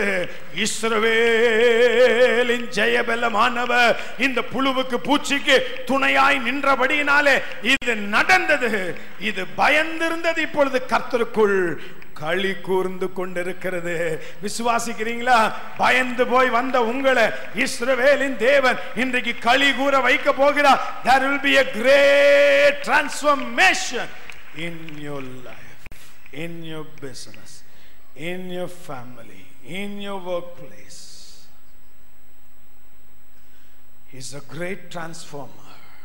இஸ்ரவேலின் ஜெயபலமானவர் இந்த புழுவுக்கு பூச்சிக்கு துணையாய் நின்றபடியினாலே இது நடந்தது இது பயந்திருந்தது இப்பொழுது கர்த்தருக்குள் களி கூர்ந்து கொண்டிருக்கிறது விசுவாசிக்கிறீங்களா பயந்து போய் வந்த உங்களை இஸ்ரவேலின் தேவன் இன்றைக்கு களி கூற வைக்க போகிறார் there will be a great transformation in your life in your business in your family in your workplace he's a great transformer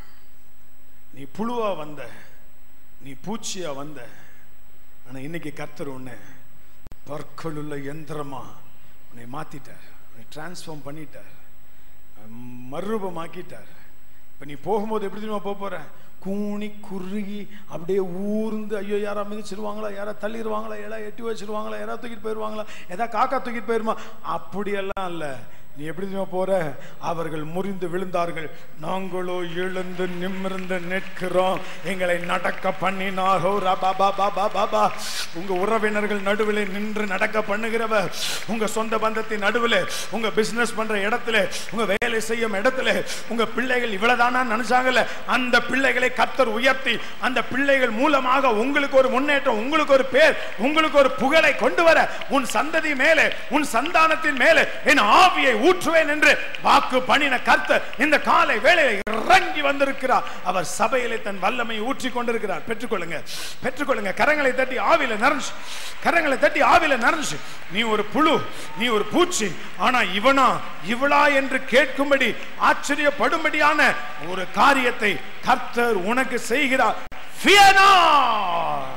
நீ புழுவா வந்த நீ பூச்சியா வந்த ஆனா இன்னைக்கு கர்த்தர் உன்னை பற்களுள்ள எந்திரமா உன்னை மாத்திட்டார் உன்னை டிரான்ஸ்ஃபார்ம் பண்ணிட்டார் மறுரூபமாக்கிட்டார் இப்ப நீ போகும்போது எப்படி தெரியுமா போக போற கூனி குறுகி அப்படியே ஊர்ந்து ஐயோ யாரா மிதிச்சிருவாங்களா யாரா தள்ளிடுவாங்களா யாரா எட்டி வச்சிருவாங்களா யாரா தூக்கிட்டு போயிடுவாங்களா ஏதா காக்கா தூக்கிட்டு போயிருமா அப்படியெல்லாம் இல்ல நீ எப்படி தெரியுமா போற அவர்கள் முறிந்து விழுந்தார்கள் நாங்களோ எழுந்து நிமிர்ந்து நிற்கிறோம் எங்களை நடக்க பண்ணினாரோ ரபா பாபா பாபா உங்க உறவினர்கள் நடுவில் நின்று நடக்க பண்ணுகிறவர் உங்க சொந்த பந்தத்தின் நடுவில் உங்க பிசினஸ் பண்ற இடத்துல உங்க வேலை செய்யும் இடத்துல உங்க பிள்ளைகள் இவ்வளவுதானா நினைச்சாங்கல்ல அந்த பிள்ளைகளை கத்தர் உயர்த்தி அந்த பிள்ளைகள் மூலமாக உங்களுக்கு ஒரு முன்னேற்றம் உங்களுக்கு ஒரு பேர் உங்களுக்கு ஒரு புகழை கொண்டு வர உன் சந்ததி மேலே உன் சந்தானத்தின் மேலே என் ஆவியை ஊற்றுவேன் என்று வாக்கு பண்ணின கர்த்தர் இந்த காலை வேளையில் இறங்கி வந்திருக்கிறார் அவர் சபையிலே தன் வல்லமை ஊற்றி கொண்டிருக்கிறார் பெற்றுக்கொள்ளுங்க பெற்றுக்கொள்ளுங்க கரங்களை தட்டி ஆவில நிறைஞ்சு கரங்களை தட்டி ஆவில நிறைஞ்சு நீ ஒரு புழு நீ ஒரு பூச்சி ஆனா இவனா இவளா என்று கேட்கும்படி ஆச்சரியப்படும்படியான ஒரு காரியத்தை கர்த்தர் உனக்கு செய்கிறார் Fear not.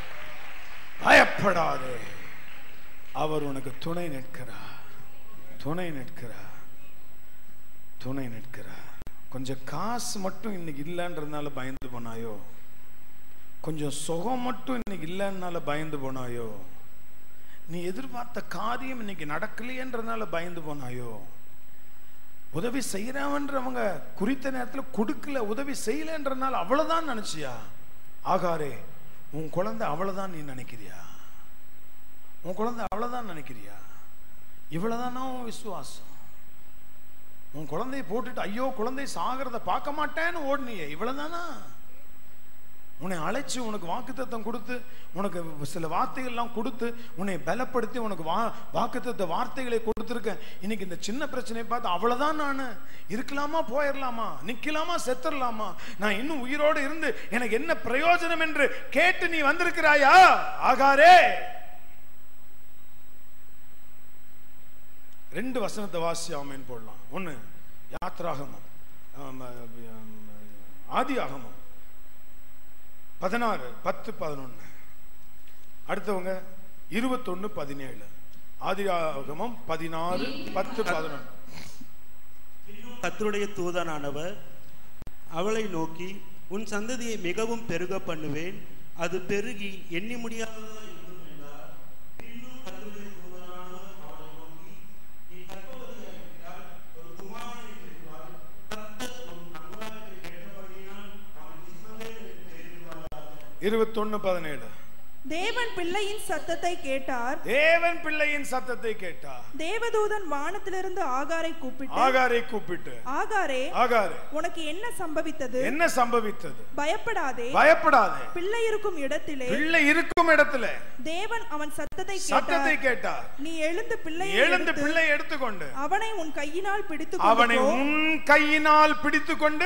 பயப்படாதே அவர் உனக்கு துணை நிற்கிறார் துணை நிற்கிறார் துணை நிற்கிறார் கொஞ்சம் காசு மட்டும் இன்னைக்கு இல்லைன்றதுனால பயந்து போனாயோ கொஞ்சம் சுகம் மட்டும் இன்னைக்கு இல்லைன்னால பயந்து போனாயோ நீ எதிர்பார்த்த காரியம் இன்னைக்கு நடக்கலையேன்றதுனால பயந்து போனாயோ உதவி செய்யறவன்றவங்க குறித்த நேரத்தில் கொடுக்கல உதவி செய்யலன்றனால அவ்வளவுதான் நினைச்சியா ஆகாரே உன் குழந்தை அவ்வளவுதான் நீ நினைக்கிறியா உன் குழந்தை அவ்வளவுதான் நினைக்கிறியா இவ்வளவுதானா உன் விசுவாசம் உன் குழந்தையை போட்டுட்டு ஐயோ குழந்தை சாகிறத பார்க்க மாட்டேன்னு ஓடுனியே இவ்வளவுதானா உன்னை அழைச்சு உனக்கு வாக்குத்தத்தம் கொடுத்து உனக்கு சில வார்த்தைகள்லாம் கொடுத்து உன்னை பலப்படுத்தி உனக்கு வா வாக்குத்தத்த வார்த்தைகளை கொடுத்துருக்கேன் இன்னைக்கு இந்த சின்ன பிரச்சனையை பார்த்து அவ்வளவுதான் நான் இருக்கலாமா போயிடலாமா நிக்கலாமா செத்துடலாமா நான் இன்னும் உயிரோடு இருந்து எனக்கு என்ன பிரயோஜனம் என்று கேட்டு நீ வந்திருக்கிறாயா ஆகாரே ரெண்டு வசனத்தை வாசி ஆமேன் போடலாம் ஒன்று யாத்ராகமம் ஆம், ஆம், ஆதி ஆகமம் பதினாறு பத்து பதினொன்று அடுத்தவங்க இருபத்தொன்னு பதினேழு ஆதி ஆகமம் பதினாறு பத்து பதினொன்று கர்த்தருடைய தூதனானவர் அவளை நோக்கி உன் சந்ததியை மிகவும் பெருக பண்ணுவேன் அது பெருகி எண்ணி முடியாததாய் இருக்கும் என்றார். பின்னும் கர்த்தருடைய தூதனானவர் அவளை நோக்கி, நீ கர்ப்பவதியாய் இருக்கிறாய், ஒரு குமாரனை பெறுவாய். கர்த்தர் உன் அங்கலாய்ப்பை கேட்டபடியினால் அவன் இஸ்ரவேல் என்று பெயரிடுவாயாக. இருபத்தொன்னு பதினேழு தேவன் பிள்ளையின் சத்தத்தை கேட்டார் தேவன் பிள்ளையின் சத்தத்தை கேட்டார் தேவதூதன் வானத்திலிருந்து ஆகாரை கூப்பிட்டு ஆகாரை கூப்பிட்டு ஆகாரே ஆகாரே உனக்கு என்ன சம்பவித்தது என்ன சம்பவித்தது பயப்படாதே பயப்படாதே பிள்ளை இருக்கும் இடத்திலே பிள்ளை இருக்கும் இடத்துல தேவன் அவன் சத்தத்தை சத்தத்தை கேட்டார் கேட்டார் நீ எழுந்து பிள்ளையை எழுந்து எடுத்து பிள்ளை எடுத்துக்கொண்டு அவனை உன் கையினால் பிடித்து அவனை உன் கையினால் பிடித்துக்கொண்டு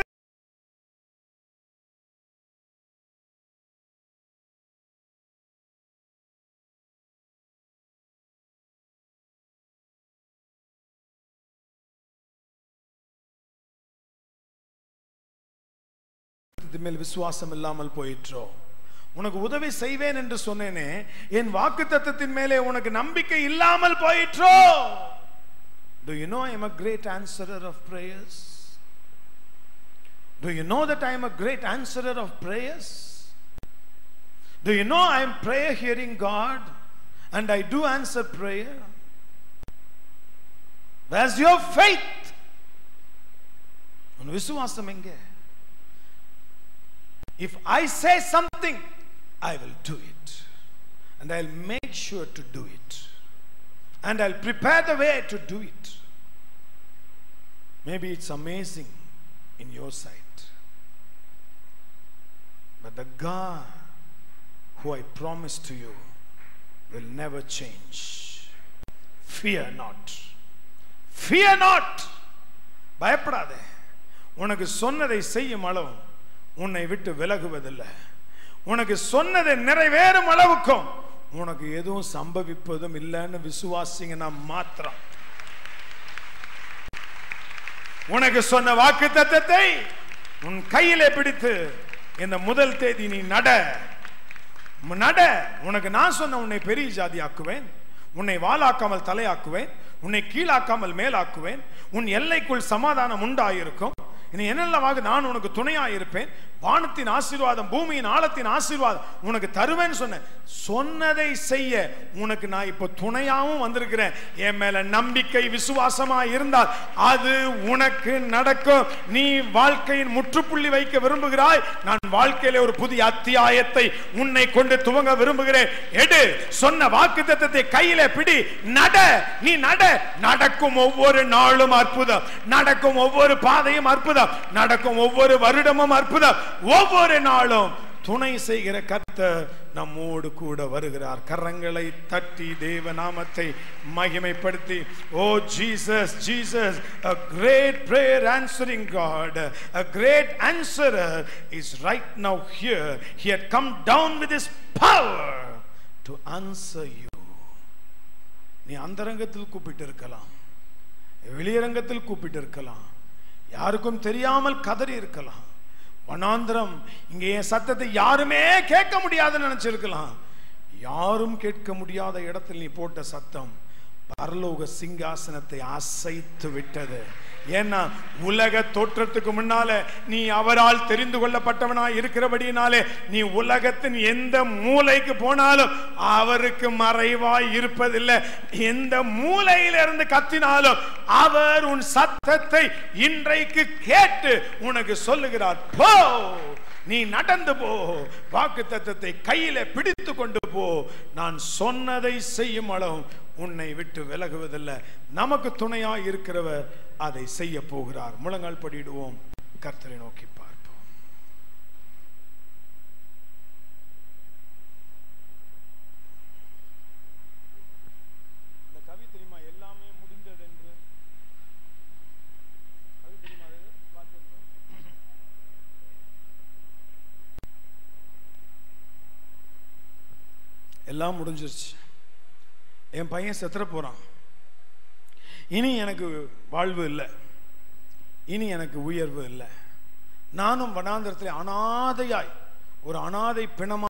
இது மேல் விசுவாசம் இல்லாமல் போயிற்றோ உனக்கு உதவி செய்வேன் என்று சொன்னேனே என் வாக்கு தத்தத்தின் மேலே உனக்கு நம்பிக்கை இல்லாமல் போயிற்றோ Do you know I am a great answerer of prayers? Do you know that I am a great answerer of prayers? Do you know I am prayer hearing God and I do answer prayer? Where's your faith? உன் விசுவாசம் எங்கே If I say something, I will do it. And I'll make sure to do it. And I'll prepare the way to do it. Maybe it's amazing in your sight. But the God who I promised to you will never change. Fear not. Fear not. பயப்படாதே உனக்கு சொன்னதை செய்யும் அளவு உன்னை விட்டு விலகுவதில்லை உனக்கு சொன்னதை நிறைவேறும் அளவுக்கும் உனக்கு எதுவும் சம்பவிப்பதும் இல்லைன்னு விசுவாசிங்கன்னா மாத்திரம் உனக்கு சொன்ன வாக்கு தத்தத்தை உன் கையிலே பிடித்து இந்த முதல் தேதி நீ நட நட உனக்கு நான் சொன்ன உன்னை பெரிய ஜாதி ஆக்குவேன் உன்னை வாளாக்காமல் தலையாக்குவேன் உன்னை கீழாக்காமல் மேலாக்குவேன் உன் எல்லைக்குள் சமாதானம் உண்டாயிருக்கும் இனி என்னெல்லாமாக நான் உனக்கு துணையாயிருப்பேன் வானத்தின் ஆசீர்வாதம் பூமியின் ஆழத்தின் ஆசீர்வாதம் உனக்கு தருவேன்னு சொன்னேன் சொன்னதை செய்ய உனக்கு நான் இப்போ துணையாவும் வந்திருக்கிறேன் என் மேல நம்பிக்கை விசுவாசமா இருந்தால் அது உனக்கு நடக்கும் நீ வாழ்க்கையின் முற்றுப்புள்ளி வைக்க விரும்புகிறாய் நான் வாழ்க்கையில ஒரு புதிய அத்தியாயத்தை உன்னை கொண்டு துவங்க விரும்புகிறேன் எடு சொன்ன வாக்கு தத்தத்தை கையில பிடி நட நீ நட நடக்கும் ஒவ்வொரு நாளும் அற்புதம் நடக்கும் ஒவ்வொரு பாதையும் அற்புதம் நடக்கும் ஒவ்வொரு வருடமும் அற்புதம் ஒவ்வொரு நாளும் துணை செய்கிற கர்த்தர் நம்மோடு கூட வருகிறார் கரங்களை தட்டி தேவ நாமத்தை மகிமைப்படுத்தி oh Jesus Jesus a great prayer answering god a great answerer is right now here he had come down with his power to answer you நீ அந்தரங்கத்தில் கூப்பிட்டு இருக்கலாம் வெளியரங்கத்தில் கூப்பிட்டு இருக்கலாம் யாருக்கும் தெரியாமல் கதறி இருக்கலாம் வனாந்திரம் இங்கே என் சத்தத்தை யாருமே கேட்க முடியாதுன்னு நினைச்சிருக்கலாம் யாரும் கேட்க முடியாத இடத்தில் நீ போட்ட சத்தம் பரலோக சிங்காசனத்தை அசைத்து விட்டது ஏன்னா உலக தோற்றத்துக்கு முன்னால நீ அவரால் தெரிந்து கொள்ளப்பட்டவனாய் இருக்கிறபடினாலே நீ உலகத்தின் எந்த மூலைக்கு போனாலும் அவருக்கு மறைவாய் இருப்பதில்லை எந்த மூலையிலிருந்து கத்தினாலும் அவர் உன் சத்தத்தை இன்றைக்கு கேட்டு உனக்கு சொல்லுகிறார் போ நீ நடந்து போ வாக்கு தத்தத்தை கையில பிடித்து கொண்டு போ நான் சொன்னதை செய்யும் அளவும் உன்னை விட்டு விலகுவதில்லை நமக்கு துணையா இருக்கிறவர் அதை செய்ய போகிறார் முழங்கால் படிடுவோம் கர்த்தரை நோக்கி பார்ப்போம் இந்த கவி தெரியுமா எல்லாமே முடிந்தது என்று கவி தெரியுமா அது? பார்த்திருக்கோம். எல்லாம் முடிஞ்சிருச்சு என் பையன் செத்துற போறான் இனி எனக்கு வாழ்வு இல்லை இனி எனக்கு உயர்வு இல்லை நானும் வனாந்திரத்தில் அனாதையாய் ஒரு அனாதை பிணமா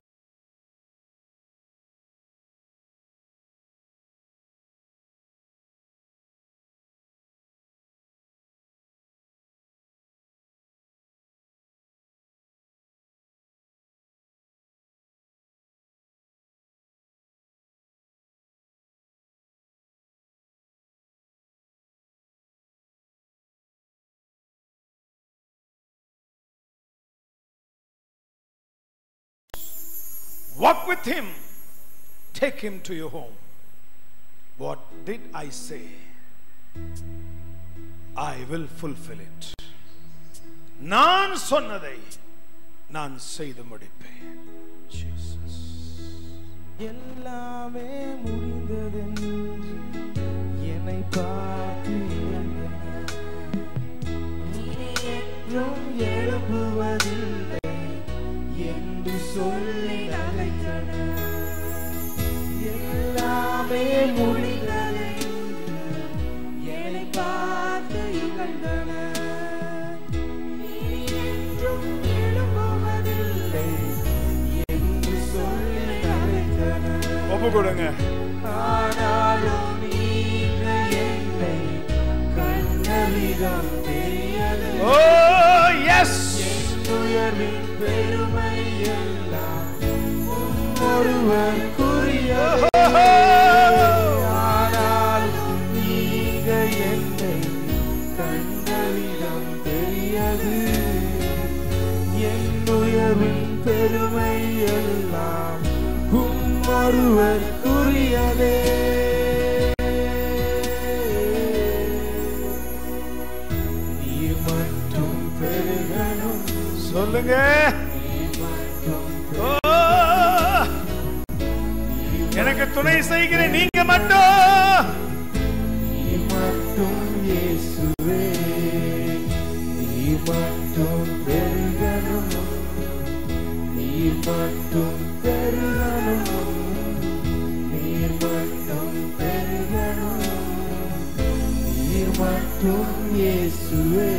Walk with him. Take him to your home. What did I say? I will fulfill it. நான் சொன்னதை நான் செய்து முடிப்பேன் Jesus. எல்லாமே முடிந்ததென்று என்னை பார்த்து எழுந்தனர். இனி என்றும் எழும்புவதில்லை என்று சொல்லி நகைத்தனர். எல்லாமே முடிந்ததென்று என்னை பார்த்து இகழ்ந்தனர். இனி என்றும் எழும்புவதில்லை என்று கொடுங்க ஆனாலும் நீங்க என்னை கண்டவிதம் தெரியது ஓ எஸ் உயர்வின் பெருமை எல்லாம் ஒருவருக்குரியது ஆனாலும் நீங்க என்னை கண்டவிதம் தெரியது என் உயர்வின் பெருமை எல்லாம் உம் ஒருவருக்குரியதே நீர் மட்டும் பெருகணும் சொல்லுங்க ஓ, எனக்கு துணை செய்கிற நீங்க மட்டும் நீ மட்டும் இயேசுவே நீ மட்டும் பெருகணும் நீ மட்டும் பெருகணும் நீர் மட்டும் பெருகணும் நீர் மட்டும் இயேசுவே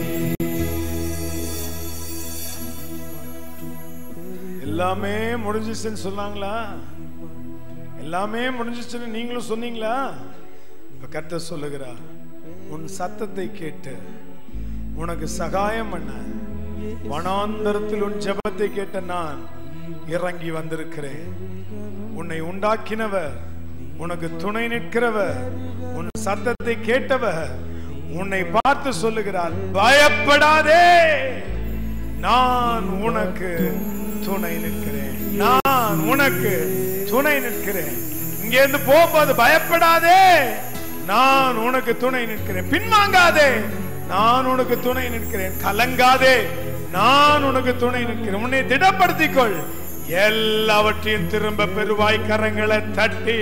எல்லாமே முடிஞ்சிச்சுன்னு சொன்னாங்களா எல்லாமே முடிஞ்சிச்சுன்னு நீங்களும் சொன்னீங்களா இப்ப கர்த்தர் சொல்லுகிறா உன் சத்தத்தை கேட்டு உனக்கு சகாயம் பண்ண வனாந்தரத்தில் உன் ஜெபத்தை கேட்ட நான் இறங்கி வந்திருக்கிறேன் உன்னை உண்டாக்கினவர் உனக்கு துணை நிற்கிறவர் உன் சத்தத்தை கேட்டவர் உன்னை பார்த்து சொல்லுகிறார் பயப்படாதே நான் உனக்கு துணை நிற்கிறேன் நான் உனக்கு துணை நிற்கிறேன் இங்கே இருந்து போகும்போது பயப்படாதே நான் உனக்கு துணை நிற்கிறேன் பின்வாங்காதே நான் உனக்கு துணை நிற்கிறேன் கலங்காதே நான் உனக்கு துணை நிற்கிறேன் உன்னை திடப்படுத்திக்கொள் எல்லாவற்றையும் திரும்ப பெருவாய் கரங்களை தட்டி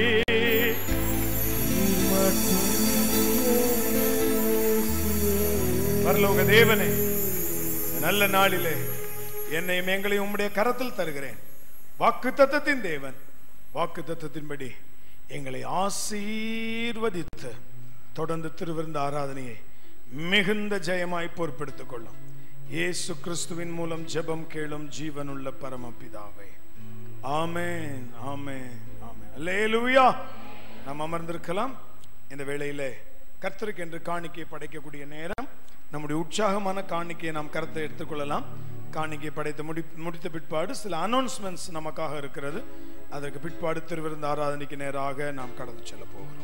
பரலோக தேவனே இந்த நல்ல நாளிலே என்னையும் எங்களையும் உம்முடைய கரத்தில் தருகிறேன் வாக்கு தத்தத்தின் தேவன் வாக்கு தத்தத்தின்படி எங்களை ஆசீர்வதித்து தொடர்ந்து திருவிருந்த ஆராதனையை மிகுந்த ஜெயமாய் பொறுப்பெடுத்துக் கொள்ளும் இயேசு கிறிஸ்துவின் மூலம் ஜெபம் கேளும் ஜீவனுள்ள பரமபிதாவே ஆமென் ஆமென் ஆமென் அல்லேலூயா நாம் அமர்ந்திருக்கலாம் இந்த வேளையிலே கர்த்தருக்கு என்று காணிக்கை படைக்கக்கூடிய நேரம் நம்முடைய உற்சாகமான காணிக்கையை நாம் கருத்தை எடுத்துக்கொள்ளலாம் காணிக்கை படைத்து முடி முடித்த பிற்பாடு சில அனௌன்ஸ்மெண்ட்ஸ் நமக்காக இருக்கிறது அதற்கு பிற்பாடு திருவிருந்த ஆராதனைக்கு நேராக நாம் கடந்து செல்ல போகிறோம்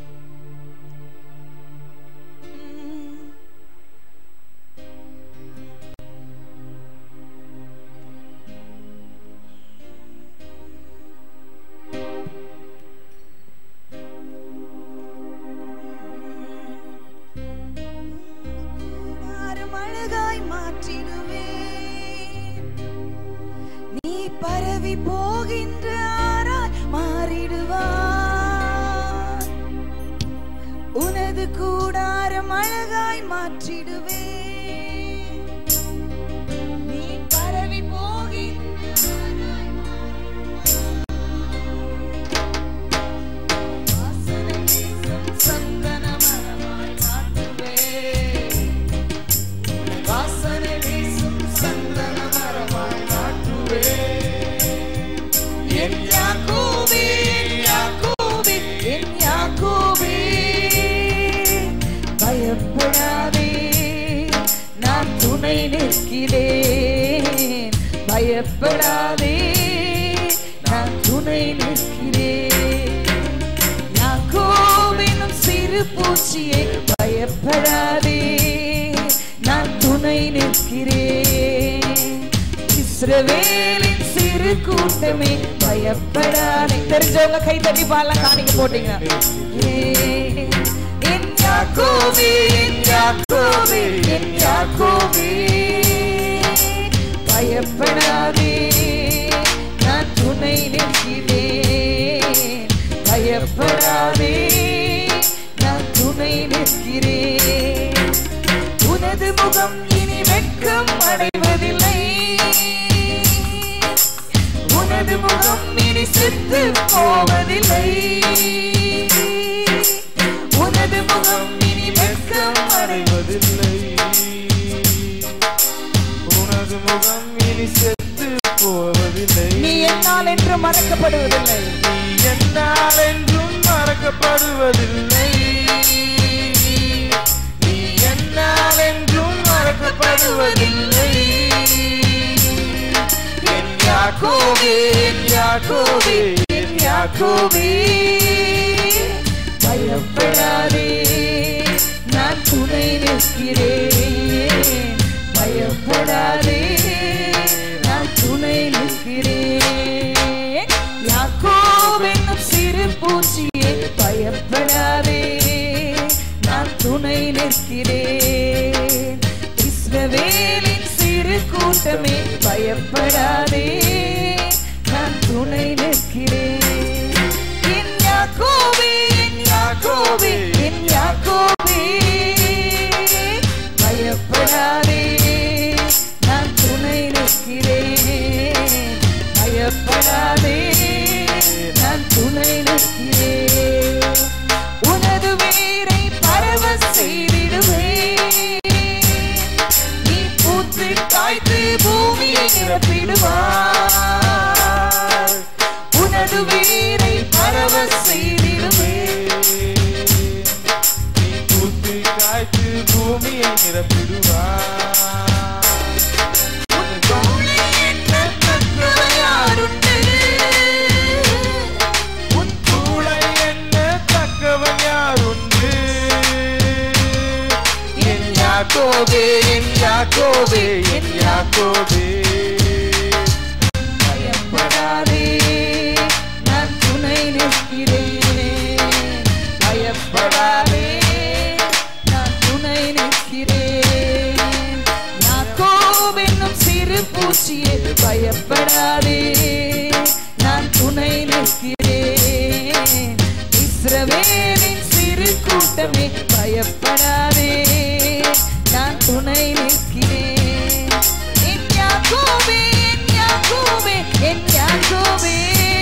கூடாரம் அழகாய் மாற்றிடுவே நீ பரவி போகின்ற ஆராய் மாறிடுவாய் உனது கூடாரம் அழகாய் மாற்றிடுவே நீ பரவி போகின்ற ஆராய் வாசனை வீசும் சந்தன மரமாய் மாற்றுவே வாசனை வீசும் சந்தன மரமாய் மாற்றுவே என் யாக்கோபே என் யாக்கோபே என் யாக்கோபே பயப்படாதே நான் துணை நிற்கிறேன் பயப்படாதே நான் துணை நிற்கிறேன் யாக்கோபெனும் சிறு பூச்சியை பயப்படாதே நான் துணை நிற்கிறேன் இஸ்ரவேலின் சிறு கூட்டமே பயப்படாதே தெரிஞ்சவங்க கை தட்டி பாடலாம் காணிக்க போட்டீங்க ஏ, என் யாக்கோபே என் யாக்கோபே என் யாக்கோபே பயப்படாதே நான் துணை நிற்கிறேன் பயப்படாதே நான் துணை நிற்கிறேன் உனது முகம் இனி வெட்கம் அடைவதில்லை உனது முகம் இனி செத்து போவதில்லை உனது முகம் இனி வெட்கம் அடைவதில்லை உனது முகம் இனி செத்து போவதில்லை நீ என்னால் என்று மறக்கப்படுவதில்லை நீ என்னால் மறக்கப்படுவதில்லை நீ என்னால் என்றும் மறக்கப்படுவதில்லை என் யாக்கோவே என் யாக்கோவே என் யாக்கோவே பயப்படாதே நான் துணை நிற்கிறேன் பயப்படாதே நான் துணை நிற்கிறேன் யாக்கோப் என்னும் சிறு பூச்சியே பயப்படாதே நான் துணை நிற்கிறேன் இஸ்ரவேலின் சிறு கூட்டமே பயப்படாதே நான் துணை நிற்கிறேன் என் யாக்கோபே என் யாக்கோபே என் யாக்கோபே பயப்படாதே நான் துணை நிற்கிறேன் பயப்படாதே நான் துணை நிற்கிறேன் உனது வேரை பரவ செய்திடுவேன் நீ பூத்து காய்த்து பூமியை நிரப்பிடுவாய் உனது வீரை பரவ செய்திடுவேன் நீ பூத்து காய்த்து பூமியை நிரப்பிடுவார் உன் தோளை என்ன தக்கவன் யாருண்டு? உன் கூளை என்ன தக்கவன் யாருண்டு என் யாக்கோபே என் யாக்கோபே என் யாக்கோபே பயப்படாதே நான் துணை நிற்கிறேன் பயப்படாதே நான் துணை நிற்கிறேன் யாக்கோப் என்னும் சிறு பூச்சியே பயப்படாதே நான் துணை நிற்கிறேன் இஸ்ரவேலின் சிறு கூட்டமே பயப்படாதே நான் துணை நிற்கிறேன் என் யாக்கோபே என் யாக்கோபே என் யாக்கோபே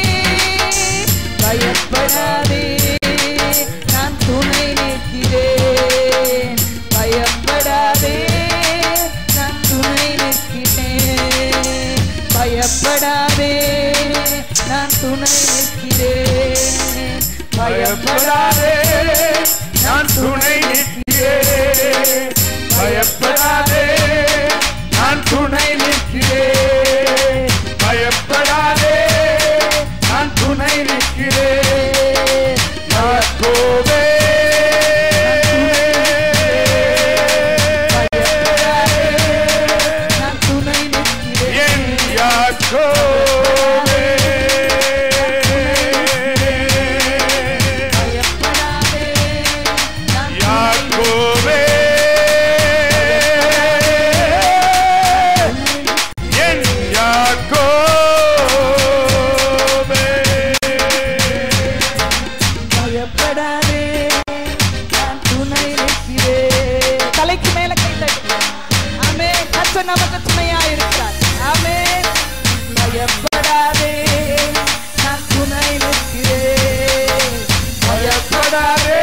பயப்படாதே நான் துணை நிற்கிறேன் பயப்படாதே நான் துணை நிற்கிறேன் பயப்படாதே நான் துணை நிற்கிறேன் பயப்படாதே நான் துணை நிற்கிறேன் பயப்படாதே நான் துணை நிற்கிறேன் பயப்படாதே நான் துணை நிற்கிறேன் யாக்கோபே நான் துணை நிற்கிறேன் என் யாக்கோபே பயப்படாதே நான் யாக்கோபே என் யாக்கோபே பயப்படாதே நான் துணை நிற்கிறேன் தலைக்கு மேல கை தட்டு ஆமே கத்த நமக்கு துணையா இருக்கிறார் ஆமே பயப்படாதே நான் துணை நிற்கிறேன் பயப்படாதே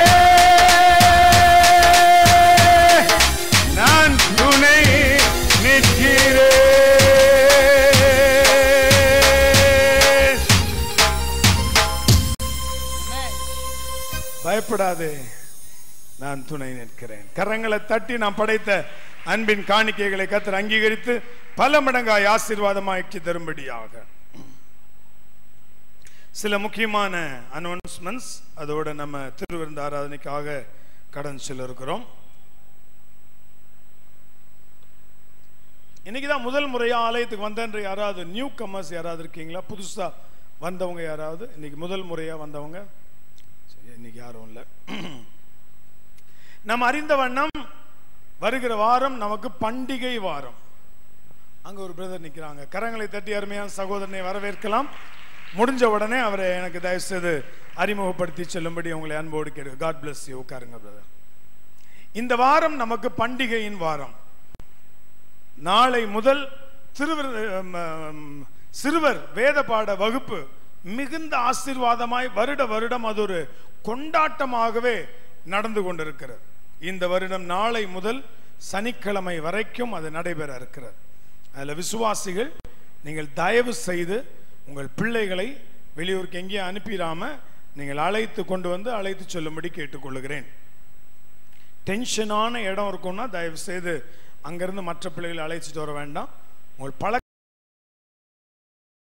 நான் துணை நிற்கிறேன் பயப்படாதே நான் துணை நிற்கிறேன் கரங்களை தட்டி நாம் படைத்த அன்பின் காணிக்கைகளை கத்தர் அங்கீகரித்து பல மடங்காய் ஆசீர்வாதமாக்கி தரும்படியாக சில முக்கியமான அனௌன்ஸ்மெண்ட்ஸ் அதோட நம்ம திருவிருந்த ஆராதனைக்காக கடன் சொல்ல இருக்கிறோம் இன்னைக்கு தான் முதல் முறையா ஆலயத்துக்கு வந்தன்ற யாராவது நியூ கமர்ஸ் யாராவது இருக்கீங்களா புதுசா வந்தவங்க யாராவது இன்னைக்கு முதல் முறையா வந்தவங்க சரி, இன்னைக்கு யாரும் இல்லை நம்ம அறிந்த வண்ணம் வருகிற வாரம் நமக்கு பண்டிகை வாரம் அங்க ஒரு பிரதர் நிக்கிறாங்க கரங்களை தட்டி அருமையான சகோதரனை வரவேற்கலாம் முடிஞ்ச உடனே அவரை எனக்கு தயவு செய்து அறிமுகப்படுத்தி செல்லும்படி உங்களை அன்போடு கேடு காட் bless you உட்காருங்க பிரதர் இந்த வாரம் நமக்கு பண்டிகையின் வாரம் நாளை முதல் திருவர் ம், சிறுவர் வேத பாட வகுப்பு மிகுந்த ஆசீர்வாதமாய் வருட வருடம் அது ஒரு கொண்டாட்டமாகவே நடந்து கொண்டிருக்கிறது இந்த வருடம் நாளை முதல் சனிக்கிழமை வரைக்கும் அது நடைபெற இருக்கிறது அதில் விசுவாசிகள் நீங்கள் தயவு செய்து உங்கள் பிள்ளைகளை வெளியூருக்கு எங்கேயும் அனுப்பிடாம நீங்கள் அழைத்து கொண்டு வந்து அழைத்து சொல்லும்படி கேட்டுக்கொள்கிறேன் டென்ஷனான இடம் இருக்கும்னா தயவு செய்து அங்கிருந்து மற்ற பிள்ளைகளை அழைச்சிட்டு வர வேண்டாம் உங்கள் பழக்க